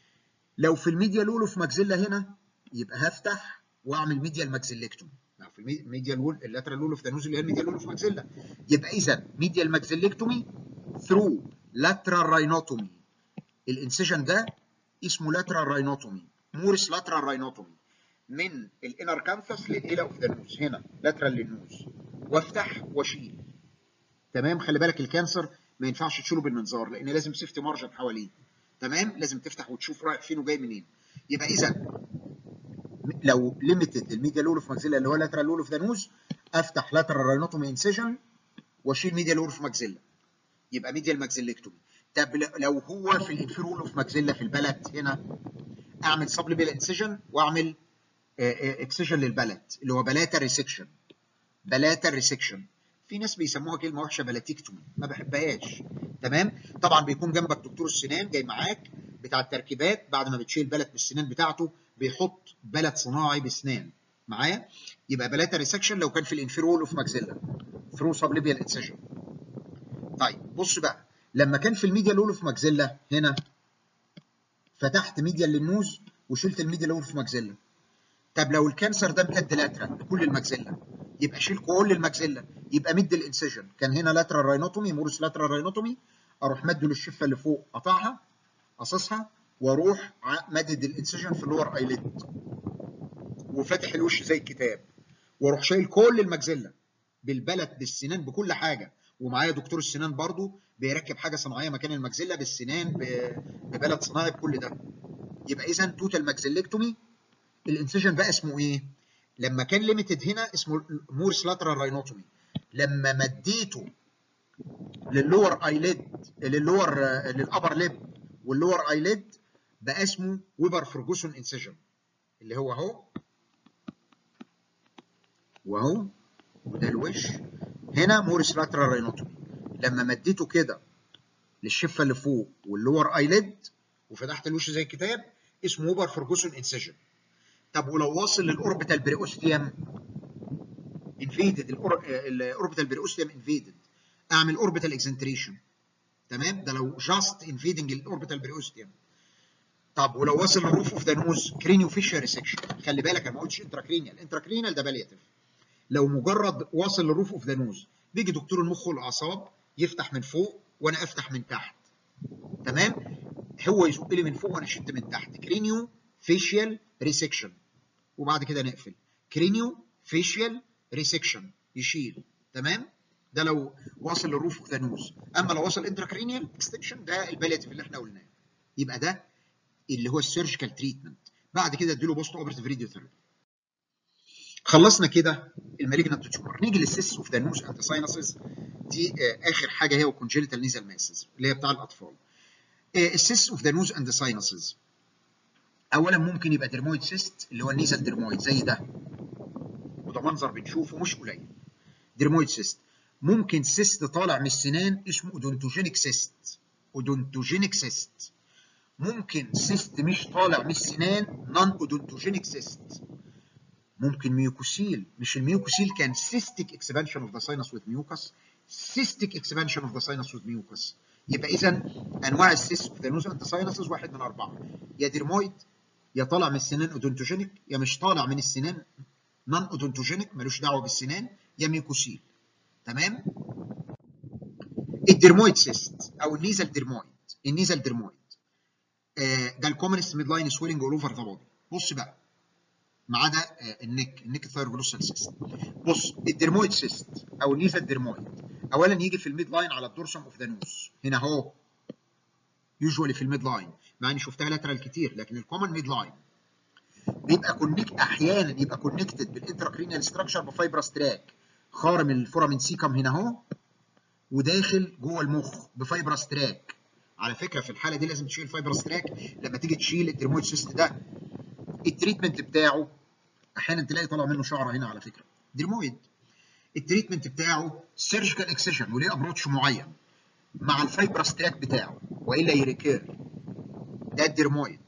لو في الميديا لول في ماكسيلا هنا يبقى هفتح واعمل ميديال ماكسيلكتومي لو في الميديال وول اللاترال لول اوف ذا نوز اللي هي الميديال لول في ماكسيلا يبقى اذا ميديال ماكسيلكتومي ثرو لاترال راينوتومي الانسيجن ده اسمه لاترال راينوتومي مورس لاترال راينوتومي من الانر كانثس للايلا اوف ذا نوز هنا لاترال للنوز وافتح واشيل تمام خلي بالك الكانسر ما ينفعش تشيله بالمنظار لان لازم سيفتي مارجن حواليه تمام لازم تفتح وتشوف رايح فين وجاي منين يبقى اذا لو ليميتد الميديا لول اوف ماكسيلا اللي هو لاترال لول اوف ذا نوز افتح لاترال راينوتومي انسيجن واشيل ميديا لول اوف ماكسيلا يبقى ميديال ماكسيلكتومي طب لو هو في الانفيرول اوف ماكسيلا في البلد هنا اعمل سبليبيال انسيجن واعمل اكسيجن للبلد اللي هو بلاتا ريسكشن بلاتا ريسكشن في ناس بيسموها كلمه وحشه بلاتيكتومي ما بحبهاش تمام طبعا بيكون جنبك دكتور السنان جاي معاك بتاع التركيبات بعد ما بتشيل بلد من السنان بتاعته بيحط بلد صناعي بسنان معايا يبقى بلاتا ريسكشن لو كان في الانفيرول اوف ماكسيلا ثرو سبليبيال انسيجن طيب بص بقى لما كان في الميديا لول اوف ماكسيلا هنا فتحت ميديا للنوز وشلت الميديا لول اوف ماكسيلا طب لو الكانسر ده امتد لاترال لكل الماكسيلا يبقى شيل كل الماكسيلا يبقى مد الانسيجن كان هنا لاترال راينوتومي مورس لاترال راينوتومي اروح مده للشفه اللي فوق قطعها قصصها واروح مدد الانسجن في اللور ايليد وفاتح الوش زي الكتاب واروح شايل كل المجزله بالبلد بالسنان بكل حاجه ومعايا دكتور السنان برضو بيركب حاجه صناعيه مكان المجزله بالسنان ببلد صناعي بكل ده يبقى اذا توتال ماكسيلكتومي الانسجن بقى اسمه ايه؟ لما كان ليميتد هنا اسمه مورس لاترال راينوتومي لما مديته للور ايليد للور للابر ليب واللور ايليد بقى اسمه ويبر فرجوسون انسجن اللي هو اهو واهو وده الوش هنا مورس لاترال راينوتومي لما مديته كده للشفه اللي فوق واللور ايليد وفتحت الوش زي الكتاب اسمه ويبر فرجوسون انسجن طب ولو واصل للاوربيتال بريوستيوم انفيدد الاوربيتال بريوستيوم انفيدد اعمل اوربيتال اكسنتريشن تمام ده لو جاست انفيدنج الاوربيتال بريوستيوم طب ولو وصل للروف اوف ذا نوز كرينيو فيشر ريسكشن خلي بالك انا ما قلتش انتراكرينيال انتراكرينيال ده بالياتيف لو مجرد واصل للروف اوف ذا نوز بيجي دكتور المخ والاعصاب يفتح من فوق وانا افتح من تحت تمام هو يزق لي من فوق وانا اشد من تحت كرينيو فيشيال ريسكشن وبعد كده نقفل كرينيو فيشيال ريسكشن يشيل تمام ده لو واصل للروف اوف ذا نوز اما لو وصل انتراكرينيال اكستنشن ده البالياتيف اللي احنا قلناه يبقى ده اللي هو السيرجيكال تريتمنت بعد كده اديله بوست اوبرتيف راديو ثيرابي خلصنا كده المالجنت تيومر نيجي للسيس اوف ذا نوز اند ساينسز دي اخر حاجه هي كونجينيتال نيزل ماسز اللي هي بتاع الاطفال السيس اوف ذا نوز اند ساينسز اولا ممكن يبقى درمويد سيست اللي هو النيزل درمويد زي ده وده منظر بنشوفه مش قليل درمويد سيست ممكن سيست طالع من السنان اسمه اودونتوجينيك سيست اودونتوجينيك سيست ممكن سيست مش طالع من السنان نون اودونتوجينيك سيست ممكن ميوكوسيل مش الميوكوسيل كان سيستيك اكسبانشن اوف ذا ساينس وذ ميوكس سيستيك اكسبانشن اوف ذا ساينس وذ ميوكس يبقى اذا انواع السيس اوف ذا نوز اند ساينسز واحد من اربعه يا ديرمويد يا طالع من السنان اودونتوجينيك يا مش طالع من السنان نون اودونتوجينيك ملوش دعوه بالسنان يا ميوكوسيل تمام الديرمويد سيست او النيزل ديرمويد النيزل ديرمويد آه ده الكومنست ميد لاين سويلنج اول اوفر ذا بودي بص بقى ما عدا آه النك النك ثايروجلوسال سيست بص الديرمويد سيست او النيزل ديرمويد اولا يجي في الميد لاين على الدورسم اوف ذا نوز هنا اهو يوجوالي في الميد لاين مع اني شفتها لاترال كتير لكن الكومن ميد لاين بيبقى كونكت احيانا يبقى كونكتد بالانتراكرينيال ستراكشر بفايبرس تراك خارم الفورامين سيكم هنا اهو وداخل جوه المخ بفايبرس تراك على فكره في الحاله دي لازم تشيل فايبرس تراك لما تيجي تشيل الدرمويد سيست ده التريتمنت بتاعه احيانا تلاقي طالع منه شعره هنا على فكره درمويد التريتمنت بتاعه سيرجيكال اكسجن وليه ابروتش معين مع الفايبرس تراك بتاعه والا يريكير ده الدرمويد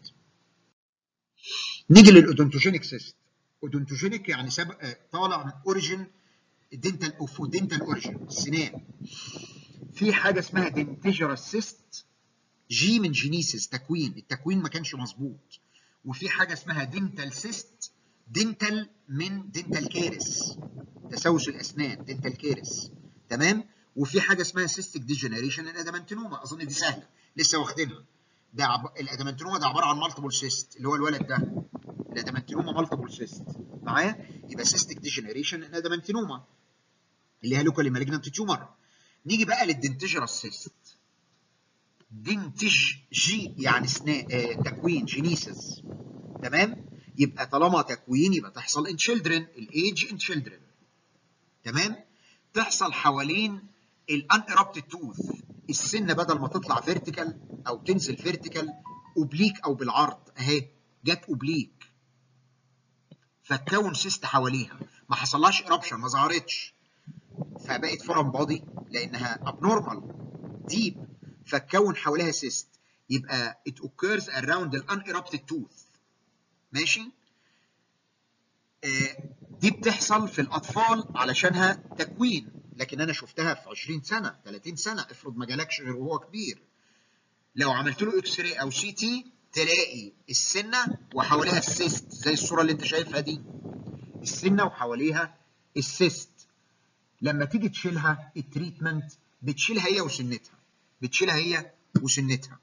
نيجي للاودونتوجينيك سيست اودونتوجينيك يعني سبق طالع من اوريجين دينتال اوف دينتال اوريجين السنان في حاجه اسمها دنتيجرس سيست جي من جينيسيس تكوين التكوين ما كانش مظبوط وفي حاجه اسمها دينتال سيست دينتال من دينتال كيرس تسوس الاسنان دينتال كيرس تمام وفي حاجه اسمها سيستيك ديجنريشن الادامنتينوما اظن دي سهله لسه واخدينها ده عب... الادامنتينوما ده عباره عن مالتيبل سيست اللي هو الولد ده الادامنتينوما مالتيبل سيست معايا يبقى سيستيك ديجنريشن الادامنتينوما اللي هي لوكالي مالجنانت تيومر نيجي بقى للدنتجرس سيست دنتج جي يعني سنا... آه تكوين جينيسيس تمام يبقى طالما تكوين يبقى تحصل ان تشيلدرن الايج ان تشيلدرن تمام تحصل حوالين الان ايربتد توث السنه بدل ما تطلع فيرتيكال او تنزل فيرتيكال اوبليك او بالعرض اهي جت اوبليك فتكون سيست حواليها ما حصلهاش ايربشن ما ظهرتش فبقت فورم بادي لانها ابنورمال ديب فتكون حواليها سيست يبقى it occurs around the unerupted tooth ماشي آه دي بتحصل في الاطفال علشانها تكوين لكن انا شفتها في 20 سنه 30 سنه افرض ما جالكش غير وهو كبير لو عملت له اكس راي او سي تي تلاقي السنه وحواليها السيست زي الصوره اللي انت شايفها دي السنه وحواليها السيست لما تيجي تشيلها التريتمنت بتشيلها هي وسنتها بتشيلها هي وسنتها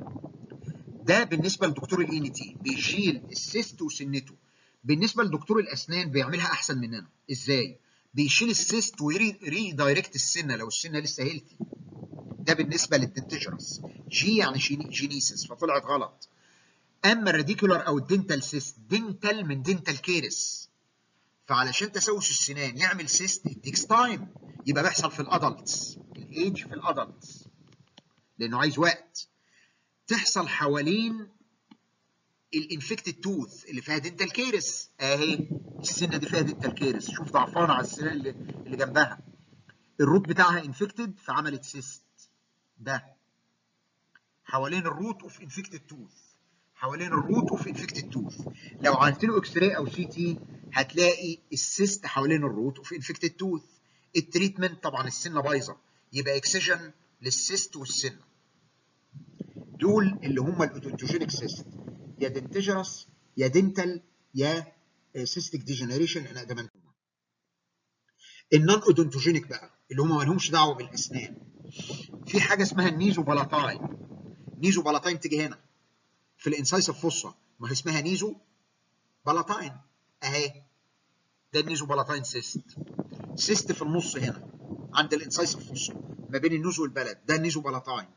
ده بالنسبه لدكتور الاي ان تي بيشيل السيست وسنته بالنسبه لدكتور الاسنان بيعملها احسن مننا ازاي بيشيل السيست ويريدايركت السنه لو السنه لسه هيلثي ده بالنسبه للدنتجرس جي يعني جينيسيس فطلعت غلط اما الراديكولار او الدنتال سيست دنتال من دنتال كيرس فعلشان تسوس السنان يعمل سيست تيكس تايم يبقى بيحصل في الادلتس الايج في الادلتس لانه عايز وقت تحصل حوالين الانفكتد توث اللي فيها دنتال كيرس اهي السنه دي فيها دنتال كيرس شوف ضعفانه على السنه اللي, اللي جنبها الروت بتاعها انفكتد فعملت سيست ده حوالين الروت اوف انفكتد توث حوالين الروت اوف انفكتد توث لو عملت له اكس راي او سي تي هتلاقي السيست حوالين الروت اوف انفكتد توث التريتمنت طبعا السنه بايظه يبقى اكسجن للسيست والسنه دول اللي هم الاودونتوجينيك سيست يا دنتجرس يا دنتال يا سيستيك ديجنريشن ان ادمنتوما النون اودونتوجينيك بقى اللي هم ما لهمش دعوه بالاسنان في حاجه اسمها النيزو بالاتاين نيزو بالاتاين تيجي هنا في الانسايسيف فوسا ما هي اسمها نيزو بالاتاين اهي ده النيزو بالاتاين سيست سيست في النص هنا عند الانسايسيف فوسا ما بين النوز والبلد ده النيزو بالاتاين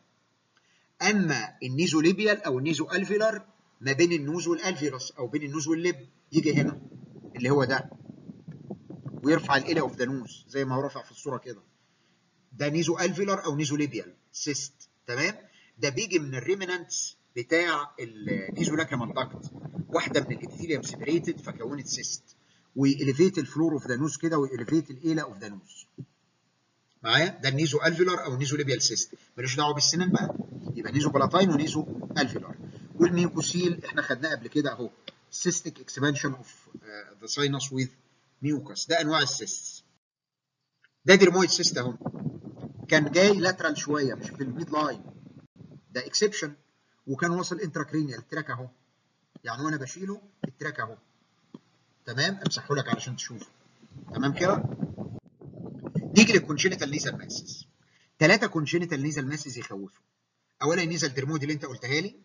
اما النيزو ليبيال او النيزو الفيلر ما بين النوز والالفيروس او بين النوز واللب يجي هنا اللي هو ده ويرفع الالي اوف ذا نوز زي ما هو رافع في الصوره كده ده نيزو الفيلر او نيزو ليبيال سيست تمام ده بيجي من الريمنانتس بتاع النيزو لاكريمال داكت واحده من الابيثيليوم سيبريتد فكونت سيست ويليفيت الفلور اوف ذا نوز كده ويليفيت الايلا اوف ذا نوز معايا ده النيزو الفيلر او النيزو ليبيال سيست ملوش دعوه بالسنان بقى يبقى نيزو بلاتاين ونيزو الفيلر والميوكوسيل احنا خدناه قبل كده اهو cystic expansion of uh, the sinus with mucus ده انواع السيست ده ديرمويد سيست اهو كان جاي لاترال شويه مش في الميد لاين ده اكسبشن وكان واصل انتراكرينيال التراك اهو يعني وانا بشيله التراك اهو تمام امسحه لك علشان تشوفه تمام كده نيجي للكونجينيتال نيزل ماسز ثلاثه كونجينيتال نيزل ماسز يخوفوا اولا النيزل ديرمويد اللي انت قلتها لي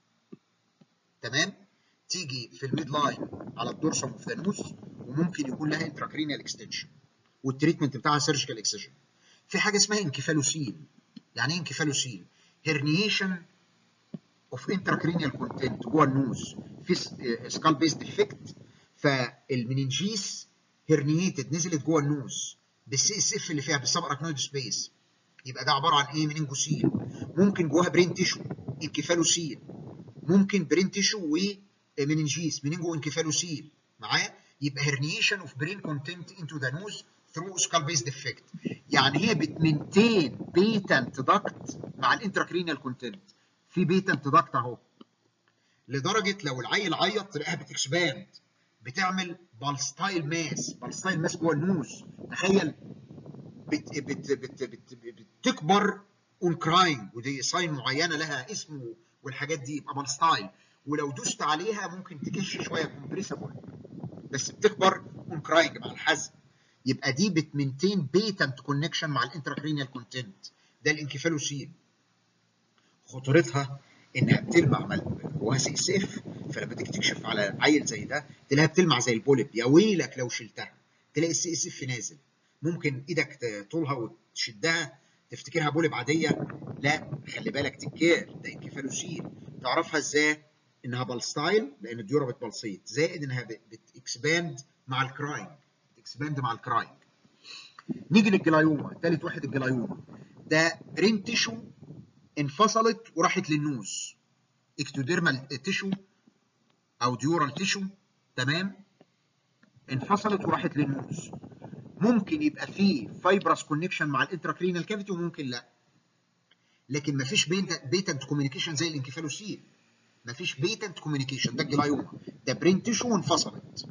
تمام تيجي في الميد لاين على الدورسوم اوف ذا نوز وممكن يكون لها انتراكرينيال اكستنشن والتريتمنت بتاعها سيرجيكال اكسجن في حاجه اسمها انكفالوسيل يعني ايه انكفالوسيل هرنيشن اوف انتراكرينيال كونتنت جوه النوز في سكال بيس ديفكت فالمننجيس هرنيتد نزلت جوه النوز بالسي اس اف اللي فيها بالسب اراكنويد سبيس يبقى ده عباره عن ايه مننجوسيل ممكن جواها برين تيشو انكفالوسيل ممكن برين تيشو ومننجيس مننجو انكفالوسيل معايا يبقى هرنيشن اوف برين كونتنت انتو ذا نوز ثرو سكال بيس ديفكت يعني هي بتمنتين بيتنت داكت مع الانتراكرينيال كونتنت في بيتنت داكت اهو لدرجه لو العيل عيط تلاقيها بتكسباند بتعمل بالستايل ماس بالستايل ماس جوه النوز تخيل بت بت بت بت بتكبر اون كراينج ودي ساين معينه لها اسم والحاجات دي يبقى بالستايل ولو دوست عليها ممكن تكش شويه كومبريسبل بس بتكبر اون كراينج مع الحزم يبقى دي بتمنتين بيتنت كونكشن مع الانتراكرينيال كونتنت ده الانكفالوسيل خطورتها انها بتلمع جواها سي اس اف فلما تيجي تكشف على عيل زي ده تلاقيها بتلمع زي البوليب يا ويلك لو شلتها تلاقي السي اس اف نازل ممكن ايدك طولها وتشدها تفتكرها بوليب عاديه لا خلي بالك تكير ده انكفالوسيل تعرفها ازاي انها بالستايل لان الديوره بتبلصيت زائد انها بتكسباند مع الكراينج بتكسباند مع الكراينج نيجي للجلايوما ثالث واحد الجلايوما ده برين تيشو انفصلت وراحت للنوز اكتوديرمال تيشو او ديورال تيشو تمام انفصلت وراحت للنوز ممكن يبقى فيه فايبرس كونكشن مع الانتراكرينال كافيتي وممكن لا لكن مفيش بيتنت كوميونيكيشن زي الانكفالوسيل مفيش بيتنت كوميونيكيشن ده الجلايوما ده برين تيشو وانفصلت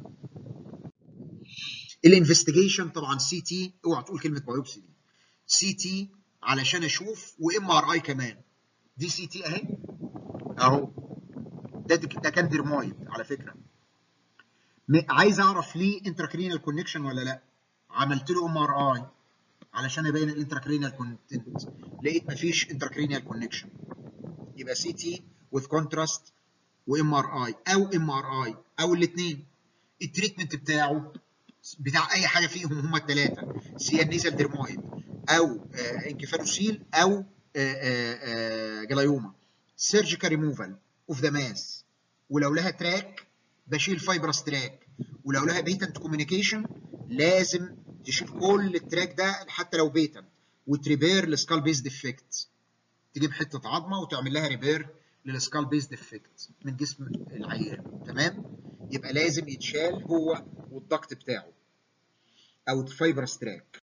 الانفستيجيشن طبعا سي تي اوعى تقول كلمه بايوبسي دي سي تي علشان اشوف وام ار اي كمان دي سي تي اهي اهو ده ده كان ديرمويد على فكره عايز اعرف ليه انتراكرينال كونكشن ولا لا عملت له ام ار اي علشان ابين الانتراكرينيال كونتنت لقيت مفيش انتراكرينيال كونكشن يبقى سي تي وذ كونتراست وام ار اي او ام ار اي او الاثنين التريتمنت بتاعه بتاع اي حاجه فيهم هم الثلاثه سي نيزل ديرمويد او آه انكفالوسيل او آه آه جلايوما سيرجيكال ريموفال اوف ذا ماس ولو لها تراك بشيل فايبرس تراك ولو لها بيتنت كوميونيكيشن لازم تشيل كل التراك ده حتى لو بيتنت وتريبير السكال بيز ديفكت تجيب حته عظمه وتعمل لها ريبير للسكال بيز ديفكت من جسم العيان تمام يبقى لازم يتشال هو والضغط بتاعه او الفايبرس تراك